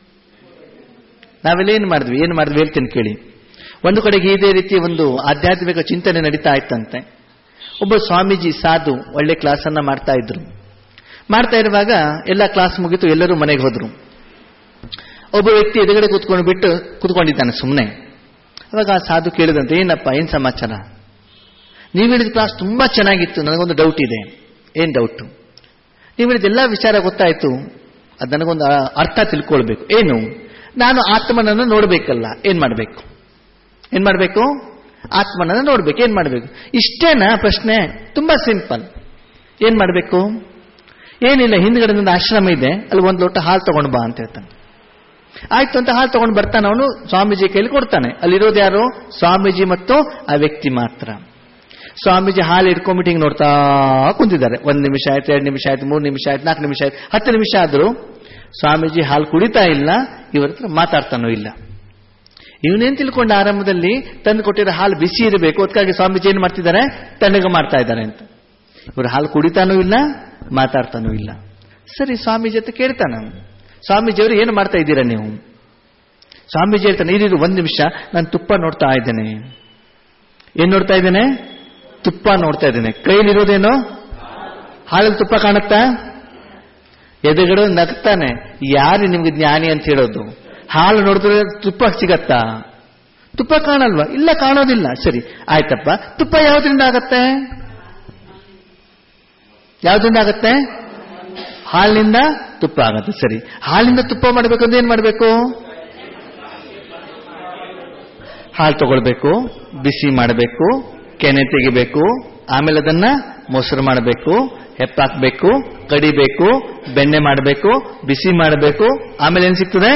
ನಾವೆಲ್ಲ ಏನ್ ಮಾಡಿದ್ವಿ ಏನ್ ಮಾಡಿದ್ವಿ ಹೇಳ್ತೀನಿ ಕೇಳಿ ಒಂದು ಕಡೆಗೆ ಇದೇ ರೀತಿ ಒಂದು ಆಧ್ಯಾತ್ಮಿಕ ಚಿಂತನೆ ನಡೀತಾ ಇತ್ತಂತೆ ಒಬ್ಬ ಸ್ವಾಮೀಜಿ ಸಾಧು ಒಳ್ಳೆ ಕ್ಲಾಸನ್ನ ಮಾಡ್ತಾ ಇದ್ರು ಮಾಡ್ತಾ ಇರುವಾಗ ಎಲ್ಲ ಕ್ಲಾಸ್ ಮುಗಿತು ಎಲ್ಲರೂ ಮನೆಗೆ ಹೋದ್ರು ಒಬ್ಬ ವ್ಯಕ್ತಿ ಎದುರುಗಡೆ ಕೂತ್ಕೊಂಡು ಬಿಟ್ಟು ಕೂತ್ಕೊಂಡಿದ್ದಾನೆ ಸುಮ್ಮನೆ ಅವಾಗ ಆ ಸಾಧು ಕೇಳಿದಂತೆ ಏನಪ್ಪ ಏನ್ ಸಮಾಚಾರ ನೀವು ಹೇಳಿದ ಕ್ಲಾಸ್ ತುಂಬಾ ಚೆನ್ನಾಗಿತ್ತು ನನಗೊಂದು ಡೌಟ್ ಇದೆ ಏನ್ ಡೌಟು ನೀವು ಹೇಳಿದ ಎಲ್ಲ ವಿಚಾರ ಗೊತ್ತಾಯ್ತು ಅದು ನನಗೊಂದು ಅರ್ಥ ತಿಳ್ಕೊಳ್ಬೇಕು ಏನು ನಾನು ಆತ್ಮನನ್ನು ನೋಡಬೇಕಲ್ಲ ಏನ್ ಮಾಡಬೇಕು ಏನ್ ಮಾಡಬೇಕು ಆತ್ಮನನ್ನು ನೋಡ್ಬೇಕು ಏನ್ ಮಾಡಬೇಕು ಇಷ್ಟೇನಾ ಪ್ರಶ್ನೆ ತುಂಬಾ ಸಿಂಪಲ್ ಏನ್ ಮಾಡಬೇಕು ಏನಿಲ್ಲ ಹಿಂದ್ಗಡೆ ಒಂದು ಆಶ್ರಮ ಇದೆ ಅಲ್ಲಿ ಒಂದು ಲೋಟ ಹಾಲು ತಗೊಂಡು ಬಾ ಅಂತ ಹೇಳ್ತಾನೆ ಆಯ್ತು ಅಂತ ಹಾಲು ತಗೊಂಡು ಬರ್ತಾನೆ ಅವನು ಸ್ವಾಮೀಜಿ ಕೈಲಿ ಕೊಡ್ತಾನೆ ಅಲ್ಲಿರೋದು ಯಾರು ಸ್ವಾಮೀಜಿ ಮತ್ತು ಆ ವ್ಯಕ್ತಿ ಮಾತ್ರ ಸ್ವಾಮೀಜಿ ಹಾಲು ಇಟ್ಕೊಂಡ್ಬಿಟ್ಟು ಹಿಂಗೆ ನೋಡ್ತಾ ಕುಂತಿದ್ದಾರೆ ಒಂದ್ ನಿಮಿಷ ಆಯ್ತು ಎರಡು ನಿಮಿಷ ಆಯ್ತು ಮೂರು ನಿಮಿಷ ಆಯ್ತು ನಾಲ್ಕು ನಿಮಿಷ ಆಯ್ತು ಹತ್ತು ನಿಮಿಷ ಆದ್ರೂ ಸ್ವಾಮೀಜಿ ಹಾಲು ಕುಡಿತಾ ಇಲ್ಲ ಇವ್ರ ಹತ್ರ ಮಾತಾಡ್ತಾನೂ ಇಲ್ಲ ಇವನೇನ್ ತಿಳ್ಕೊಂಡ ಆರಂಭದಲ್ಲಿ ತಂದು ಕೊಟ್ಟಿರೋ ಹಾಲು ಬಿಸಿ ಇರಬೇಕು ಅದಕ್ಕಾಗಿ ಸ್ವಾಮೀಜಿ ಏನ್ ಮಾಡ್ತಿದ್ದಾರೆ ತಣ್ಣಗೆ ಮಾಡ್ತಾ ಇದ್ದಾರೆ ಅಂತ ಇವರು ಹಾಲು ಕುಡಿತಾನೂ ಇಲ್ಲ ಮಾತಾಡ್ತಾನೂ ಇಲ್ಲ ಸರಿ ಸ್ವಾಮೀಜಿ ಜೊತೆ ಕೇಳ್ತಾನ ಸ್ವಾಮೀಜಿಯವರು ಏನು ಮಾಡ್ತಾ ಇದ್ದೀರಾ ನೀವು ಸ್ವಾಮೀಜಿ ಹೇಳ್ತಾನೆ ಇರಿರು ಒಂದ್ ನಿಮಿಷ ನಾನು ತುಪ್ಪ ನೋಡ್ತಾ ಇದ್ದೇನೆ ಏನ್ ನೋಡ್ತಾ ಇದ್ದೇನೆ ತುಪ್ಪ ನೋಡ್ತಾ ಇದ್ದೇನೆ ಕೈಲಿರೋದೇನು ಹಾಲಲ್ಲಿ ತುಪ್ಪ ಕಾಣುತ್ತಾ ಎದುರುಗಡೆ ನಗ್ತಾನೆ ಯಾರು ನಿಮ್ಗೆ ಜ್ಞಾನಿ ಅಂತ ಹೇಳೋದು ಹಾಲು ನೋಡಿದ್ರೆ ತುಪ್ಪ ಸಿಗತ್ತಾ ತುಪ್ಪ ಕಾಣಲ್ವಾ ಇಲ್ಲ ಕಾಣೋದಿಲ್ಲ ಸರಿ ಆಯ್ತಪ್ಪ ತುಪ್ಪ ಯಾವ್ದ್ರಿಂದ ಆಗತ್ತೆ ಯಾವ್ದ್ರಿಂದ ಆಗತ್ತೆ ಹಾಲಿನಿಂದ ತುಪ್ಪ ಆಗತ್ತೆ ಸರಿ ಹಾಲಿಂದ ತುಪ್ಪ ಮಾಡಬೇಕು ಅಂದ್ರೆ ಏನ್ ಮಾಡಬೇಕು ಹಾಲು ತಗೊಳ್ಬೇಕು ಬಿಸಿ ಮಾಡಬೇಕು ಕೆನೆ ತೆಗಿಬೇಕು ಆಮೇಲೆ ಅದನ್ನ ಮೊಸರು ಮಾಡಬೇಕು ಹೆಪ್ಪಾಕ್ಬೇಕು ಕಡಿಬೇಕು ಬೆಣ್ಣೆ ಮಾಡಬೇಕು ಬಿಸಿ ಮಾಡಬೇಕು ಆಮೇಲೆ ಏನ್ ಸಿಗ್ತದೆ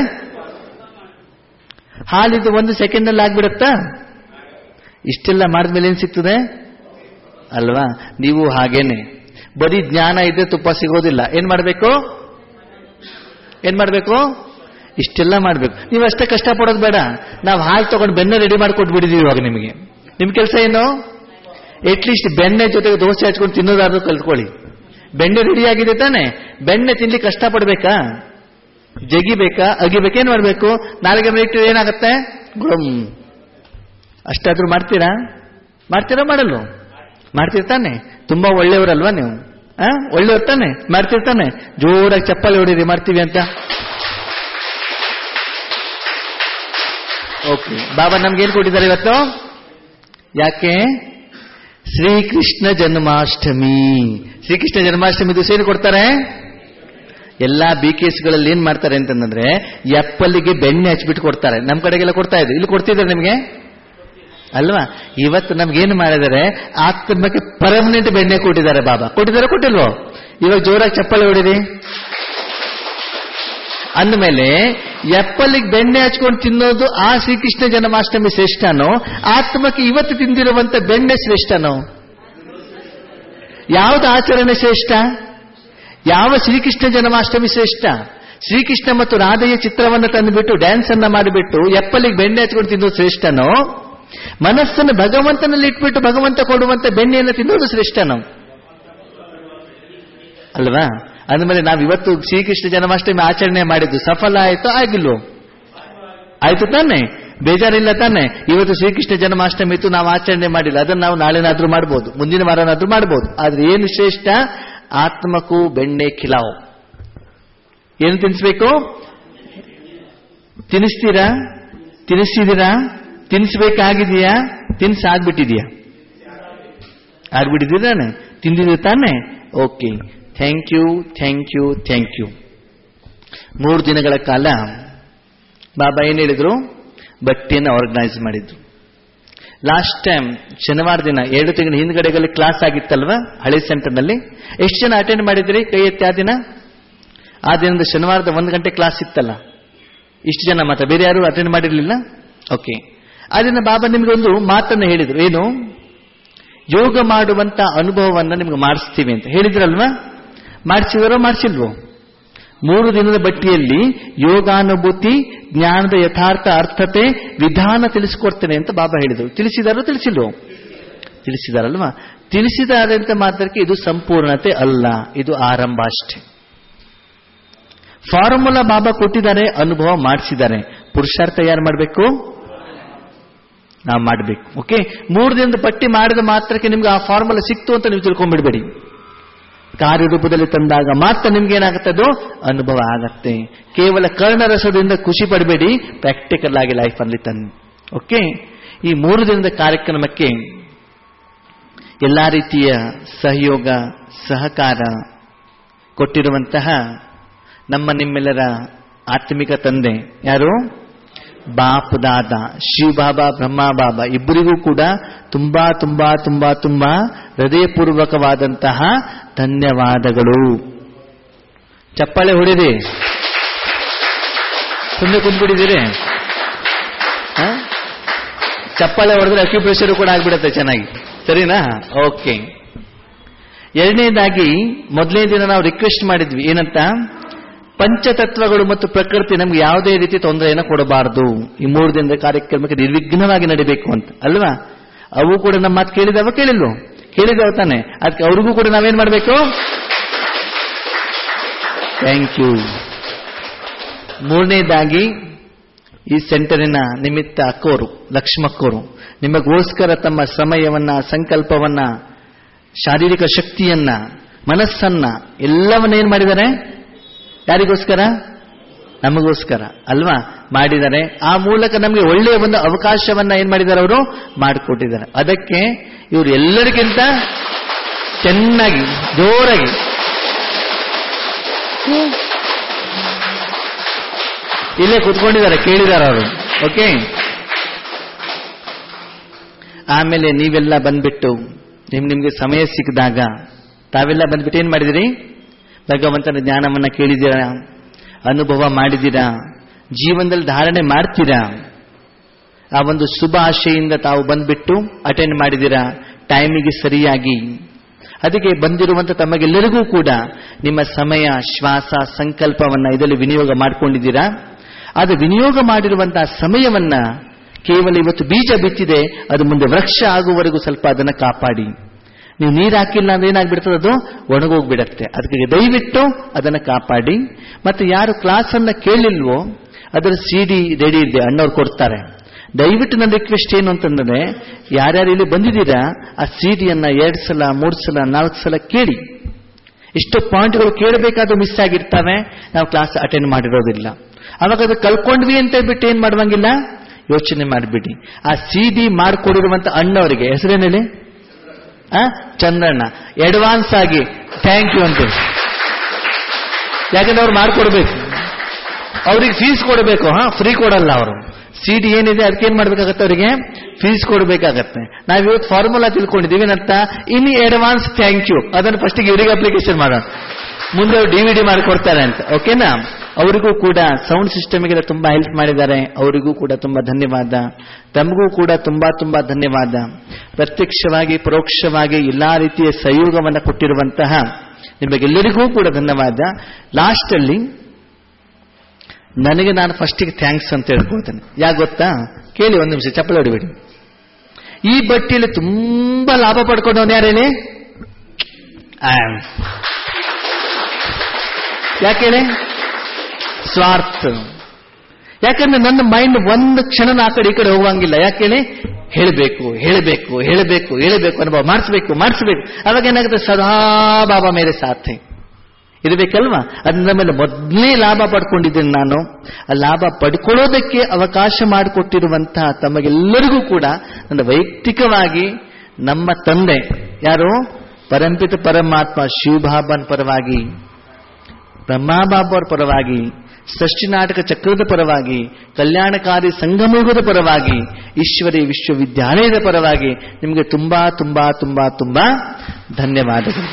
ಹಾಲಿದ್ದು ಒಂದು ಸೆಕೆಂಡ್ ಅಲ್ಲಿ ಆಗ್ಬಿಡತ್ತಾ ಇಷ್ಟೆಲ್ಲ ಮಾಡಿದ್ಮೇಲೆ ಏನ್ ಸಿಗ್ತದೆ ಅಲ್ವಾ ನೀವು ಹಾಗೇನೆ ಬರೀ ಜ್ಞಾನ ಇದ್ರೆ ತುಪ್ಪ ಸಿಗೋದಿಲ್ಲ ಏನ್ ಮಾಡಬೇಕು ಏನ್ ಮಾಡಬೇಕು ಇಷ್ಟೆಲ್ಲ ಮಾಡಬೇಕು ನೀವು ಅಷ್ಟೇ ಕಷ್ಟಪಡೋದು ಬೇಡ ನಾವು ಹಾಲು ತಗೊಂಡು ಬೆಣ್ಣೆ ರೆಡಿ ಮಾಡಿಕೊಟ್ಬಿಟ್ಟಿದೀವಿ ಇವಾಗ ನಿಮಗೆ ನಿಮ್ ಕೆಲಸ ಏನು ಅಟ್ಲೀಸ್ಟ್ ಬೆಣ್ಣೆ ಜೊತೆಗೆ ದೋಸೆ ಹಚ್ಕೊಂಡು ತಿನ್ನೋದಾದ್ರೂ ಕಲ್ತ್ಕೊಳ್ಳಿ ಬೆಣ್ಣೆ ರೆಡಿ ಆಗಿದೆ ತಾನೆ ಬೆಣ್ಣೆ ತಿನ್ಲಿಕ್ಕೆ ಕಷ್ಟಪಡ್ಬೇಕಾ ಜಗಿಬೇಕಾ ಅಗಿಬೇಕಾ ಏನ್ ಮಾಡ್ಬೇಕು ನಾಲ್ಗೆ ಮೇಲೆ ಇಟ್ಟಿದ್ರೆ ಏನಾಗತ್ತೆ ಗುಳಂ ಅಷ್ಟಾದ್ರೂ ಮಾಡ್ತೀರಾ ಮಾಡ್ತೀರಾ ಮಾಡಲ್ವ ಮಾಡ್ತಿರ್ತಾನೆ ತುಂಬಾ ಒಳ್ಳೆಯವರಲ್ವಾ ನೀವು ಆ ಒಳ್ಳೆಯವ್ರು ತಾನೆ ಮಾಡ್ತಿರ್ತಾನೆ ಜೋರಾಗಿ ಚಪ್ಪಲಿ ಹೊಡೀರಿ ಮಾಡ್ತೀವಿ ಅಂತ ಓಕೆ ಬಾಬಾ ನಮ್ಗೆ ಏನ್ ಕೊಟ್ಟಿದ್ದಾರೆ ಇವತ್ತು ಯಾಕೆ ಶ್ರೀಕೃಷ್ಣ ಜನ್ಮಾಷ್ಟಮಿ ಶ್ರೀಕೃಷ್ಣ ಜನ್ಮಾಷ್ಟಮಿ ದಿವಸ ಏನು ಕೊಡ್ತಾರೆ ಎಲ್ಲಾ ಬಿ ಗಳಲ್ಲಿ ಏನ್ ಮಾಡ್ತಾರೆ ಅಂತಂದ್ರೆ ಎಪ್ಪಲ್ಲಿಗೆ ಬೆಣ್ಣೆ ಹಚ್ಬಿಟ್ಟು ಕೊಡ್ತಾರೆ ನಮ್ ಕಡೆಗೆಲ್ಲ ಕೊಡ್ತಾ ಇದ್ರು ಇಲ್ಲಿ ಕೊಡ್ತಿದ್ದಾರೆ ನಿಮ್ಗೆ ಅಲ್ವಾ ಇವತ್ತು ನಮ್ಗೇನು ಮಾಡಿದ್ದಾರೆ ಆತ್ಮಕ್ಕೆ ಪರ್ಮನೆಂಟ್ ಬೆಣ್ಣೆ ಕೊಟ್ಟಿದ್ದಾರೆ ಬಾಬಾ ಕೊಟ್ಟಿದ್ದಾರೆ ಕೊಟ್ಟಿಲ್ವೋ ಇವಾಗ ಜೋರಾಗಿ ಚಪ್ಪಲಿ ಹೊಡಿರಿ ಅಂದಮೇಲೆ ಎಪ್ಪಲಿಗೆ ಬೆಣ್ಣೆ ಹಚ್ಕೊಂಡು ತಿನ್ನೋದು ಆ ಶ್ರೀಕೃಷ್ಣ ಜನ್ಮಾಷ್ಟಮಿ ಶ್ರೇಷ್ಠನೋ ಆತ್ಮಕ್ಕೆ ಇವತ್ತು ತಿಂದಿರುವಂತ ಬೆಣ್ಣೆ ಶ್ರೇಷ್ಠನೋ ಯಾವ್ದು ಆಚರಣೆ ಶ್ರೇಷ್ಠ ಯಾವ ಶ್ರೀಕೃಷ್ಣ ಜನ್ಮಾಷ್ಟಮಿ ಶ್ರೇಷ್ಠ ಶ್ರೀಕೃಷ್ಣ ಮತ್ತು ರಾಧೆಯ ಚಿತ್ರವನ್ನು ತಂದುಬಿಟ್ಟು ಡ್ಯಾನ್ಸ್ ಅನ್ನ ಮಾಡಿಬಿಟ್ಟು ಎಪ್ಪಲಿಗೆ ಬೆಣ್ಣೆ ಹಚ್ಕೊಂಡು ತಿನ್ನೋದು ಶ್ರೇಷ್ಠನೋ ಮನಸ್ಸನ್ನು ಭಗವಂತನಲ್ಲಿ ಇಟ್ಬಿಟ್ಟು ಭಗವಂತ ಕೊಡುವಂತ ಬೆಣ್ಣೆಯನ್ನು ತಿನ್ನೋದು ಶ್ರೇಷ್ಠನೋ ಅಲ್ವಾ ಅಂದಮೇಲೆ ನಾವು ಇವತ್ತು ಶ್ರೀಕೃಷ್ಣ ಜನ್ಮಾಷ್ಟಮಿ ಆಚರಣೆ ಮಾಡಿದ್ದು ಸಫಲ ಆಯ್ತೋ ಆಗಿಲ್ವೋ ಆಯ್ತು ತಾನೆ ಬೇಜಾರಿಲ್ಲ ತಾನೆ ಇವತ್ತು ಶ್ರೀಕೃಷ್ಣ ಜನ್ಮಾಷ್ಟಮಿ ಇತ್ತು ನಾವು ಆಚರಣೆ ಮಾಡಿಲ್ಲ ಅದನ್ನು ನಾವು ನಾಳೆನಾದ್ರೂ ಮಾಡ್ಬೋದು ಮುಂದಿನ ವಾರನಾದ್ರೂ ಮಾಡ್ಬೋದು ಆದ್ರೆ ಏನು ಶ್ರೇಷ್ಠ ಆತ್ಮಕ್ಕೂ ಬೆಣ್ಣೆ ಖಿಲಾವ್ ಏನು ತಿನ್ನಿಸ್ಬೇಕು ತಿನ್ನಿಸ್ತೀರಾ ತಿನ್ನಿಸಿದ್ದೀರಾ ತಿನ್ನಿಸ್ಬೇಕಾಗಿದೆಯಾ ತಿನ್ಸಾಗ್ಬಿಟ್ಟಿದೆಯಾ ಆಗ್ಬಿಟ್ಟಿದ್ದೀರಾನೆ ತಿಂದಿದ್ದೀರ ತಾನೆ okay thank you thank you thank you ಮೂರು ದಿನಗಳ ಕಾಲ ಬಾಬಾ ಏನ್ ಹೇಳಿದ್ರು ಬಟ್ಟೆಯನ್ನು ಆರ್ಗನೈಸ್ ಮಾಡಿದ್ರು ಲಾಸ್ಟ್ ಟೈಮ್ ಶನಿವಾರ ದಿನ ಎರಡು ತಿಂಗಳ ಹಿಂದ್ಗಡೆಗಳಲ್ಲಿ ಕ್ಲಾಸ್ ಆಗಿತ್ತಲ್ವಾ ಹಳೆ ಸೆಂಟರ್ನಲ್ಲಿ ಎಷ್ಟು ಜನ ಅಟೆಂಡ್ ಮಾಡಿದ್ರಿ ಕೈ ಎತ್ತಿ ಆ ದಿನ ಆ ದಿನದ ಶನಿವಾರದ ಒಂದು ಗಂಟೆ ಕ್ಲಾಸ್ ಇತ್ತಲ್ಲ ಇಷ್ಟು ಜನ ಮಾತ್ರ ಬೇರೆ ಯಾರು ಅಟೆಂಡ್ ಮಾಡಿರ್ಲಿಲ್ಲ ಓಕೆ ಆ ದಿನ ಬಾಬಾ ನಿಮ್ಗೆ ಒಂದು ಮಾತನ್ನು ಹೇಳಿದ್ರು ಏನು ಯೋಗ ಮಾಡುವಂತ ಅನುಭವವನ್ನ ನಿಮ್ಗೆ ಮಾಡಿಸ್ತೀವಿ ಅಂತ ಹೇಳಿದ್ರಲ್ವಾ ಮಾಡಿಸಿದರೋ ಮಾಡಿಸಿಲ್ವೋ ಮೂರು ದಿನದ ಬಟ್ಟಿಯಲ್ಲಿ ಯೋಗಾನುಭೂತಿ ಜ್ಞಾನದ ಯಥಾರ್ಥ ಅರ್ಥತೆ ವಿಧಾನ ತಿಳಿಸಿಕೊಡ್ತೇನೆ ಅಂತ ಬಾಬಾ ಹೇಳಿದರು ತಿಳಿಸಿದಾರೋ ತಿಳಿಸಿಲ್ವೋ ತಿಳಿಸಿದಾರಲ್ವಾ ತಿಳಿಸಿದ್ದಾರೆ ಅಂತ ಮಾತ್ರಕ್ಕೆ ಇದು ಸಂಪೂರ್ಣತೆ ಅಲ್ಲ ಇದು ಆರಂಭ ಅಷ್ಟೇ ಫಾರ್ಮುಲಾ ಬಾಬಾ ಕೊಟ್ಟಿದ್ದಾರೆ ಅನುಭವ ಮಾಡಿಸಿದ್ದಾರೆ ಪುರುಷಾರ್ಥ ಯಾರು ಮಾಡಬೇಕು ನಾವು ಮಾಡಬೇಕು ಓಕೆ ಮೂರು ದಿನದ ಪಟ್ಟಿ ಮಾಡಿದ ಮಾತ್ರಕ್ಕೆ ನಿಮ್ಗೆ ಆ ಫಾರ್ಮುಲಾ ಸಿಕ್ತು ಅಂತ ನೀವು ತಿಳ್ಕೊಂಡ್ಬಿಡ್ಬೇಡಿ ಕಾರ್ಯರೂಪದಲ್ಲಿ ತಂದಾಗ ಮಾತ್ರ ನಿಮ್ಗೆ ಏನಾಗುತ್ತೆ ಅದು ಅನುಭವ ಆಗತ್ತೆ ಕೇವಲ ಕರ್ಣರಸದಿಂದ ಖುಷಿ ಪಡಬೇಡಿ ಪ್ರಾಕ್ಟಿಕಲ್ ಆಗಿ ಲೈಫ್ ಅಲ್ಲಿ ತಂದು ಓಕೆ ಈ ಮೂರು ದಿನದ ಕಾರ್ಯಕ್ರಮಕ್ಕೆ ಎಲ್ಲಾ ರೀತಿಯ ಸಹಯೋಗ ಸಹಕಾರ ಕೊಟ್ಟಿರುವಂತಹ ನಮ್ಮ ನಿಮ್ಮೆಲ್ಲರ ಆತ್ಮಿಕ ತಂದೆ ಯಾರು ಬಾಪ್ ದಾದ ಶಿವ ಬಾಬಾ ಬ್ರಹ್ಮ ಬಾಬಾ ಇಬ್ಬರಿಗೂ ಕೂಡ ತುಂಬಾ ತುಂಬಾ ತುಂಬಾ ತುಂಬಾ ಹೃದಯಪೂರ್ವಕವಾದಂತಹ ಧನ್ಯವಾದಗಳು ಚಪ್ಪಾಳೆ ಹೊಡಿರಿ ಸುಮ್ಮನೆ ಕುಂತ್ಬಿಟ್ಟಿದ್ದೀರಿ ಹ? ಚಪ್ಪಾಳೆ ಹೊಡೆದ್ರೆ ಅಕ್ಯುಪ್ರೆಷರ್ ಕೂಡ ಆಗ್ಬಿಡುತ್ತೆ ಚೆನ್ನಾಗಿ ಸರಿನಾ ಓಕೆ ಎರಡನೇದಾಗಿ ಮೊದಲನೇ ದಿನ ನಾವು ರಿಕ್ವೆಸ್ಟ್ ಮಾಡಿದ್ವಿ ಏನಂತ ಪಂಚತತ್ವಗಳು ಮತ್ತು ಪ್ರಕೃತಿ ನಮ್ಗೆ ಯಾವುದೇ ರೀತಿ ತೊಂದರೆಯನ್ನು ಕೊಡಬಾರದು ಈ ಮೂರು ದಿನದ ಕಾರ್ಯಕ್ರಮಕ್ಕೆ ನಿರ್ವಿಘ್ನವಾಗಿ ನಡಿಬೇಕು ಅಂತ ಅಲ್ವಾ ಅವು ಕೂಡ ನಮ್ಮ ಮಾತು ಕೇಳಿದವ ಕೇಳಿಲ್ವೋ ಕೇಳಿದವ ತಾನೆ ಅದಕ್ಕೆ ಅವ್ರಿಗೂ ಕೂಡ ನಾವೇನ್ ಮಾಡಬೇಕು ಥ್ಯಾಂಕ್ ಯು ಮೂರನೇದಾಗಿ ಈ ಸೆಂಟರಿನ ನಿಮಿತ್ತ ಅಕ್ಕೋರು ಲಕ್ಷ್ಮಕ್ಕೋರು ನಿಮಗೋಸ್ಕರ ತಮ್ಮ ಸಮಯವನ್ನ ಸಂಕಲ್ಪವನ್ನ ಶಾರೀರಿಕ ಶಕ್ತಿಯನ್ನ ಮನಸ್ಸನ್ನ ಎಲ್ಲವನ್ನ ಏನ್ ಮಾಡಿದ್ದಾರೆ ಯಾರಿಗೋಸ್ಕರ ನಮಗೋಸ್ಕರ ಅಲ್ವಾ ಮಾಡಿದ್ದಾರೆ ಆ ಮೂಲಕ ನಮಗೆ ಒಳ್ಳೆಯ ಒಂದು ಅವಕಾಶವನ್ನ ಏನ್ ಮಾಡಿದ್ದಾರೆ ಅವರು ಮಾಡಿಕೊಟ್ಟಿದ್ದಾರೆ ಅದಕ್ಕೆ ಇವರು ಎಲ್ಲರಿಗಿಂತ ಚೆನ್ನಾಗಿ ಜೋರಾಗಿ ಇಲ್ಲೇ ಕುತ್ಕೊಂಡಿದ್ದಾರೆ ಕೇಳಿದ್ದಾರೆ ಅವರು ಓಕೆ ಆಮೇಲೆ ನೀವೆಲ್ಲ ಬಂದ್ಬಿಟ್ಟು ನಿಮ್ ನಿಮ್ಗೆ ಸಮಯ ಸಿಕ್ಕಿದಾಗ ತಾವೆಲ್ಲ ಬಂದ್ಬಿಟ್ಟು ಏನ್ ಮಾಡಿದಿರಿ ಭಗವಂತನ ಜ್ಞಾನವನ್ನ ಕೇಳಿದ್ದೀರಾ ಅನುಭವ ಮಾಡಿದ್ದೀರಾ ಜೀವನದಲ್ಲಿ ಧಾರಣೆ ಮಾಡ್ತೀರಾ ಆ ಒಂದು ಶುಭ ಆಶೆಯಿಂದ ತಾವು ಬಂದ್ಬಿಟ್ಟು ಅಟೆಂಡ್ ಮಾಡಿದ್ದೀರಾ ಟೈಮಿಗೆ ಸರಿಯಾಗಿ ಅದಕ್ಕೆ ಬಂದಿರುವಂತ ತಮಗೆಲ್ಲರಿಗೂ ಕೂಡ ನಿಮ್ಮ ಸಮಯ ಶ್ವಾಸ ಸಂಕಲ್ಪವನ್ನ ಇದರಲ್ಲಿ ವಿನಿಯೋಗ ಮಾಡ್ಕೊಂಡಿದ್ದೀರಾ ಅದು ವಿನಿಯೋಗ ಮಾಡಿರುವಂತಹ ಸಮಯವನ್ನ ಕೇವಲ ಇವತ್ತು ಬೀಜ ಬಿತ್ತಿದೆ ಅದು ಮುಂದೆ ವೃಕ್ಷ ಆಗುವವರೆಗೂ ಸ್ವಲ್ಪ ಅದನ್ನ ಕಾಪಾಡಿ ನೀವು ನೀರು ಹಾಕಿಲ್ಲ ಅಂದ್ರೆ ಏನಾಗ್ಬಿಡ್ತದೆ ಅದು ಒಣಗೋಗ್ಬಿಡತ್ತೆ ಅದಕ್ಕೆ ದಯವಿಟ್ಟು ಅದನ್ನ ಕಾಪಾಡಿ ಮತ್ತೆ ಯಾರು ಕ್ಲಾಸ್ ಅನ್ನ ಕೇಳಿಲ್ವೋ ಅದರ ಸಿ ಡಿ ರೆಡಿ ಇದೆ ಅಣ್ಣವ್ರು ಕೊಡ್ತಾರೆ ದಯವಿಟ್ಟು ನನ್ನ ರಿಕ್ವೆಸ್ಟ್ ಏನು ಅಂತಂದ್ರೆ ಯಾರ್ಯಾರು ಇಲ್ಲಿ ಬಂದಿದ್ದೀರಾ ಆ ಸಿ ಡಿಯನ್ನ ಎರಡು ಸಲ ಮೂರು ಸಲ ನಾಲ್ಕು ಸಲ ಕೇಳಿ ಇಷ್ಟು ಪಾಯಿಂಟ್ಗಳು ಕೇಳಬೇಕಾದ ಮಿಸ್ ಆಗಿರ್ತವೆ ನಾವು ಕ್ಲಾಸ್ ಅಟೆಂಡ್ ಮಾಡಿರೋದಿಲ್ಲ ಅವಾಗ ಅದು ಕಲ್ಕೊಂಡ್ವಿ ಅಂತ ಹೇಳ್ಬಿಟ್ಟು ಏನ್ ಮಾಡುವಂಗಿಲ್ಲ ಯೋಚನೆ ಮಾಡಿಬಿಡಿ ಆ ಸಿ ಡಿ ಮಾಡಿಕೊಡಿರುವಂತ ಅಣ್ಣವರಿಗೆ ಹೆಸರೇನು ಹೇಳಿ ಆ ಚಂದ್ರಣ್ಣ ಅಡ್ವಾನ್ಸ್ ಆಗಿ ಥ್ಯಾಂಕ್ ಯು ಅಂತ ಯಾಕಂದ್ರೆ ಅವ್ರು ಮಾಡ್ಕೊಡ್ಬೇಕು ಅವ್ರಿಗೆ ಫೀಸ್ ಕೊಡಬೇಕು ಹಾ ಫ್ರೀ ಕೊಡಲ್ಲ ಅವರು ಸಿ ಡಿ ಏನಿದೆ ಅದಕ್ಕೆ ಏನ್ ಮಾಡ್ಬೇಕಾಗತ್ತೆ ಅವರಿಗೆ ಫೀಸ್ ಕೊಡಬೇಕಾಗತ್ತೆ ನಾವು ಇವತ್ತು ಫಾರ್ಮುಲಾ ತಿಳ್ಕೊಂಡಿದ್ದೀವಿ ಏನಂತ ಇನ್ ಅಡ್ವಾನ್ಸ್ ಥ್ಯಾಂಕ್ ಯು ಅದನ್ನು ಫಸ್ಟಿಗೆ ಇವರಿಗೆ ಅಪ್ಲಿಕೇಶನ್ ಮಾಡೋಣ ಮುಂದೆ ಅವರು ಡಿವಿಡಿ ಮಾಡಿಕೊಡ್ತಾರೆ ಅಂತ ಓಕೆನಾ ಅವರಿಗೂ ಕೂಡ ಸೌಂಡ್ ಸಿಸ್ಟಮ್ಗೆಲ್ಲ ತುಂಬಾ ಹೆಲ್ಪ್ ಮಾಡಿದ್ದಾರೆ ಅವರಿಗೂ ಕೂಡ ತುಂಬಾ ಧನ್ಯವಾದ ತಮಗೂ ಕೂಡ ತುಂಬಾ ತುಂಬಾ ಧನ್ಯವಾದ ಪ್ರತ್ಯಕ್ಷವಾಗಿ ಪರೋಕ್ಷವಾಗಿ ಎಲ್ಲಾ ರೀತಿಯ ಸಹಯೋಗವನ್ನು ಕೊಟ್ಟಿರುವಂತಹ ನಿಮಗೆಲ್ಲರಿಗೂ ಕೂಡ ಧನ್ಯವಾದ ಲಾಸ್ಟ್ ಅಲ್ಲಿ ನನಗೆ ನಾನು ಫಸ್ಟಿಗೆ ಥ್ಯಾಂಕ್ಸ್ ಅಂತ ಹೇಳ್ಕೊಳ್ತೇನೆ ಯಾಕೆ ಗೊತ್ತಾ ಕೇಳಿ ಒಂದು ನಿಮಿಷ ಚಪ್ಪಲಿ ಹೊಡಿಬೇಡಿ ಈ ಬಟ್ಟಿಯಲ್ಲಿ ತುಂಬಾ ಲಾಭ ಪಡ್ಕೊಂಡವನು ಯಾರು ಹೇಳಿ ಆಮ್. ಯಾಕೆ ಹೇಳಿ ಸ್ವಾರ್ಥ ಯಾಕಂದ್ರೆ ನನ್ನ ಮೈಂಡ್ ಒಂದು ಕ್ಷಣ ಆ ಕಡೆ ಈ ಕಡೆ ಹೋಗುವಂಗಿಲ್ಲ ಯಾಕೆ ಹೇಳಿ ಹೇಳಬೇಕು ಹೇಳಬೇಕು ಹೇಳಬೇಕು ಹೇಳಬೇಕು ಅನುಭವ ಮಾಡಿಸ್ಬೇಕು ಮಾಡಿಸ್ಬೇಕು ಅವಾಗ ಏನಾಗುತ್ತೆ ಸದಾ ಬಾಬಾ ಮೇಲೆ ಸಾಥೆ ಇರಬೇಕಲ್ವಾ ಅದರ ಮೇಲೆ ಮೊದಲನೇ ಲಾಭ ಪಡ್ಕೊಂಡಿದ್ದೇನೆ ನಾನು ಆ ಲಾಭ ಪಡ್ಕೊಳ್ಳೋದಕ್ಕೆ ಅವಕಾಶ ಮಾಡಿಕೊಟ್ಟಿರುವಂತಹ ತಮಗೆಲ್ಲರಿಗೂ ಕೂಡ ನನ್ನ ವೈಯಕ್ತಿಕವಾಗಿ ನಮ್ಮ ತಂದೆ ಯಾರು ಪರಂಪಿತ ಪರಮಾತ್ಮ ಶಿವಬಾಬನ್ ಪರವಾಗಿ ಬ್ರಹ್ಮಾಬಾಬರ ಪರವಾಗಿ ಸೃಷ್ಟಿ ನಾಟಕ ಚಕ್ರದ ಪರವಾಗಿ ಕಲ್ಯಾಣಕಾರಿ ಸಂಗಮಯುಗದ ಪರವಾಗಿ ಈಶ್ವರಿ ವಿಶ್ವವಿದ್ಯಾಲಯದ ಪರವಾಗಿ ನಿಮಗೆ ತುಂಬಾ ತುಂಬಾ ತುಂಬಾ ತುಂಬಾ ಧನ್ಯವಾದಗಳು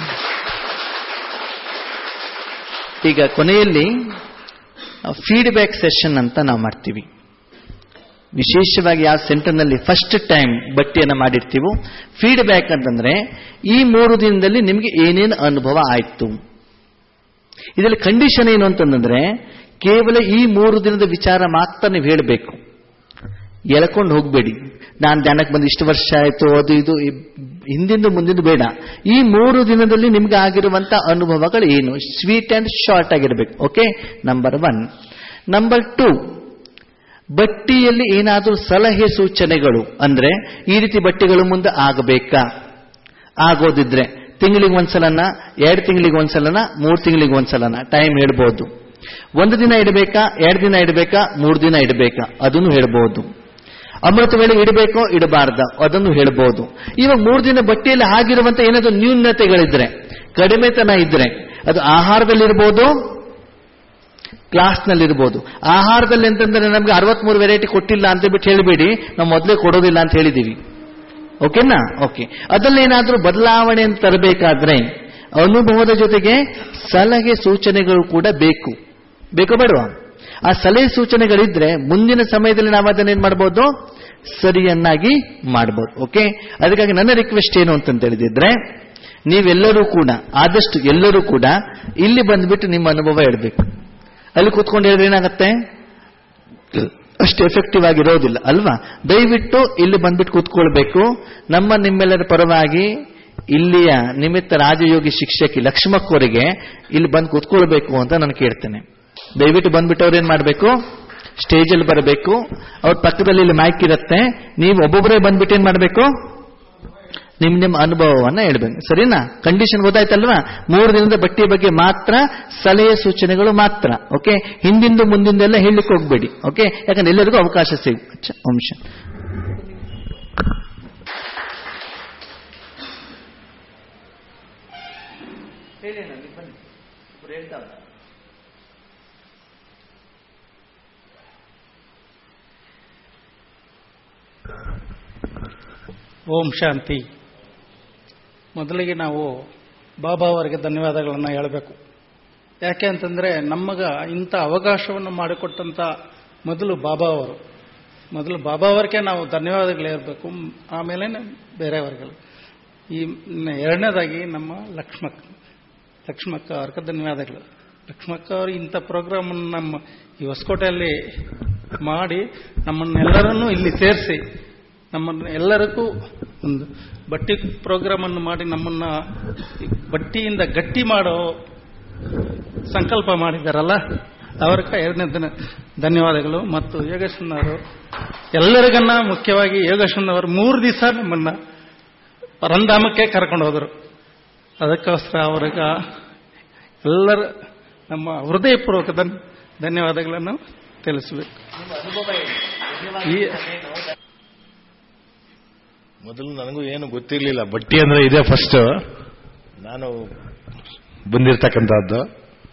ಈಗ ಕೊನೆಯಲ್ಲಿ ಫೀಡ್ಬ್ಯಾಕ್ ಸೆಷನ್ ಅಂತ ನಾವು ಮಾಡ್ತೀವಿ ವಿಶೇಷವಾಗಿ ಯಾವ ಸೆಂಟರ್ನಲ್ಲಿ ಫಸ್ಟ್ ಟೈಮ್ ಬಟ್ಟಿಯನ್ನು ಮಾಡಿರ್ತೀವೋ ಫೀಡ್ಬ್ಯಾಕ್ ಅಂತಂದ್ರೆ ಈ ಮೂರು ದಿನದಲ್ಲಿ ನಿಮಗೆ ಏನೇನು ಅನುಭವ ಆಯ್ತು ಇದರಲ್ಲಿ ಕಂಡೀಷನ್ ಏನು ಅಂತಂದ್ರೆ ಕೇವಲ ಈ ಮೂರು ದಿನದ ವಿಚಾರ ಮಾತ್ರ ನೀವು ಹೇಳಬೇಕು ಎಳ್ಕೊಂಡು ಹೋಗಬೇಡಿ ನಾನು ಧ್ಯಾನಕ್ಕೆ ಬಂದು ಇಷ್ಟು ವರ್ಷ ಆಯಿತು ಅದು ಇದು ಈ ಹಿಂದಿಂದು ಮುಂದಿಂದು ಬೇಡ ಈ ಮೂರು ದಿನದಲ್ಲಿ ನಿಮ್ಗೆ ಆಗಿರುವಂತ ಅನುಭವಗಳು ಏನು ಸ್ವೀಟ್ ಅಂಡ್ ಶಾರ್ಟ್ ಆಗಿರಬೇಕು okay number one number two ಬಟ್ಟಿಯಲ್ಲಿ ಏನಾದರೂ ಸಲಹೆ ಸೂಚನೆಗಳು ಅಂದ್ರೆ ಈ ರೀತಿ ಬಟ್ಟೆಗಳು ಮುಂದೆ ಆಗಬೇಕಾ ಆಗೋದಿದ್ರೆ ತಿಂಗಳಿಗೆ ಒಂದ್ಸಲನ ಎರಡು ತಿಂಗಳಿಗೆ ಒಂದ್ಸಲನ ಮೂರು ತಿಂಗಳಿಗೆ ಒಂದ್ಸಲನ ಟೈಮ್ ಹೇಳ್ಬೋದು ಒಂದು ದಿನ ಇಡಬೇಕಾ ಎರಡು ದಿನ ಇಡಬೇಕಾ ಮೂರು ದಿನ ಇಡಬೇಕಾ ಅದನ್ನು ಹೇಳ್ಬೋದು ಅಮೃತ ವೇಳೆ ಇಡಬೇಕೋ ಇಡಬಾರ್ದ ಅದನ್ನು ಹೇಳ್ಬೋದು ಇವಾಗ ಮೂರು ದಿನ ಬಟ್ಟೆಯಲ್ಲಿ ಆಗಿರುವಂತ ಏನಾದ್ರು ನ್ಯೂನತೆಗಳಿದ್ರೆ ಕಡಿಮೆತನ ಇದ್ರೆ ಅದು ಆಹಾರದಲ್ಲಿರ್ಬೋದು ಕ್ಲಾಸ್ನಲ್ಲಿರ್ಬೋದು ಆಹಾರದಲ್ಲಿ ಅಂತಂದ್ರೆ ನಮ್ಗೆ ಅರವತ್ಮೂರು ವೆರೈಟಿ ಕೊಟ್ಟಿಲ್ಲ ಅಂತ ಬಿಟ್ಟು ಹೇಳಬೇಡಿ ನಾವು ಮೊದಲೇ ಕೊಡೋದಿಲ್ಲ ಅಂತ ಹೇಳಿದೀವಿ ಓಕೆನಾ ಓಕೆ ಅದಲ್ಲೇನಾದ್ರೂ ಬದಲಾವಣೆ ಅಂತ ತರಬೇಕಾದ್ರೆ ಅನುಭವದ ಜೊತೆಗೆ ಸಲಹೆ ಸೂಚನೆಗಳು ಕೂಡ ಬೇಕು ಬೇಕೋ ಬೇಡವಾ ಆ ಸಲಹೆ ಸೂಚನೆಗಳಿದ್ರೆ ಮುಂದಿನ ಸಮಯದಲ್ಲಿ ನಾವು ಅದನ್ನೇನ್ ಮಾಡ್ಬೋದು ಸರಿಯನ್ನಾಗಿ ಮಾಡ್ಬೋದು ಓಕೆ ಅದಕ್ಕಾಗಿ ನನ್ನ ರಿಕ್ವೆಸ್ಟ್ ಏನು ಅಂತ ಹೇಳಿದ್ರೆ ನೀವೆಲ್ಲರೂ ಕೂಡ ಆದಷ್ಟು ಎಲ್ಲರೂ ಕೂಡ ಇಲ್ಲಿ ಬಂದ್ಬಿಟ್ಟು ನಿಮ್ಮ ಅನುಭವ ಹೇಳ್ಬೇಕು ಅಲ್ಲಿ ಕೂತ್ಕೊಂಡು ಹೇಳಿದ್ರೆ ಏನಾಗತ್ತೆ ಅಷ್ಟು ಎಫೆಕ್ಟಿವ್ ಆಗಿರೋದಿಲ್ಲ ಅಲ್ವಾ ದಯವಿಟ್ಟು ಇಲ್ಲಿ ಬಂದ್ಬಿಟ್ಟು ಕೂತ್ಕೊಳ್ಬೇಕು ನಮ್ಮ ನಿಮ್ಮೆಲ್ಲರ ಪರವಾಗಿ ಇಲ್ಲಿಯ ನಿಮಿತ್ತ ರಾಜಯೋಗಿ ಶಿಕ್ಷಕಿ ಲಕ್ಷ್ಮಕ್ಕವರಿಗೆ ಇಲ್ಲಿ ಬಂದು ಕೂತ್ಕೊಳ್ಬೇಕು ಅಂತ ನಾನು ಕೇಳ್ತೇನೆ ದಯವಿಟ್ಟು ಬಂದ್ಬಿಟ್ಟು ಅವ್ರು ಏನ್ ಮಾಡಬೇಕು ಸ್ಟೇಜಲ್ಲಿ ಬರಬೇಕು ಅವ್ರ ಪಕ್ಕದಲ್ಲಿ ಇಲ್ಲಿ ಮೈಕ್ ಇರುತ್ತೆ ನೀವು ಒಬ್ಬೊಬ್ಬರೇ ಬಂದ್ಬಿಟ್ಟು ಏನ್ ಮಾಡಬೇಕು ನಿಮ್ ನಿಮ್ಮ ಅನುಭವವನ್ನ ಹೇಳ್ಬೇಕು ಸರಿನಾ ಕಂಡೀಷನ್ ಗೊತ್ತಾಯ್ತಲ್ವಾ ಮೂರು ದಿನದ ಬಟ್ಟೆಯ ಬಗ್ಗೆ ಮಾತ್ರ ಸಲಹೆ ಸೂಚನೆಗಳು ಮಾತ್ರ ಓಕೆ ಹಿಂದಿಂದು ಮುಂದಿಂದೆಲ್ಲ ಹೇಳಲಿಕ್ಕೆ ಹೋಗ್ಬೇಡಿ ಓಕೆ ಯಾಕಂದ್ರೆ ಎಲ್ಲರಿಗೂ ಅವಕಾಶ ಸಿಗ ಅಂಶ ಓಂ ಶಾಂತಿ ಮೊದಲಿಗೆ ನಾವು ಬಾಬಾ ಅವರಿಗೆ ಧನ್ಯವಾದಗಳನ್ನು ಹೇಳಬೇಕು ಯಾಕೆ ಅಂತಂದರೆ ನಮಗ ಇಂಥ ಅವಕಾಶವನ್ನು ಮಾಡಿಕೊಟ್ಟಂಥ ಮೊದಲು ಬಾಬಾ ಅವರು ಮೊದಲು ಬಾಬಾ ಅವರಿಗೆ ನಾವು ಧನ್ಯವಾದಗಳು ಹೇಳಬೇಕು ಆಮೇಲೆ ಬೇರೆಯವರಿಗೆಲ್ಲ ಈ ಎರಡನೇದಾಗಿ ನಮ್ಮ ಲಕ್ಷ್ಮಕ್ಕ ಲಕ್ಷ್ಮಕ್ಕ ಅವ್ರಿಗೆ ಧನ್ಯವಾದಗಳು ಲಕ್ಷ್ಮಕ್ಕ ಅವರು ಇಂಥ ಪ್ರೋಗ್ರಾಮನ್ನು ನಮ್ಮ ಈ ಹೊಸಕೋಟೆಯಲ್ಲಿ ಮಾಡಿ ನಮ್ಮನ್ನೆಲ್ಲರನ್ನೂ ಇಲ್ಲಿ ಸೇರಿಸಿ ನಮ್ಮನ್ನು ಎಲ್ಲರಿಗೂ ಒಂದು ಬಟ್ಟಿ ಪ್ರೋಗ್ರಾಮನ್ನು ಮಾಡಿ ನಮ್ಮನ್ನ ಬಟ್ಟಿಯಿಂದ ಗಟ್ಟಿ ಮಾಡೋ ಸಂಕಲ್ಪ ಮಾಡಿದ್ದಾರಲ್ಲ ಅವರಿಗೆ ಎರಡನೇ ದಿನ ಧನ್ಯವಾದಗಳು ಮತ್ತು ಯೋಗೇಶ್ವರನವರು ಎಲ್ಲರಿಗನ್ನ ಮುಖ್ಯವಾಗಿ ಯೋಗೇಶ್ವರನವರು ಮೂರು ದಿವಸ ನಮ್ಮನ್ನ ಪರಂಧಾಮಕ್ಕೆ ಕರ್ಕೊಂಡು ಹೋದರು ಅದಕ್ಕೋಸ್ಕರ ಅವ್ರಿಗೆ ಎಲ್ಲರ ನಮ್ಮ ಹೃದಯಪೂರ್ವಕ ಧನ್- ಧನ್ಯವಾದಗಳನ್ನು ತಿಳಿಸಬೇಕು ಈ ಮೊದಲು ನನಗೂ ಏನು ಗೊತ್ತಿರಲಿಲ್ಲ ಬಟ್ಟಿ ಅಂದ್ರೆ ಇದೆ ಫಸ್ಟ್ ನಾನು ಬಂದಿರ್ತಕ್ಕಂಥದ್ದು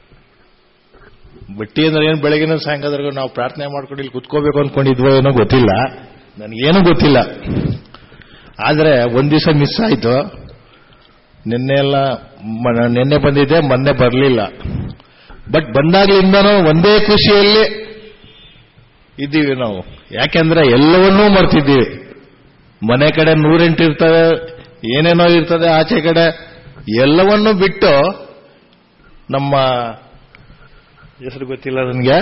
ಬಟ್ಟಿ ಅಂದ್ರೆ ಏನು ಬೆಳಗಿನ ಸಾಯಂಕಾಲದವರೆಗೂ ನಾವು ಪ್ರಾರ್ಥನೆ ಮಾಡ್ಕೊಂಡು ಇಲ್ಲಿ ಕುತ್ಕೋಬೇಕು ಅನ್ಕೊಂಡಿದ್ವೋ ಏನೋ ಗೊತ್ತಿಲ್ಲ ನನಗೇನು ಗೊತ್ತಿಲ್ಲ ಆದ್ರೆ ಒಂದ್ ದಿವಸ ಮಿಸ್ ಆಯ್ತು ನಿನ್ನೆ ಎಲ್ಲ ಮ- ನಿನ್ನೆ ಬಂದಿದ್ದೆ ಮೊನ್ನೆ ಬರಲಿಲ್ಲ ಬಟ್ ಬಂದಾಗ್ಲಿಂದನೂ ಒಂದೇ ಖುಷಿಯಲ್ಲಿ ಇದ್ದೀವಿ ನಾವು ಯಾಕೆಂದ್ರೆ ಎಲ್ಲವನ್ನೂ ಮರ್ತಿದ್ದೀವಿ ಮನೆ ಕಡೆ ನೂರೆಂಟು ಇರ್ತವೆ ಏನೇನೋ ಇರ್ತದೆ ಆಚೆ ಕಡೆ ಎಲ್ಲವನ್ನೂ ಬಿಟ್ಟು ನಮ್ಮ ಹೆಸರು ಗೊತ್ತಿಲ್ಲ ನನಗೆ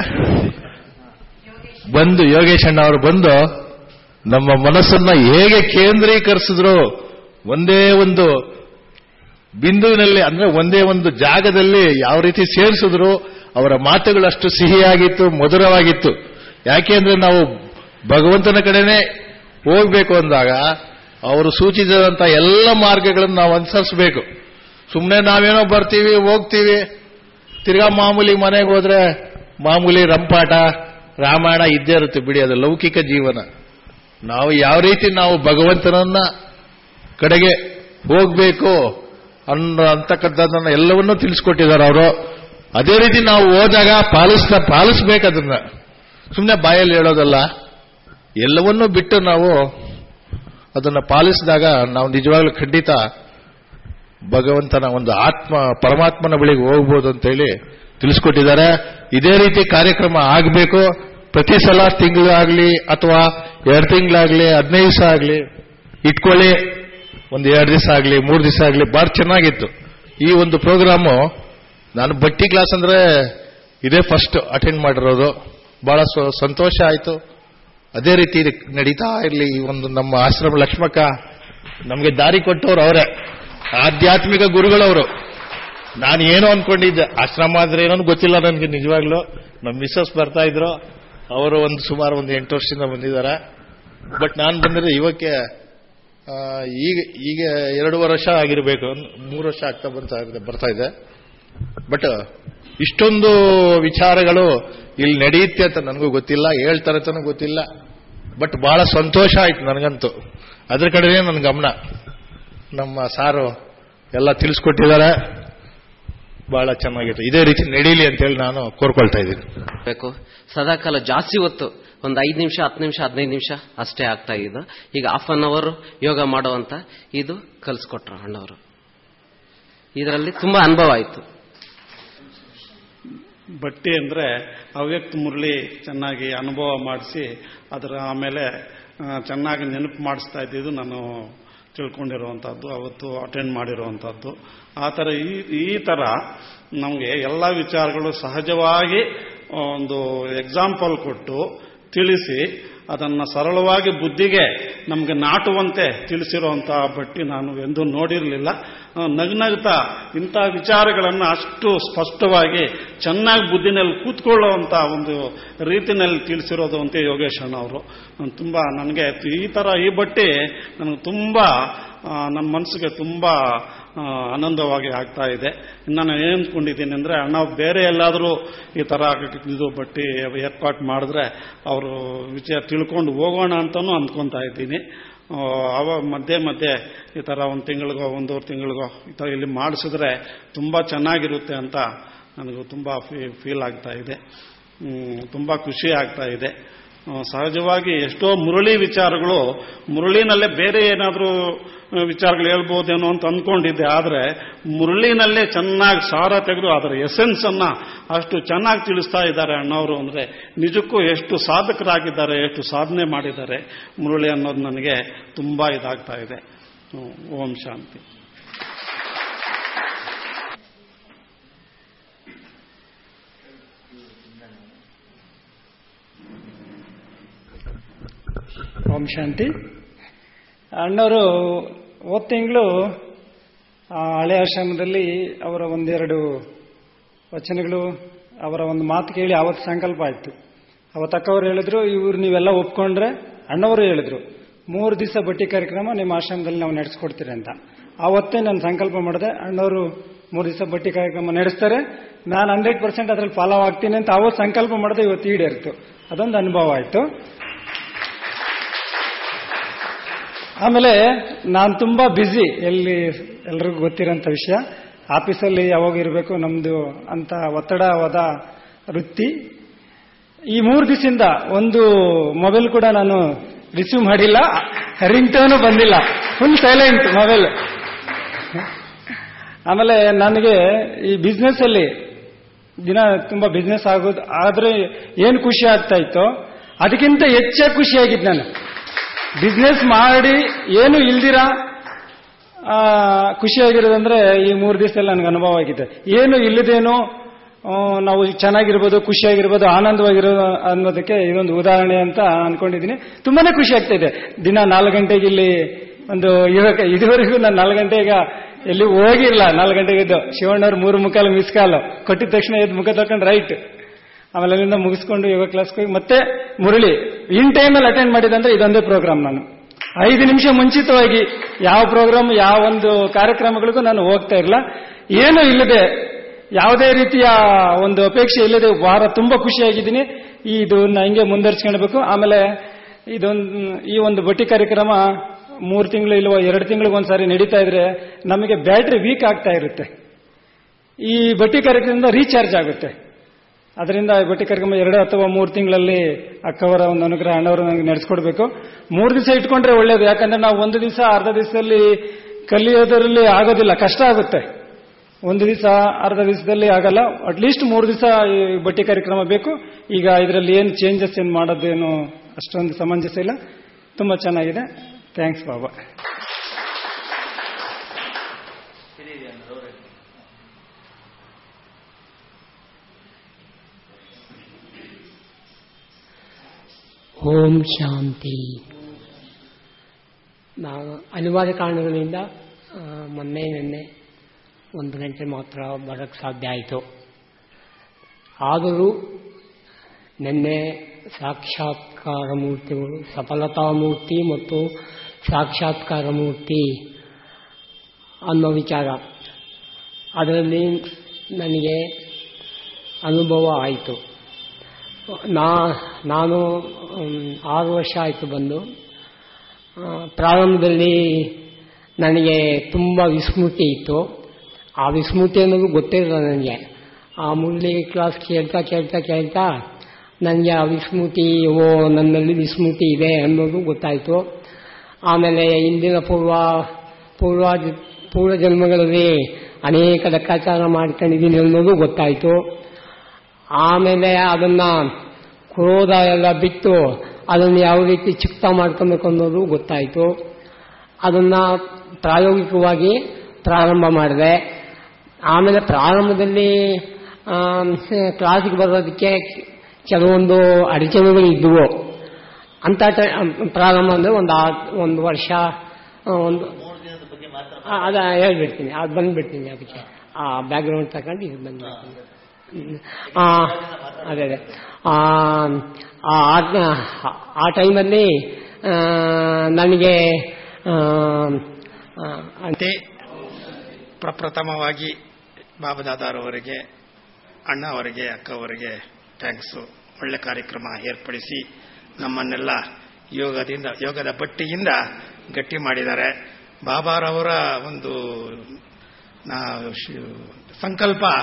ಬಂದು ಯೋಗೇಶ್ ಅಣ್ಣ ಅವರು ಬಂದು ನಮ್ಮ ಮನಸ್ಸನ್ನ ಹೇಗೆ ಕೇಂದ್ರೀಕರಿಸಿದ್ರು ಒಂದೇ ಒಂದು ಬಿಂದುವಿನಲ್ಲಿ ಅಂದ್ರೆ ಒಂದೇ ಒಂದು ಜಾಗದಲ್ಲಿ ಯಾವ ರೀತಿ ಸೇರಿಸಿದ್ರು ಅವರ ಮಾತುಗಳು ಅಷ್ಟು ಸಿಹಿಯಾಗಿತ್ತು ಮಧುರವಾಗಿತ್ತು ಯಾಕೆ ಅಂದ್ರೆ ನಾವು ಭಗವಂತನ ಕಡೆನೆ ಹೋಗ್ಬೇಕು ಅಂದಾಗ ಅವರು ಸೂಚಿಸಿದಂತ ಎಲ್ಲ ಮಾರ್ಗಗಳನ್ನು ನಾವು ಅನುಸರಿಸಬೇಕು ಸುಮ್ಮನೆ ನಾವೇನೋ ಬರ್ತೀವಿ ಹೋಗ್ತೀವಿ ತಿರ್ಗಾ ಮಾಮೂಲಿ ಮನೆಗೆ ಹೋದ್ರೆ ಮಾಮೂಲಿ ರಂಪಾಟ ರಾಮಾಯಣ ಇದ್ದೇ ಇರುತ್ತೆ ಬಿಡಿ ಅದು ಲೌಕಿಕ ಜೀವನ ನಾವು ಯಾವ ರೀತಿ ನಾವು ಭಗವಂತನನ್ನ ಕಡೆಗೆ ಹೋಗ್ಬೇಕು ಅನ್ನೋ ಅಂತಕ್ಕಂಥದ್ದನ್ನ ಎಲ್ಲವನ್ನೂ ತಿಳಿಸ್ಕೊಟ್ಟಿದ್ದಾರೆ ಅವರು ಅದೇ ರೀತಿ ನಾವು ಹೋದಾಗ ಪಾಲಿಸ್ತಾ ಪಾಲಿಸ್ಬೇಕು ಅದನ್ನ ಸುಮ್ಮನೆ ಬಾಯಲ್ಲಿ ಹೇಳೋದಲ್ಲ ಎಲ್ಲವನ್ನೂ ಬಿಟ್ಟು ನಾವು ಅದನ್ನ ಪಾಲಿಸಿದಾಗ ನಾವು ನಿಜವಾಗ್ಲೂ ಖಂಡಿತ ಭಗವಂತನ ಒಂದು ಆತ್ಮ ಪರಮಾತ್ಮನ ಬಳಿಗೆ ಹೋಗ್ಬೋದು ಅಂತೇಳಿ ತಿಳಿಸ್ಕೊಟ್ಟಿದ್ದಾರೆ ಇದೇ ರೀತಿ ಕಾರ್ಯಕ್ರಮ ಆಗಬೇಕು ಪ್ರತಿ ಸಲ ತಿಂಗಳಾಗ್ಲಿ ಅಥವಾ ಎರಡು ತಿಂಗಳಾಗ್ಲಿ ಹದಿನೈದು ದಿವಸ ಆಗಲಿ ಇಟ್ಕೊಳ್ಳಿ ಒಂದು ಎರಡು ದಿವಸ ಆಗಲಿ ಮೂರು ದಿವಸ ಆಗಲಿ ಬಾರಿ ಚೆನ್ನಾಗಿತ್ತು ಈ ಒಂದು ಪ್ರೋಗ್ರಾಮು ನಾನು ಬಟ್ಟಿ ಕ್ಲಾಸ್ ಅಂದ್ರೆ ಇದೇ ಫಸ್ಟ್ ಅಟೆಂಡ್ ಮಾಡಿರೋದು ಬಹಳ ಸ್ವ- ಸಂತೋಷ ಆಯಿತು ಅದೇ ರೀತಿ ಇದು ನಡೀತಾ ಇರಲಿ ಈ ಒಂದು ನಮ್ಮ ಆಶ್ರಮ ಲಕ್ಷ್ಮಕ್ಕ ನಮಗೆ ದಾರಿ ಕೊಟ್ಟವ್ರು ಅವರೇ ಆಧ್ಯಾತ್ಮಿಕ ಗುರುಗಳವರು ನಾನು ಏನೋ ಅನ್ಕೊಂಡಿದ್ದೆ ಆಶ್ರಮ ಅಂದ್ರೆ ಏನೋ ಗೊತ್ತಿಲ್ಲ ನನಗೆ ನಿಜವಾಗ್ಲೂ ನಮ್ಮ ಮಿಸ್ಸಸ್ ಬರ್ತಾ ಇದ್ರು ಅವರು ಒಂದು ಸುಮಾರು ಒಂದು ಎಂಟು ವರ್ಷದಿಂದ ಬಂದಿದ್ದಾರೆ ಬಟ್ ನಾನು ಬಂದಿರೋ ಇವಕ್ಕೆ ಆ, ಈಗ ಈಗ ಎರಡೂವರೆ ವರ್ಷ ಆಗಿರಬೇಕು ಮೂರು ವರ್ಷ ಆಗ್ತಾ ಬರ್ತಾ ಇದೆ ಬರ್ತಾ ಇದೆ ಬಟ್ ಇಷ್ಟೊಂದು ವಿಚಾರಗಳು ಇಲ್ಲಿ ನಡೆಯುತ್ತೆ ಅಂತ ನನಗೂ ಗೊತ್ತಿಲ್ಲ ಹೇಳ್ತಾರೆ ಅಂತನೂ ಗೊತ್ತಿಲ್ಲ ಬಟ್ ಬಹಳ ಸಂತೋಷ ಆಯ್ತು ನನಗಂತೂ ಅದ್ರ ಕಡೆನೇ ನನ್ನ ಗಮನ ನಮ್ಮ ಸಾರು ಎಲ್ಲ ತಿಳಿಸ್ಕೊಟ್ಟಿದ್ದಾರೆ ಬಹಳ ಚೆನ್ನಾಗಿತ್ತು ಇದೇ ರೀತಿ ನಡೀಲಿ ಅಂತೇಳಿ ನಾನು ಕೋರ್ಕೊಳ್ತಾ ಇದ್ದೀನಿ ಬೇಕು ಸದಾಕಾಲ ಜಾಸ್ತಿ ಹೊತ್ತು ಒಂದು ಐದು ನಿಮಿಷ ಹತ್ತು ನಿಮಿಷ ಹದಿನೈದು ನಿಮಿಷ ಅಷ್ಟೇ ಆಗ್ತಾ ಇದ್ದು ಈಗ ಹಾಫ್ ಅನ್ ಅವರ್ ಯೋಗ ಮಾಡುವಂತ ಇದು ಕಲಿಸ್ಕೊಟ್ರು ಅಣ್ಣವರು ಇದರಲ್ಲಿ ತುಂಬಾ ಅನುಭವ ಆಯಿತು ಬಟ್ಟಿ ಅಂದರೆ ಅವ್ಯಕ್ತ ಮುರಳಿ ಚೆನ್ನಾಗಿ ಅನುಭವ ಮಾಡಿಸಿ ಅದರ ಆಮೇಲೆ ಆ, ಚೆನ್ನಾಗಿ ನೆನಪು ಮಾಡಿಸ್ತಾ ಇದ್ದಿದ್ದು ನಾನು ತಿಳ್ಕೊಂಡಿರುವಂಥದ್ದು ಅವತ್ತು ಅಟೆಂಡ್ ಮಾಡಿರುವಂಥದ್ದು ಆ ಥರ ಈ ಈ ಥರ ನಮಗೆ ಎಲ್ಲ ವಿಚಾರಗಳು ಸಹಜವಾಗಿ ಒಂದು ಎಕ್ಸಾಂಪಲ್ ಕೊಟ್ಟು ತಿಳಿಸಿ ಅದನ್ನು ಸರಳವಾಗಿ ಬುದ್ಧಿಗೆ ನಮಗೆ ನಾಟುವಂತೆ ತಿಳಿಸಿರುವಂತಹ ಬಟ್ಟಿ ನಾನು ಎಂದೂ ನೋಡಿರಲಿಲ್ಲ ಆ, ನಗ್ನಗ್ತಾ ಇಂಥ ವಿಚಾರಗಳನ್ನು ಅಷ್ಟು ಸ್ಪಷ್ಟವಾಗಿ ಚೆನ್ನಾಗಿ ಬುದ್ಧಿನಲ್ಲಿ ಕೂತ್ಕೊಳ್ಳುವಂಥ ಒಂದು ರೀತಿನಲ್ಲಿ ತಿಳಿಸಿರೋದು ಅಂತ ಯೋಗೇಶ್ ಅಣ್ಣ ಅವರು ತುಂಬ ನನಗೆ ಈ ಥರ ಈ ಬಟ್ಟಿ ನನಗೆ ತುಂಬ ಆ, ನನ್ನ ಮನಸ್ಸಿಗೆ ತುಂಬ ಆ, ಆನಂದವಾಗಿ ಆಗ್ತಾ ಇದೆ ನಾನು ಏನು ಅಂದ್ಕೊಂಡಿದ್ದೀನಿ ಅಂದರೆ ಅಣ್ಣ ಬೇರೆ ಎಲ್ಲಾದರೂ ಈ ಥರ ಇದು ಬಟ್ಟಿ ಏರ್ಪಾಟ್ ಮಾಡಿದ್ರೆ ಅವರು ವಿಷಯ ತಿಳ್ಕೊಂಡು ಹೋಗೋಣ ಅಂತಲೂ ಅಂದ್ಕೊತಾ ಇದ್ದೀನಿ ಆ, ಅವ ಮಧ್ಯೆ ಮಧ್ಯೆ ಈ ಥರ ಒಂದು ತಿಂಗಳಿಗೋ ಒಂದೂವರೆ ತಿಂಗಳಿಗೋ ಈ ಥರ ಇಲ್ಲಿ ಮಾಡಿಸಿದ್ರೆ ತುಂಬ ಚೆನ್ನಾಗಿರುತ್ತೆ ಅಂತ ನನಗೂ ತುಂಬ ಫೀಲ್ ಆಗ್ತಾ ಇದೆ ತುಂಬ ಖುಷಿ ಆಗ್ತಾ ಇದೆ ಆ, ಸಹಜವಾಗಿ ಎಷ್ಟೋ ಮುರಳಿ ವಿಚಾರಗಳು ಮುರಳಿನಲ್ಲೇ ಬೇರೆ ಏನಾದರೂ ವಿಚಾರಗಳು ಹೇಳ್ಬೋದೇನೋ ಅಂತ ಅಂದ್ಕೊಂಡಿದ್ದೆ ಆದರೆ ಮುರಳಿನಲ್ಲೇ ಚೆನ್ನಾಗಿ ಸಾರ ತೆಗೆದು ಅದರ ಎಸೆನ್ಸ್ ಅನ್ನ ಅಷ್ಟು ಚೆನ್ನಾಗಿ ತಿಳಿಸ್ತಾ ಇದ್ದಾರೆ ಅಣ್ಣವರು ಅಂದ್ರೆ ನಿಜಕ್ಕೂ ಎಷ್ಟು ಸಾಧಕರಾಗಿದ್ದಾರೆ ಎಷ್ಟು ಸಾಧನೆ ಮಾಡಿದ್ದಾರೆ ಮುರಳಿ ಅನ್ನೋದು ನನಗೆ ತುಂಬಾ ಇದಾಗ್ತಾ ಇದೆ ಹ್ಮ್, ಓಂ ಶಾಂತಿ ಓಂ ಶಾಂತಿ ಅಣ್ಣವರು ಹೋದ ತಿಂಗಳು ಹಳೆ ಆಶ್ರಮದಲ್ಲಿ ಅವರ ಒಂದೆರಡು ವಚನಗಳು ಅವರ ಒಂದು ಮಾತು ಕೇಳಿ ಅವತ್ತು ಸಂಕಲ್ಪ ಆಯ್ತು ಅವತ್ತು ಅಕ್ಕವರು ಹೇಳಿದ್ರು ಇವ್ರು ನೀವೆಲ್ಲ ಒಪ್ಕೊಂಡ್ರೆ ಅಣ್ಣವರು ಹೇಳಿದ್ರು ಮೂರು ದಿವಸ ಬಟ್ಟಿ ಕಾರ್ಯಕ್ರಮ ನಿಮ್ಮ ಆಶ್ರಮದಲ್ಲಿ ನಾವು ನಡೆಸ್ಕೊಡ್ತೀರಿ ಅಂತ ಆವತ್ತೇ ನಾನು ಸಂಕಲ್ಪ ಮಾಡಿದೆ ಅಣ್ಣವರು ಮೂರು ದಿವಸ ಬಟ್ಟಿ ಕಾರ್ಯಕ್ರಮ ನಡೆಸ್ತಾರೆ ನಾನು ಹಂಡ್ರೆಡ್ ಪರ್ಸೆಂಟ್ ಅದ್ರಲ್ಲಿ ಫಾಲೋ ಆಗ್ತೀನಿ ಅಂತ ಅವತ್ತು ಸಂಕಲ್ಪ ಮಾಡಿದೆ ಇವತ್ತು ಈಡೇರಿತು ಅದೊಂದು ಅನುಭವ ಆಯ್ತು ಆಮೇಲೆ ನಾನು ತುಂಬಾ ಬ್ಯುಸಿ ಎಲ್ಲಿ ಎಲ್ರಿಗೂ ಗೊತ್ತಿರೋಂಥ ವಿಷಯ ಆಫೀಸಲ್ಲಿ ಯಾವಾಗ ಇರಬೇಕು ನಮ್ದು ಅಂತ ಒತ್ತಡವಾದ ವೃತ್ತಿ ಈ ಮೂರು ದಿವಸದಿಂದ ಒಂದು ಮೊಬೈಲ್ ಕೂಡ ನಾನು ರಿಸೀವ್ ಮಾಡಿಲ್ಲ ರಿಂಗ್ ಟೋನು ಬಂದಿಲ್ಲ ಫುಲ್ ಸೈಲೆಂಟ್ ಮೊಬೈಲ್ ಆಮೇಲೆ ನನಗೆ ಈ ಬಿಸ್ನೆಸ್ ಅಲ್ಲಿ ದಿನ ತುಂಬಾ ಬಿಸ್ನೆಸ್ ಆಗೋದು ಆದ್ರೆ ಏನು ಖುಷಿ ಆಗ್ತಾ ಇತ್ತೋ ಅದಕ್ಕಿಂತ ಹೆಚ್ಚಾಗಿ ಖುಷಿಯಾಗಿದ್ದು ನಾನು ಬಿಸ್ನೆಸ್ ಮಾಡಿ ಏನು ಇಲ್ದಿರ ಆ, ಖುಷಿಯಾಗಿರೋದಂದ್ರೆ ಈ ಮೂರು ದಿವಸದಲ್ಲಿ ನನಗೆ ಅನುಭವ ಆಗಿದೆ ಏನು ಇಲ್ಲದೇನೋ ಆ, ನಾವು ಚೆನ್ನಾಗಿರ್ಬೋದು ಖುಷಿಯಾಗಿರ್ಬೋದು ಆನಂದವಾಗಿರೋದು ಅನ್ನೋದಕ್ಕೆ ಇದೊಂದು ಉದಾಹರಣೆ ಅಂತ ಅನ್ಕೊಂಡಿದ್ದೀನಿ ತುಂಬಾನೇ ಖುಷಿ ಆಗ್ತಾ ಇದೆ ದಿನ ನಾಲ್ಕು ಗಂಟೆಗೆ ಇಲ್ಲಿ ಒಂದು ಇವಾಗ ಇದುವರೆಗೂ ನಾನು ನಾಲ್ಕು ಗಂಟೆಗೆ ಎಲ್ಲಿ ಹೋಗಿಲ್ಲ ನಾಲ್ಕು ಗಂಟೆಗೆ ಎದ್ದು ಶಿವಣ್ಣವ್ರು ಮೂರು ಮುಕ್ಕಾಲು ಮಿಸ್ ಕಾಲು ಕೊಟ್ಟಿದ ತಕ್ಷಣ ಎದ್ದು ಮುಖ ತಕೊಂಡು ರೈಟ್ ಆಮೇಲೆ ಅಲ್ಲಿಂದ ಮುಗಿಸ್ಕೊಂಡು ಯೋಗ ಕ್ಲಾಸ್ಗೆ ಹೋಗಿ ಮತ್ತೆ ಮುರಳಿ ಇನ್ ಟೈಮಲ್ಲಿ ಅಟೆಂಡ್ ಮಾಡಿದಂದ್ರೆ ಇದೊಂದೇ ಪ್ರೋಗ್ರಾಮ್ ನಾನು ಐದು ನಿಮಿಷ ಮುಂಚಿತವಾಗಿ ಯಾವ ಪ್ರೋಗ್ರಾಮ್ ಯಾವ ಒಂದು ಕಾರ್ಯಕ್ರಮಗಳಿಗೂ ನಾನು ಹೋಗ್ತಾ ಇರಲ್ಲ ಏನು ಇಲ್ಲದೆ ಯಾವುದೇ ರೀತಿಯ ಒಂದು ಅಪೇಕ್ಷೆ ಇಲ್ಲದೆ ವಾರ ತುಂಬಾ ಖುಷಿಯಾಗಿದ್ದೀನಿ ಇದು ಹಿಂಗೆ ಮುಂದುವರ್ಸ್ಕೊಳ್ಬೇಕು ಆಮೇಲೆ ಇದೊಂದು ಈ ಒಂದು ಬಟ್ಟಿ ಕಾರ್ಯಕ್ರಮ ಮೂರು ತಿಂಗಳು ಇಲ್ವ ಎರಡು ತಿಂಗಳಿಗೆ ಒಂದ್ಸಾರಿ ನಡೀತಾ ಇದ್ರೆ ನಮಗೆ ಬ್ಯಾಟ್ರಿ ವೀಕ್ ಆಗ್ತಾ ಇರುತ್ತೆ ಈ ಬಟ್ಟಿ ಕಾರ್ಯಕ್ರಮದಿಂದ ರೀಚಾರ್ಜ್ ಆಗುತ್ತೆ ಅದರಿಂದ ಈ ಬಟ್ಟಿ ಕಾರ್ಯಕ್ರಮ ಎರಡು ಅಥವಾ ಮೂರು ತಿಂಗಳಲ್ಲಿ ಅಕ್ಕವರ ಒಂದು ಅನುಗ್ರಹ ಅಣ್ಣವರು ನನಗೆ ನಡೆಸ್ಕೊಡ್ಬೇಕು ಮೂರು ದಿವಸ ಇಟ್ಕೊಂಡ್ರೆ ಒಳ್ಳೇದು ಯಾಕಂದ್ರೆ ನಾವು ಒಂದು ದಿವಸ ಅರ್ಧ ದಿವಸದಲ್ಲಿ ಕಲಿಯೋದರಲ್ಲಿ ಆಗೋದಿಲ್ಲ ಕಷ್ಟ ಆಗುತ್ತೆ ಒಂದು ದಿವಸ ಅರ್ಧ ದಿವಸದಲ್ಲಿ ಆಗಲ್ಲ ಅಟ್ಲೀಸ್ಟ್ ಮೂರು ದಿವಸ ಈ ಬಟ್ಟಿ ಕಾರ್ಯಕ್ರಮ ಬೇಕು ಈಗ ಇದರಲ್ಲಿ ಏನು ಚೇಂಜಸ್ ಏನು ಮಾಡೋದೇನು ಅಷ್ಟೊಂದು ಸಮಂಜಸ ಇಲ್ಲ ತುಂಬಾ ಚೆನ್ನಾಗಿದೆ ಥ್ಯಾಂಕ್ಸ್ ಬಾಬಾ ಓಂ ಶಾಂತಿ ನಾನು ಅನಿವಾರ್ಯ ಕಾರಣಗಳಿಂದ ಆ, ಮೊನ್ನೆ ನಿನ್ನೆ ಒಂದು ಗಂಟೆ ಮಾತ್ರ ಬರೋಕ್ಕೆ ಸಾಧ್ಯ ಆಯಿತು ಆದರೂ ನಿನ್ನೆ ಸಾಕ್ಷಾತ್ಕಾರ ಮೂರ್ತಿಗಳು ಸಫಲತಾ ಮೂರ್ತಿ ಮತ್ತು ಸಾಕ್ಷಾತ್ಕಾರ ಮೂರ್ತಿ ಅನ್ನೋ ವಿಚಾರ ಅದರಲ್ಲಿ ನನಗೆ ಅನುಭವ ಆಯಿತು ನಾ ನಾನು ಮ್, ಆರು ವರ್ಷ ಆಯಿತು ಬಂದು ಆ, ಪ್ರಾರಂಭದಲ್ಲಿ ನನಗೆ ತುಂಬ ವಿಸ್ಮೃತಿ ಇತ್ತು ಆ ವಿಸ್ಮೃತಿ ಅನ್ನೋದು ಗೊತ್ತೇ ಇಲ್ಲ ನನಗೆ ಆ ಮುರಳಿ ಕ್ಲಾಸ್ ಕೇಳ್ತಾ ಕೇಳ್ತಾ ಕೇಳ್ತಾ ನನಗೆ ಆ ವಿಸ್ಮೃತಿ ಓ ನನ್ನಲ್ಲಿ ವಿಸ್ಮೃತಿ ಇದೆ ಅನ್ನೋದು ಗೊತ್ತಾಯಿತು ಆಮೇಲೆ ಇಂದಿನ ಪೂರ್ವ ಪೂರ್ವ ಪೂರ್ವ ಜನ್ಮಗಳಲ್ಲಿ ಅನೇಕ ಲೆಕ್ಕಾಚಾರ ಮಾಡ್ಕೊಂಡಿದ್ದೀನಿ ಅನ್ನೋದು ಗೊತ್ತಾಯಿತು ಆಮೇಲೆ ಅದನ್ನ ಕ್ರೋಧ ಎಲ್ಲ ಬಿಟ್ಟು ಅದನ್ನು ಯಾವ ರೀತಿ ಚಿಕ್ತ ಮಾಡ್ಕೊಬೇಕು ಅನ್ನೋದು ಗೊತ್ತಾಯಿತು ಅದನ್ನ ಪ್ರಾಯೋಗಿಕವಾಗಿ ಪ್ರಾರಂಭ ಮಾಡಿದೆ ಆಮೇಲೆ ಪ್ರಾರಂಭದಲ್ಲಿ ಆಮ್, ಕ್ಲಾಸಿಗೆ ಬರೋದಕ್ಕೆ ಕೆಲವೊಂದು ಅಡಚಣೆಗಳು ಇದ್ದವು ಅಂತ ಟ- ಪ್ರಾರಂಭ ಅಂದರೆ ಒಂದು ಆ- ಒಂದು ವರ್ಷ ಆ, ಒಂದು ಆ, ಅದ ಹೇಳ್ಬಿಡ್ತೀನಿ ಅದು ಬಂದ್ಬಿಡ್ತೀನಿ ಅದಕ್ಕೆ ಆ ಬ್ಯಾಕ್ಗ್ರೌಂಡ್ ತಗೊಂಡು ಇದು ಬಂದ್ಬಿಡ್ತೀನಿ ಹ್ಮ್. ಆ, ಅದೇ ಅದೇ ಆ, ಆ ಆ ಟೈಮಲ್ಲಿ ಆ, ನನಗೆ ಆ, ಆ, ಅಂತೆ ಪ್ರಪ್ರಥಮವಾಗಿ ಬಾಬದಾದಾರವರಿಗೆ ಅಣ್ಣ ಅವರಿಗೆ ಅಕ್ಕ ಅವರಿಗೆ ಥ್ಯಾಂಕ್ಸು ಒಳ್ಳೆ ಕಾರ್ಯಕ್ರಮ ಏರ್ಪಡಿಸಿ ನಮ್ಮನ್ನೆಲ್ಲ ಯೋಗದಿಂದ ಯೋಗದ ಬಟ್ಟಿಯಿಂದ ಗಟ್ಟಿ ಮಾಡಿದ್ದಾರೆ ಬಾಬಾರವರ ಒಂದು ನಾ ಶ್- ಸಂಕಲ್ಪ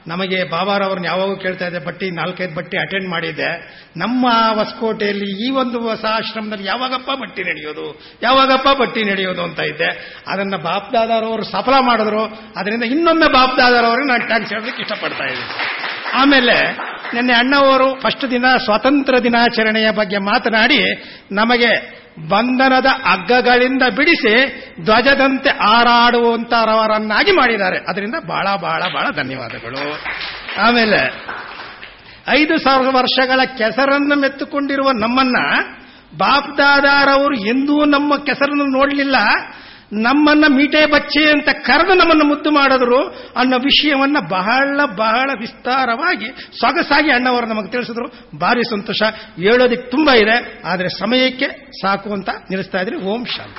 ನಮಗೆ ಬಾಬಾರವ್ರನ್ನ ಯಾವಾಗ ಕೇಳ್ತಾ ಇದ್ದೆ ಬಟ್ಟಿ ನಾಲ್ಕೈದು ಬಟ್ಟಿ ಅಟೆಂಡ್ ಮಾಡಿದ್ದೆ ನಮ್ಮ ಹೊಸಕೋಟೆಯಲ್ಲಿ ಈ ಒಂದು ಹೊಸ ಆಶ್ರಮದಲ್ಲಿ ಯಾವಾಗಪ್ಪ ಬಟ್ಟಿ ನಡೆಯೋದು ಯಾವಾಗಪ್ಪ ಬಟ್ಟಿ ನಡೆಯೋದು ಅಂತ ಇದ್ದೆ ಅದನ್ನ ಬಾಪ್ದಾದರವರು ಸಫಲ ಮಾಡಿದ್ರು ಅದರಿಂದ ಇನ್ನೊಮ್ಮೆ ಬಾಪ್ದಾದರವ್ರಿಗೆ ನಾನು ಟ್ಯಾಂಕ್ಸ್ ಹೇಳೋದಕ್ಕೆ ಇಷ್ಟಪಡ್ತಾ ಇದ್ದೀನಿ ಆಮೇಲೆ ನಿನ್ನೆ ಅಣ್ಣವರು ಫಸ್ಟ್ ದಿನ ಸ್ವಾತಂತ್ರ್ಯ ದಿನಾಚರಣೆಯ ಬಗ್ಗೆ ಮಾತನಾಡಿ ನಮಗೆ ಬಂಧನದ ಹಗ್ಗಗಳಿಂದ ಬಿಡಿಸಿ ಧ್ವಜದಂತೆ ಹಾರಾಡುವಂತರವರನ್ನಾಗಿ ಮಾಡಿದ್ದಾರೆ ಅದರಿಂದ ಬಹಳ ಬಹಳ ಬಹಳ ಧನ್ಯವಾದಗಳು ಆಮೇಲೆ ಐದು ಸಾವಿರ ವರ್ಷಗಳ ಕೆಸರನ್ನು ಮೆತ್ತುಕೊಂಡಿರುವ ನಮ್ಮನ್ನ ಬಾಪ್ದಾದಾರವರು ಎಂದೂ ನಮ್ಮ ಕೆಸರನ್ನು ನೋಡಲಿಲ್ಲ ನಮ್ಮನ್ನ ಮೀಟೆ ಬಚ್ಚೆ ಅಂತ ಕರೆದು ನಮ್ಮನ್ನು ಮುದ್ದು ಮಾಡಿದ್ರು ಅನ್ನೋ ವಿಷಯವನ್ನ ಬಹಳ ಬಹಳ ವಿಸ್ತಾರವಾಗಿ ಸೊಗಸಾಗಿ ಅಣ್ಣವರು ನಮಗೆ ತಿಳಿಸಿದ್ರು ಭಾರಿ ಸಂತೋಷ ಹೇಳೋದಿಕ್ಕೆ ತುಂಬಾ ಇದೆ ಆದರೆ ಸಮಯಕ್ಕೆ ಸಾಕು ಅಂತ ನಿಲ್ಲಿಸ್ತಾ ಇದ್ರಿ ಓಂ ಶಾಂತಿ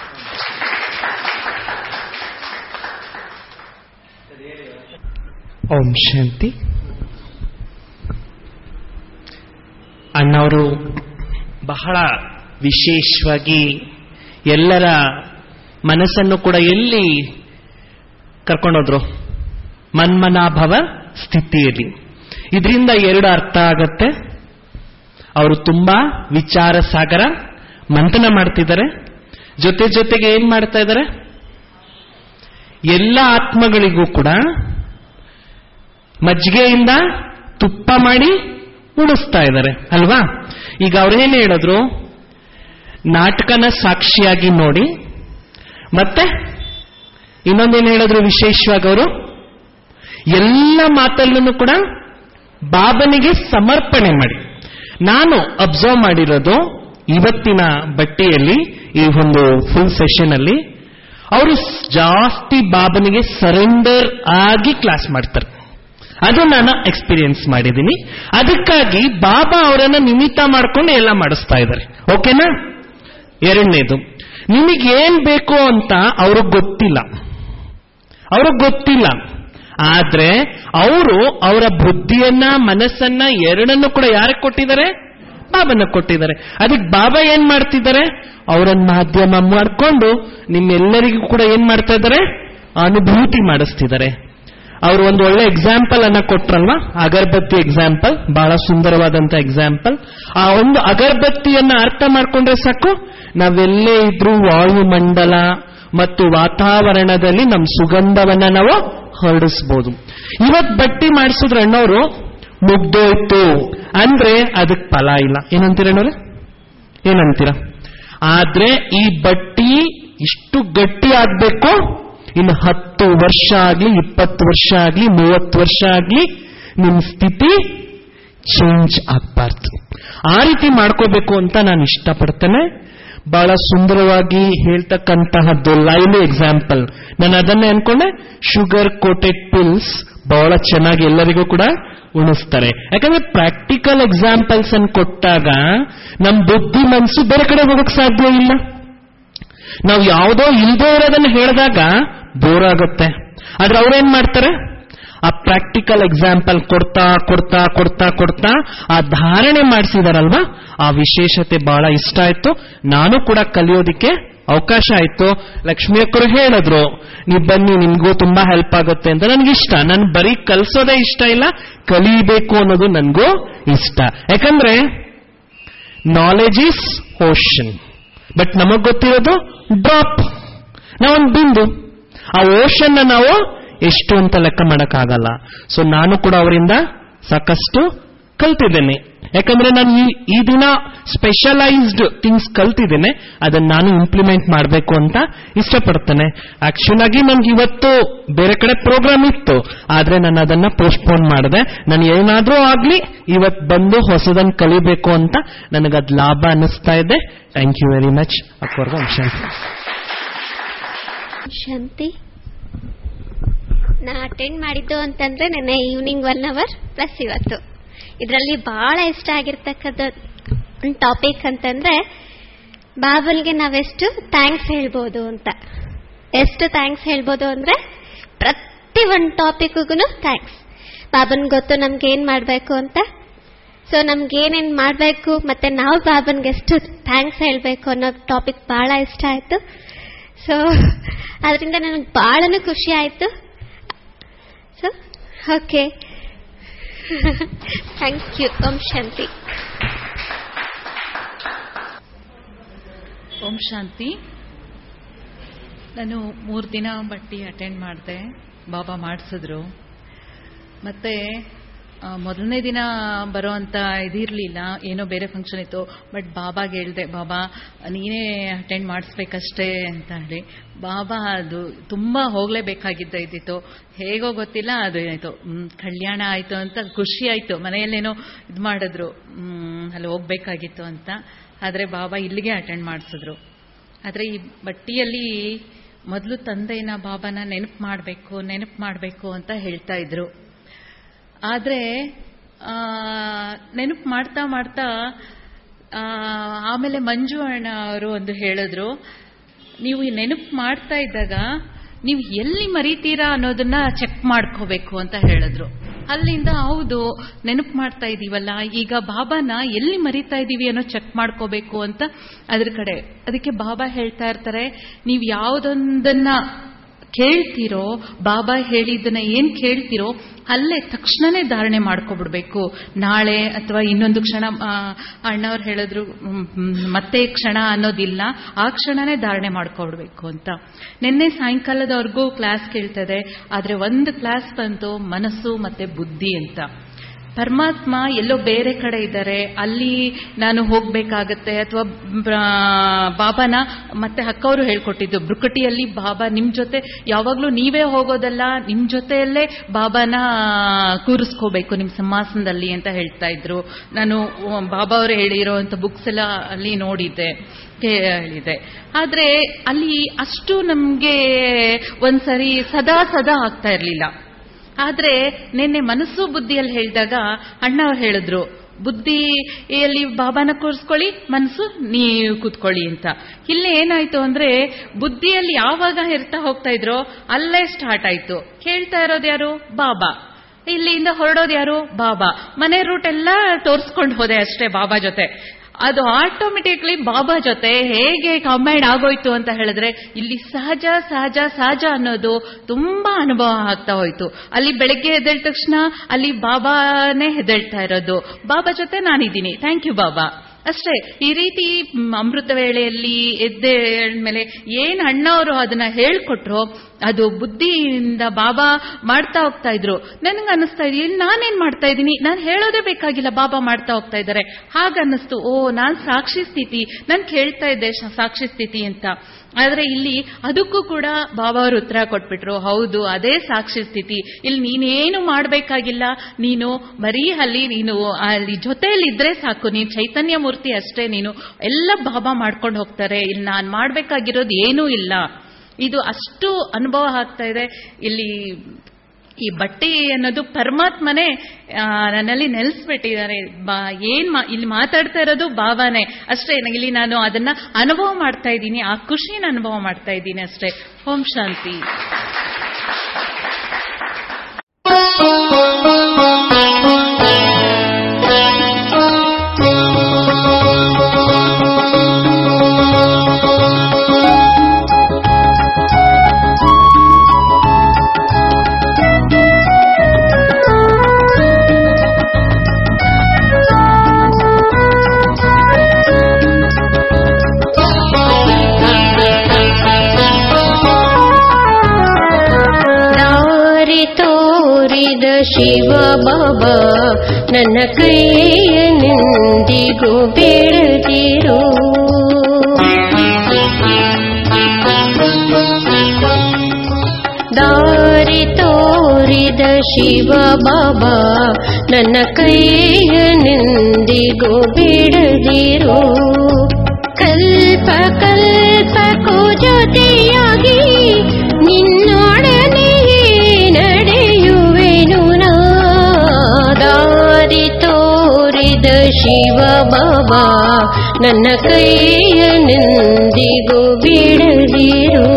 ಓಂ ಶಾಂತಿ ಅಣ್ಣವರು ಬಹಳ ವಿಶೇಷವಾಗಿ ಎಲ್ಲರ ಮನಸ್ಸನ್ನು ಕೂಡ ಎಲ್ಲಿ ಕರ್ಕೊಂಡೋದ್ರು ಮನ್ಮನಾಭವ ಸ್ಥಿತಿಯಲ್ಲಿ ಇದರಿಂದ ಎರಡು ಅರ್ಥ ಆಗತ್ತೆ ಅವರು ತುಂಬಾ ವಿಚಾರ ಸಾಗರ ಮಂಥನ ಮಾಡ್ತಿದ್ದಾರೆ ಜೊತೆ ಜೊತೆಗೆ ಏನ್ ಮಾಡ್ತಾ ಇದ್ದಾರೆ ಎಲ್ಲ ಆತ್ಮಗಳಿಗೂ ಕೂಡ ಮಜ್ಜಿಗೆಯಿಂದ ತುಪ್ಪ ಮಾಡಿ ಉಣಿಸ್ತಾ ಇದ್ದಾರೆ ಅಲ್ವಾ ಈಗ ಅವ್ರೇನ್ ಹೇಳಿದ್ರು ನಾಟಕನ ಸಾಕ್ಷಿಯಾಗಿ ನೋಡಿ ಮತ್ತೆ ಇನ್ನೊಂದೇನು ಹೇಳಿದ್ರು ವಿಶೇಷವಾಗಿ ಅವರು ಎಲ್ಲ ಮಾತಲ್ಲೂ ಕೂಡ ಬಾಬನಿಗೆ ಸಮರ್ಪಣೆ ಮಾಡಿ ನಾನು ಅಬ್ಸರ್ವ್ ಮಾಡಿರೋದು ಇವತ್ತಿನ ಬಟ್ಟೆಯಲ್ಲಿ ಈ ಒಂದು ಫುಲ್ ಸೆಷನ್ ಅಲ್ಲಿ ಅವರು ಜಾಸ್ತಿ ಬಾಬನಿಗೆ ಸರೆಂಡರ್ ಆಗಿ ಕ್ಲಾಸ್ ಮಾಡ್ತಾರೆ ಅದು ನಾನು ಎಕ್ಸ್ಪೀರಿಯನ್ಸ್ ಮಾಡಿದ್ದೀನಿ ಅದಕ್ಕಾಗಿ ಬಾಬಾ ಅವರನ್ನ ನಿಮಿತ್ತ ಮಾಡ್ಕೊಂಡು ಎಲ್ಲ ಮಾಡಿಸ್ತಾ ಇದ್ದಾರೆ ಓಕೆನಾ ಎರಡನೇದು ನಿಮಗೇನ್ ಬೇಕು ಅಂತ ಅವ್ರಿಗೆ ಗೊತ್ತಿಲ್ಲ ಅವ್ರಿಗೆ ಗೊತ್ತಿಲ್ಲ ಆದ್ರೆ ಅವರು ಅವರ ಬುದ್ಧಿಯನ್ನ ಮನಸ್ಸನ್ನ ಎರಡನ್ನು ಕೂಡ ಯಾರಿಗೆ ಕೊಟ್ಟಿದ್ದಾರೆ ಬಾಬನ ಕೊಟ್ಟಿದ್ದಾರೆ ಅದಕ್ಕೆ ಬಾಬಾ ಏನ್ ಮಾಡ್ತಿದ್ದಾರೆ ಅವರನ್ನ ಮಾಧ್ಯಮ ಮಾಡ್ಕೊಂಡು ನಿಮ್ಮೆಲ್ಲರಿಗೂ ಕೂಡ ಏನ್ ಮಾಡ್ತಾ ಇದ್ದಾರೆ ಅನುಭೂತಿ ಮಾಡಿಸ್ತಿದ್ದಾರೆ ಅವರು ಒಂದು ಒಳ್ಳೆ ಎಕ್ಸಾಂಪಲ್ ಅನ್ನ ಕೊಟ್ರಲ್ವಾ ಅಗರಬತ್ತಿ ಎಕ್ಸಾಂಪಲ್ ಬಹಳ ಸುಂದರವಾದಂತ ಎಕ್ಸಾಂಪಲ್ ಆ ಒಂದು ಅಗರಬತ್ತಿಯನ್ನ ಅರ್ಥ ಮಾಡ್ಕೊಂಡ್ರೆ ಸಾಕು ನಾವೆಲ್ಲೇ ಇದ್ರೂ ವಾಯುಮಂಡಲ ಮತ್ತು ವಾತಾವರಣದಲ್ಲಿ ನಮ್ಮ ಸುಗಂಧವನ್ನ ನಾವು ಹೊರಡಿಸ್ಬೋದು ಇವತ್ ಬಟ್ಟಿ ಮಾಡಿಸಿದ್ರ ಅಣ್ಣವರು ಮುಗ್ದೋಯ್ತು ಅಂದ್ರೆ ಅದಕ್ಕೆ ಫಲ ಇಲ್ಲ ಏನಂತೀರ ಅಣ್ಣವ್ರೆ ಏನಂತೀರ ಆದ್ರೆ ಈ ಬಟ್ಟಿ ಇಷ್ಟು ಗಟ್ಟಿ ಆಗ್ಬೇಕು ಇನ್ನು ಹತ್ತು ವರ್ಷ ಆಗ್ಲಿ ಇಪ್ಪತ್ತು ವರ್ಷ ಆಗ್ಲಿ ಮೂವತ್ತು ವರ್ಷ ಆಗ್ಲಿ ನಿಮ್ ಸ್ಥಿತಿ ಚೇಂಜ್ ಆಗ್ಬಾರ್ದು ಆ ರೀತಿ ಮಾಡ್ಕೋಬೇಕು ಅಂತ ನಾನು ಇಷ್ಟಪಡ್ತೇನೆ ಬಹಳ ಸುಂದರವಾಗಿ ಹೇಳ್ತಕ್ಕಂತಹದ್ದು ಲೈವ್ ಎಕ್ಸಾಂಪಲ್ ನಾನು ಅದನ್ನೇ ಅನ್ಕೊಂಡೆ ಶುಗರ್ ಕೋಟೆಡ್ ಪಿಲ್ಸ್ ಬಹಳ ಚೆನ್ನಾಗಿ ಎಲ್ಲರಿಗೂ ಕೂಡ ಉಣಿಸ್ತಾರೆ ಯಾಕಂದ್ರೆ ಪ್ರಾಕ್ಟಿಕಲ್ ಎಕ್ಸಾಂಪಲ್ಸ್ ಅನ್ನು ಕೊಟ್ಟಾಗ ನಮ್ ಬುದ್ಧಿ ಮನಸ್ಸು ಬೇರೆ ಕಡೆ ಹೋಗಕ್ ಸಾಧ್ಯ ಇಲ್ಲ ನಾವು ಯಾವುದೋ ಇಲ್ದೇ ಇರೋದನ್ನ ಹೇಳಿದಾಗ ಬೋರ್ ಆಗುತ್ತೆ ಆದ್ರೆ ಅವ್ರೇನ್ ಮಾಡ್ತಾರೆ ಆ ಪ್ರಾಕ್ಟಿಕಲ್ ಎಕ್ಸಾಂಪಲ್ ಕೊಡ್ತಾ ಕೊಡ್ತಾ ಕೊಡ್ತಾ ಕೊಡ್ತಾ ಆ ಧಾರಣೆ ಮಾಡಿಸಿದಾರಲ್ವಾ ಆ ವಿಶೇಷತೆ ಬಹಳ ಇಷ್ಟ ಆಯ್ತು ನಾನು ಕೂಡ ಕಲಿಯೋದಿಕ್ಕೆ ಅವಕಾಶ ಆಯ್ತು ಲಕ್ಷ್ಮಿ ಅಕ್ಕರು ಹೇಳಿದ್ರು ನೀವು ಬನ್ನಿ ನಿಮ್ಗೂ ತುಂಬಾ ಹೆಲ್ಪ್ ಆಗುತ್ತೆ ಅಂತ ನನ್ಗಿಷ್ಟ ನಾನು ಬರೀ ಕಲ್ಸೋದೇ ಇಷ್ಟ ಇಲ್ಲ ಕಲಿಬೇಕು ಅನ್ನೋದು ನನಗೂ ಇಷ್ಟ ಯಾಕಂದ್ರೆ ನಾಲೆಜ್ ಈಸ್ ಓಷನ್ ಬಟ್ ನಮಗ್ ಗೊತ್ತಿರೋದು ಡ್ರಾಪ್ ನಾವೊಂದು ಬಿಂದು ಆ ಓಷನ್ನ ನಾವು ಎಷ್ಟು ಅಂತ ಲೆಕ್ಕ ಮಾಡೋಕ್ಕಾಗಲ್ಲ ಸೊ ನಾನು ಕೂಡ ಅವರಿಂದ ಸಾಕಷ್ಟು ಕಲ್ತಿದ್ದೇನೆ ಯಾಕಂದ್ರೆ ನಾನು ಈ ಈ ದಿನ ಸ್ಪೆಷಲೈಸ್ಡ್ ಥಿಂಗ್ಸ್ ಕಲ್ತಿದ್ದೇನೆ ಅದನ್ನ ನಾನು ಇಂಪ್ಲಿಮೆಂಟ್ ಮಾಡಬೇಕು ಅಂತ ಇಷ್ಟಪಡ್ತೇನೆ ಆಕ್ಚುಲ್ ಆಗಿ ನನ್ಗೆ ಇವತ್ತು ಬೇರೆ ಕಡೆ ಪ್ರೋಗ್ರಾಮ್ ಇತ್ತು ಆದ್ರೆ ನಾನು ಅದನ್ನ ಪೋಸ್ಟ್ಪೋನ್ ಮಾಡಿದೆ ನಾನು ಏನಾದ್ರೂ ಆಗ್ಲಿ ಇವತ್ತು ಬಂದು ಹೊಸದನ್ನು ಕಲಿಬೇಕು ಅಂತ ನನಗದ್ ಲಾಭ ಅನ್ನಿಸ್ತಾ ಇದೆ ಥ್ಯಾಂಕ್ ಯು ವೆರಿ ಮಚ್ ಅಕ್ವರ್ಗ ಶಾಂತಿ ಶಾಂತಿ ನಾ ಅಟೆಂಡ್ ಮಾಡಿದ್ದು ಅಂತಂದ್ರೆ ನನ್ನ ಈವ್ನಿಂಗ್ ಒನ್ ಅವರ್ ಪ್ಲಸ್ ಇವತ್ತು ಇದರಲ್ಲಿ ಬಹಳ ಇಷ್ಟ ಆಗಿರ್ತಕ್ಕಂಥ ಟಾಪಿಕ್ ಅಂತಂದ್ರೆ ಬಾಬಲ್ಗೆ ನಾವೆಷ್ಟು ಥ್ಯಾಂಕ್ಸ್ ಹೇಳ್ಬೋದು ಅಂತ ಎಷ್ಟು ಥ್ಯಾಂಕ್ಸ್ ಹೇಳ್ಬೋದು ಅಂದ್ರೆ ಪ್ರತಿ ಒಂದು ಟಾಪಿಕ್ಗೂ ಥ್ಯಾಂಕ್ಸ್ ಬಾಬನ್ ಗೊತ್ತು ನಮ್ಗೆ ಏನ್ ಮಾಡಬೇಕು ಅಂತ ಸೊ ನಮ್ಗೆ ಏನೇನ್ ಮಾಡಬೇಕು ಮತ್ತೆ ನಾವು ಬಾಬನ್ಗೆ ಎಷ್ಟು ಥ್ಯಾಂಕ್ಸ್ ಹೇಳಬೇಕು ಅನ್ನೋ ಟಾಪಿಕ್ ಬಹಳ ಇಷ್ಟ ಆಯ್ತು ಸೊ ಅದರಿಂದ ನನಗೆ ಬಹಳನೂ ಖುಷಿ ಆಯ್ತು ಸೊ ಓಕೆ ಥ್ಯಾಂಕ್ ಯು ಓಂ ಶಾಂತಿ ಓಂ ಶಾಂತಿ ನಾನು ಮೂರು ದಿನ ಬಟ್ಟಿ ಅಟೆಂಡ್ ಮಾಡಿದೆ ಬಾಬಾ ಮಾಡಿಸಿದ್ರು ಮತ್ತೆ ಆ, ಮೊದಲನೇ ದಿನ ಬರೋವಂಥ ಇದಿರಲಿಲ್ಲ ಏನೋ ಬೇರೆ ಫಂಕ್ಷನ್ ಇತ್ತು ಬಟ್ ಬಾಬಾಗೆ ಹೇಳಿದೆ ಬಾಬಾ ನೀನೇ ಅಟೆಂಡ್ ಮಾಡಿಸ್ಬೇಕಷ್ಟೇ ಅಂತ ಹೇಳಿ ಬಾಬಾ ಅದು ತುಂಬ ಹೋಗಲೇಬೇಕಾಗಿದ್ದ ಇದ್ದಿತ್ತು ಹೇಗೋ ಗೊತ್ತಿಲ್ಲ ಅದು ಆಯಿತು ಕಲ್ಯಾಣ ಆಯಿತು ಅಂತ ಖುಷಿ ಆಯಿತು ಮನೆಯಲ್ಲೇನೋ ಇದು ಮಾಡಿದ್ರು ಮ್, ಅಲ್ಲಿ ಹೋಗ್ಬೇಕಾಗಿತ್ತು ಅಂತ ಆದರೆ ಬಾಬಾ ಇಲ್ಲಿಗೆ ಅಟೆಂಡ್ ಮಾಡಿಸಿದ್ರು ಆದರೆ ಈ ಬಟ್ಟಿಯಲ್ಲಿ ಮೊದಲು ತಂದೆನ ಬಾಬಾನ ನೆನಪು ಮಾಡಬೇಕು ನೆನಪು ಮಾಡಬೇಕು ಅಂತ ಹೇಳ್ತಾ ಇದ್ರು ಆದರೆ ನೆನಪು ಮಾಡ್ತಾ ಮಾಡ್ತಾ ಆ, ಆಮೇಲೆ ಮಂಜು ಅಣ್ಣ ಅವರು ಒಂದು ಹೇಳಿದ್ರು ನೀವು ಈ ನೆನಪು ಮಾಡ್ತಾ ಇದ್ದಾಗ ನೀವು ಎಲ್ಲಿ ಮರಿತೀರಾ ಅನ್ನೋದನ್ನ ಚೆಕ್ ಮಾಡ್ಕೋಬೇಕು ಅಂತ ಹೇಳಿದ್ರು ಅಲ್ಲಿಂದ ಹೌದು ನೆನಪು ಮಾಡ್ತಾ ಇದೀವಲ್ಲ ಈಗ ಬಾಬಾನ ಎಲ್ಲಿ ಮರಿತಾ ಇದೀವಿ ಅನ್ನೋ ಚೆಕ್ ಮಾಡ್ಕೋಬೇಕು ಅಂತ ಅದ್ರ ಕಡೆ ಅದಕ್ಕೆ ಬಾಬಾ ಹೇಳ್ತಾ ಇರ್ತಾರೆ ನೀವು ಯಾವುದೊಂದನ್ನ ಕೇಳ್ತಿರೋ ಬಾಬಾ ಹೇಳಿದ್ದನ್ನ ಏನ್ ಕೇಳ್ತಿರೋ ಅಲ್ಲೇ ತಕ್ಷಣನೇ ಧಾರಣೆ ಮಾಡ್ಕೊಬಿಡ್ಬೇಕು ನಾಳೆ ಅಥವಾ ಇನ್ನೊಂದು ಕ್ಷಣ ಆ, ಅಣ್ಣವ್ರು ಹೇಳಿದ್ರು ಮ್, ಮ್, ಮತ್ತೆ ಕ್ಷಣ ಅನ್ನೋದಿಲ್ಲ ಆ ಕ್ಷಣನೇ ಧಾರಣೆ ಮಾಡ್ಕೊಬಿಡ್ಬೇಕು ಅಂತ ನಿನ್ನೆ ಸಾಯಂಕಾಲದವರೆಗೂ ಕ್ಲಾಸ್ ಕೇಳ್ತದೆ ಆದ್ರೆ ಒಂದು ಕ್ಲಾಸ್ ಬಂತು ಮನಸ್ಸು ಮತ್ತೆ ಬುದ್ಧಿ ಅಂತ ಪರಮಾತ್ಮ ಎಲ್ಲೋ ಬೇರೆ ಕಡೆ ಇದ್ದಾರೆ ಅಲ್ಲಿ ನಾನು ಹೋಗ್ಬೇಕಾಗತ್ತೆ ಅಥವಾ ಬಾಬಾನ ಮತ್ತೆ ಅಕ್ಕವರು ಹೇಳ್ಕೊಟ್ಟಿದ್ದು ಬೃಕಟಿಯಲ್ಲಿ ಬಾಬಾ ನಿಮ್ ಜೊತೆ ಯಾವಾಗ್ಲೂ ನೀವೇ ಹೋಗೋದಲ್ಲ ನಿಮ್ ಜೊತೆಯಲ್ಲೇ ಬಾಬಾನ ಕೂರಿಸ್ಕೋಬೇಕು ನಿಮ್ ಸಿಂಹಾಸನದಲ್ಲಿ ಅಂತ ಹೇಳ್ತಾ ಇದ್ರು ನಾನು ಬಾಬಾ ಅವರು ಹೇಳಿರೋಂಥ ಬುಕ್ಸ್ ಎಲ್ಲ ಅಲ್ಲಿ ನೋಡಿದ್ದೆ ಹೇಳಿದೆ ಆದ್ರೆ ಅಲ್ಲಿ ಅಷ್ಟು ನಮ್ಗೆ ಒಂದ್ಸರಿ ಸದಾ ಸದಾ ಆಗ್ತಾ ಇರ್ಲಿಲ್ಲ ಆದ್ರೆ ನಿನ್ನೆ ಮನಸ್ಸು ಬುದ್ಧಿಯಲ್ಲಿ ಹೇಳಿದಾಗ ಅಣ್ಣ ಅವ್ರು ಹೇಳಿದ್ರು ಬುದ್ಧಿಯಲ್ಲಿ ಬಾಬಾನ ಕೂರಿಸ್ಕೊಳ್ಳಿ ಮನಸ್ಸು ನೀವು ಕೂತ್ಕೊಳ್ಳಿ ಅಂತ ಇಲ್ಲಿ ಏನಾಯ್ತು ಅಂದ್ರೆ ಬುದ್ಧಿಯಲ್ಲಿ ಯಾವಾಗ ಇರ್ತಾ ಹೋಗ್ತಾ ಇದ್ರೋ ಅಲ್ಲೇ ಸ್ಟಾರ್ಟ್ ಆಯ್ತು ಕೇಳ್ತಾ ಇರೋದು ಯಾರು ಬಾಬಾ ಇಲ್ಲಿಂದ ಹೊರಡೋದು ಯಾರು ಬಾಬಾ ಮನೆ ರೂಟ್ ಎಲ್ಲ ತೋರಿಸ್ಕೊಂಡು ಹೋದೆ ಅಷ್ಟೇ ಬಾಬಾ ಜೊತೆ ಅದು ಆಟೋಮೆಟಿಕ್ಲಿ ಬಾಬಾ ಜೊತೆ ಹೇಗೆ ಕಂಬೈಂಡ್ ಆಗೋಯ್ತು ಅಂತ ಹೇಳಿದ್ರೆ ಇಲ್ಲಿ ಸಹಜ ಸಹಜ ಸಹಜ ಅನ್ನೋದು ತುಂಬಾ ಅನುಭವ ಆಗ್ತಾ ಹೋಯ್ತು ಅಲ್ಲಿ ಬೆಳಗ್ಗೆ ಎದ್ದೇಳ ತಕ್ಷಣ ಅಲ್ಲಿ ಬಾಬಾನೇ ಹೆದಳ್ತಾ ಇರೋದು ಬಾಬಾ ಜೊತೆ ನಾನಿದ್ದೀನಿ ಥ್ಯಾಂಕ್ ಯು ಬಾಬಾ ಅಷ್ಟೇ ಈ ರೀತಿ ಮ್, ಅಮೃತ ವೇಳೆಯಲ್ಲಿ ಎದ್ದೇಳ್ಮೇಲೆ ಏನ್ ಅಣ್ಣವರು ಅದನ್ನ ಹೇಳ್ಕೊಟ್ರು ಅದು ಬುದ್ಧಿಯಿಂದ ಬಾಬಾ ಮಾಡ್ತಾ ಹೋಗ್ತಾ ಇದ್ರು ನನಗೆ ಅನಿಸ್ತಾ ಇದೆ ಇಲ್ಲಿ ನಾನೇನ್ ಮಾಡ್ತಾ ಇದ್ದೀನಿ ನಾನು ಹೇಳೋದೇ ಬೇಕಾಗಿಲ್ಲ ಬಾಬಾ ಮಾಡ್ತಾ ಹೋಗ್ತಾ ಇದ್ದಾರೆ ಹಾಗನ್ನಿಸ್ತು ಓ ನಾನ್ ಸಾಕ್ಷಿ ಸ್ಥಿತಿ ನಾನು ಕೇಳ್ತಾ ಇದ್ದೆ ಶ- ಸಾಕ್ಷಿ ಸ್ಥಿತಿ ಅಂತ ಆದ್ರೆ ಇಲ್ಲಿ ಅದಕ್ಕೂ ಕೂಡ ಬಾಬಾ ಅವರು ಉತ್ತರ ಕೊಟ್ಬಿಟ್ರು ಹೌದು ಅದೇ ಸಾಕ್ಷಿ ಸ್ಥಿತಿ ಇಲ್ಲಿ ನೀನೇನು ಮಾಡಬೇಕಾಗಿಲ್ಲ ನೀನು ಬರೀ ಅಲ್ಲಿ ನೀನು ಅಲ್ಲಿ ಜೊತೆಯಲ್ಲಿ ಇದ್ರೆ ಸಾಕು ನೀನು ಚೈತನ್ಯ ಮೂರ್ತಿ ಅಷ್ಟೇ ನೀನು ಎಲ್ಲ ಬಾಬಾ ಮಾಡ್ಕೊಂಡು ಹೋಗ್ತಾರೆ ಇಲ್ಲಿ ನಾನು ಮಾಡಬೇಕಾಗಿರೋದು ಏನೂ ಇಲ್ಲ ಇದು ಅಷ್ಟು ಅನುಭವ ಆಗ್ತಾ ಇದೆ ಇಲ್ಲಿ ಈ ಬಟ್ಟೆ ಅನ್ನೋದು ಪರಮಾತ್ಮನೇ ಆ, ನನ್ನಲ್ಲಿ ನೆಲೆಸ್ಬಿಟ್ಟಿದ್ದಾರೆ ಬಾ ಏನ್ ಮಾ- ಇಲ್ಲಿ ಮಾತಾಡ್ತಾ ಇರೋದು ಬಾಬಾನೇ ಅಷ್ಟೇ ನನಗೆ ಇಲ್ಲಿ ನಾನು ಅದನ್ನ ಅನುಭವ ಮಾಡ್ತಾ ಇದ್ದೀನಿ ಆ ಖುಷಿನ ಅನುಭವ ಮಾಡ್ತಾ ಇದ್ದೀನಿ ಅಷ್ಟೇ ಓಂ ಶಾಂತಿ ದಾರಿ ತೋರಿದ ಶಿವ ಬಾಬಾ ನನ್ನ ಕೈಯನೆಂದಿಗೂ ಬಿಡದಿರು ದಾರಿ ತೋರಿದ ಶಿವ ಬಾಬಾ ನನ್ನ ಕೈಯನೆಂದಿಗೂ ಬಿಡದಿರು ಕಲ್ಪ ಕಲ್ಪಕ್ಕೂ ಜೊತೆಯಾಗಿ ನಿನ್ನೊಡನೆ ನಡೆಯುವೆನು ನಾ ದಾರಿ ತೋರಿದ ಶಿವ ಬಾಬಾ ನನ್ನ ಕೈಯನೆಂದಿಗೂ ಬಿಡದಿರು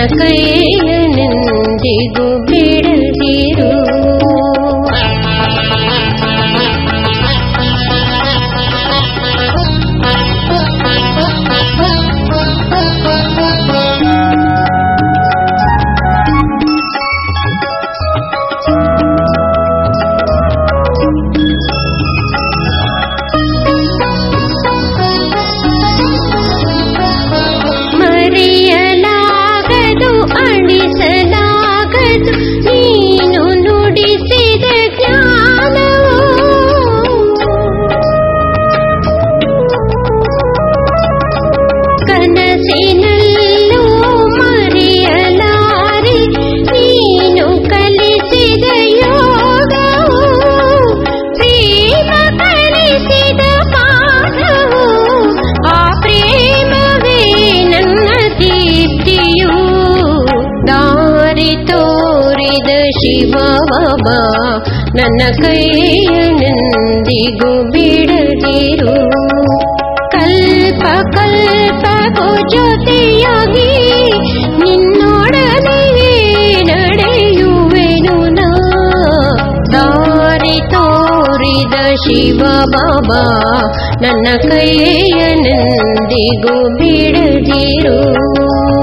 ಕೈಯನೆಂದಿಗೂ ಬಿಡದಿರು ಮರೆಯಲಾಗದು ಅಳಿಸಲಾಗದು ನೀನು ನುಡಿಸಿದ ಜ್ಞಾನವು ಕನಸಿನಲ್ಲೂ ಮರೆಯಲಾರೆ ನೀನು ಕಲಿಸಿದ ಯೋಗವು ಪ್ರೇಮ ಕಲಿಸಿದ ಪಾಠವು ಆ ಪ್ರೇಮವೇ ನನ್ನ ದೀಪ್ತಿಯು ದಾರಿ ತೋರಿದ ಶಿವ ಬಾಬಾ ನನ್ನ ಕೈಯನೆಂದಿಗೂ ಬಿಡದಿರು ಕಲ್ಪ ಕಲ್ಪಗೂ ಜೊತೆಯಾಗಿ ನಿನ್ನೊಡನೆ ನಡೆಯುವೆನು ನಾ ದಾರಿ ತೋರಿದ ಶಿವ ಬಾಬಾ ನನ್ನ ಕೈಯನೆಂದಿಗೂ ಬಿಡದಿರು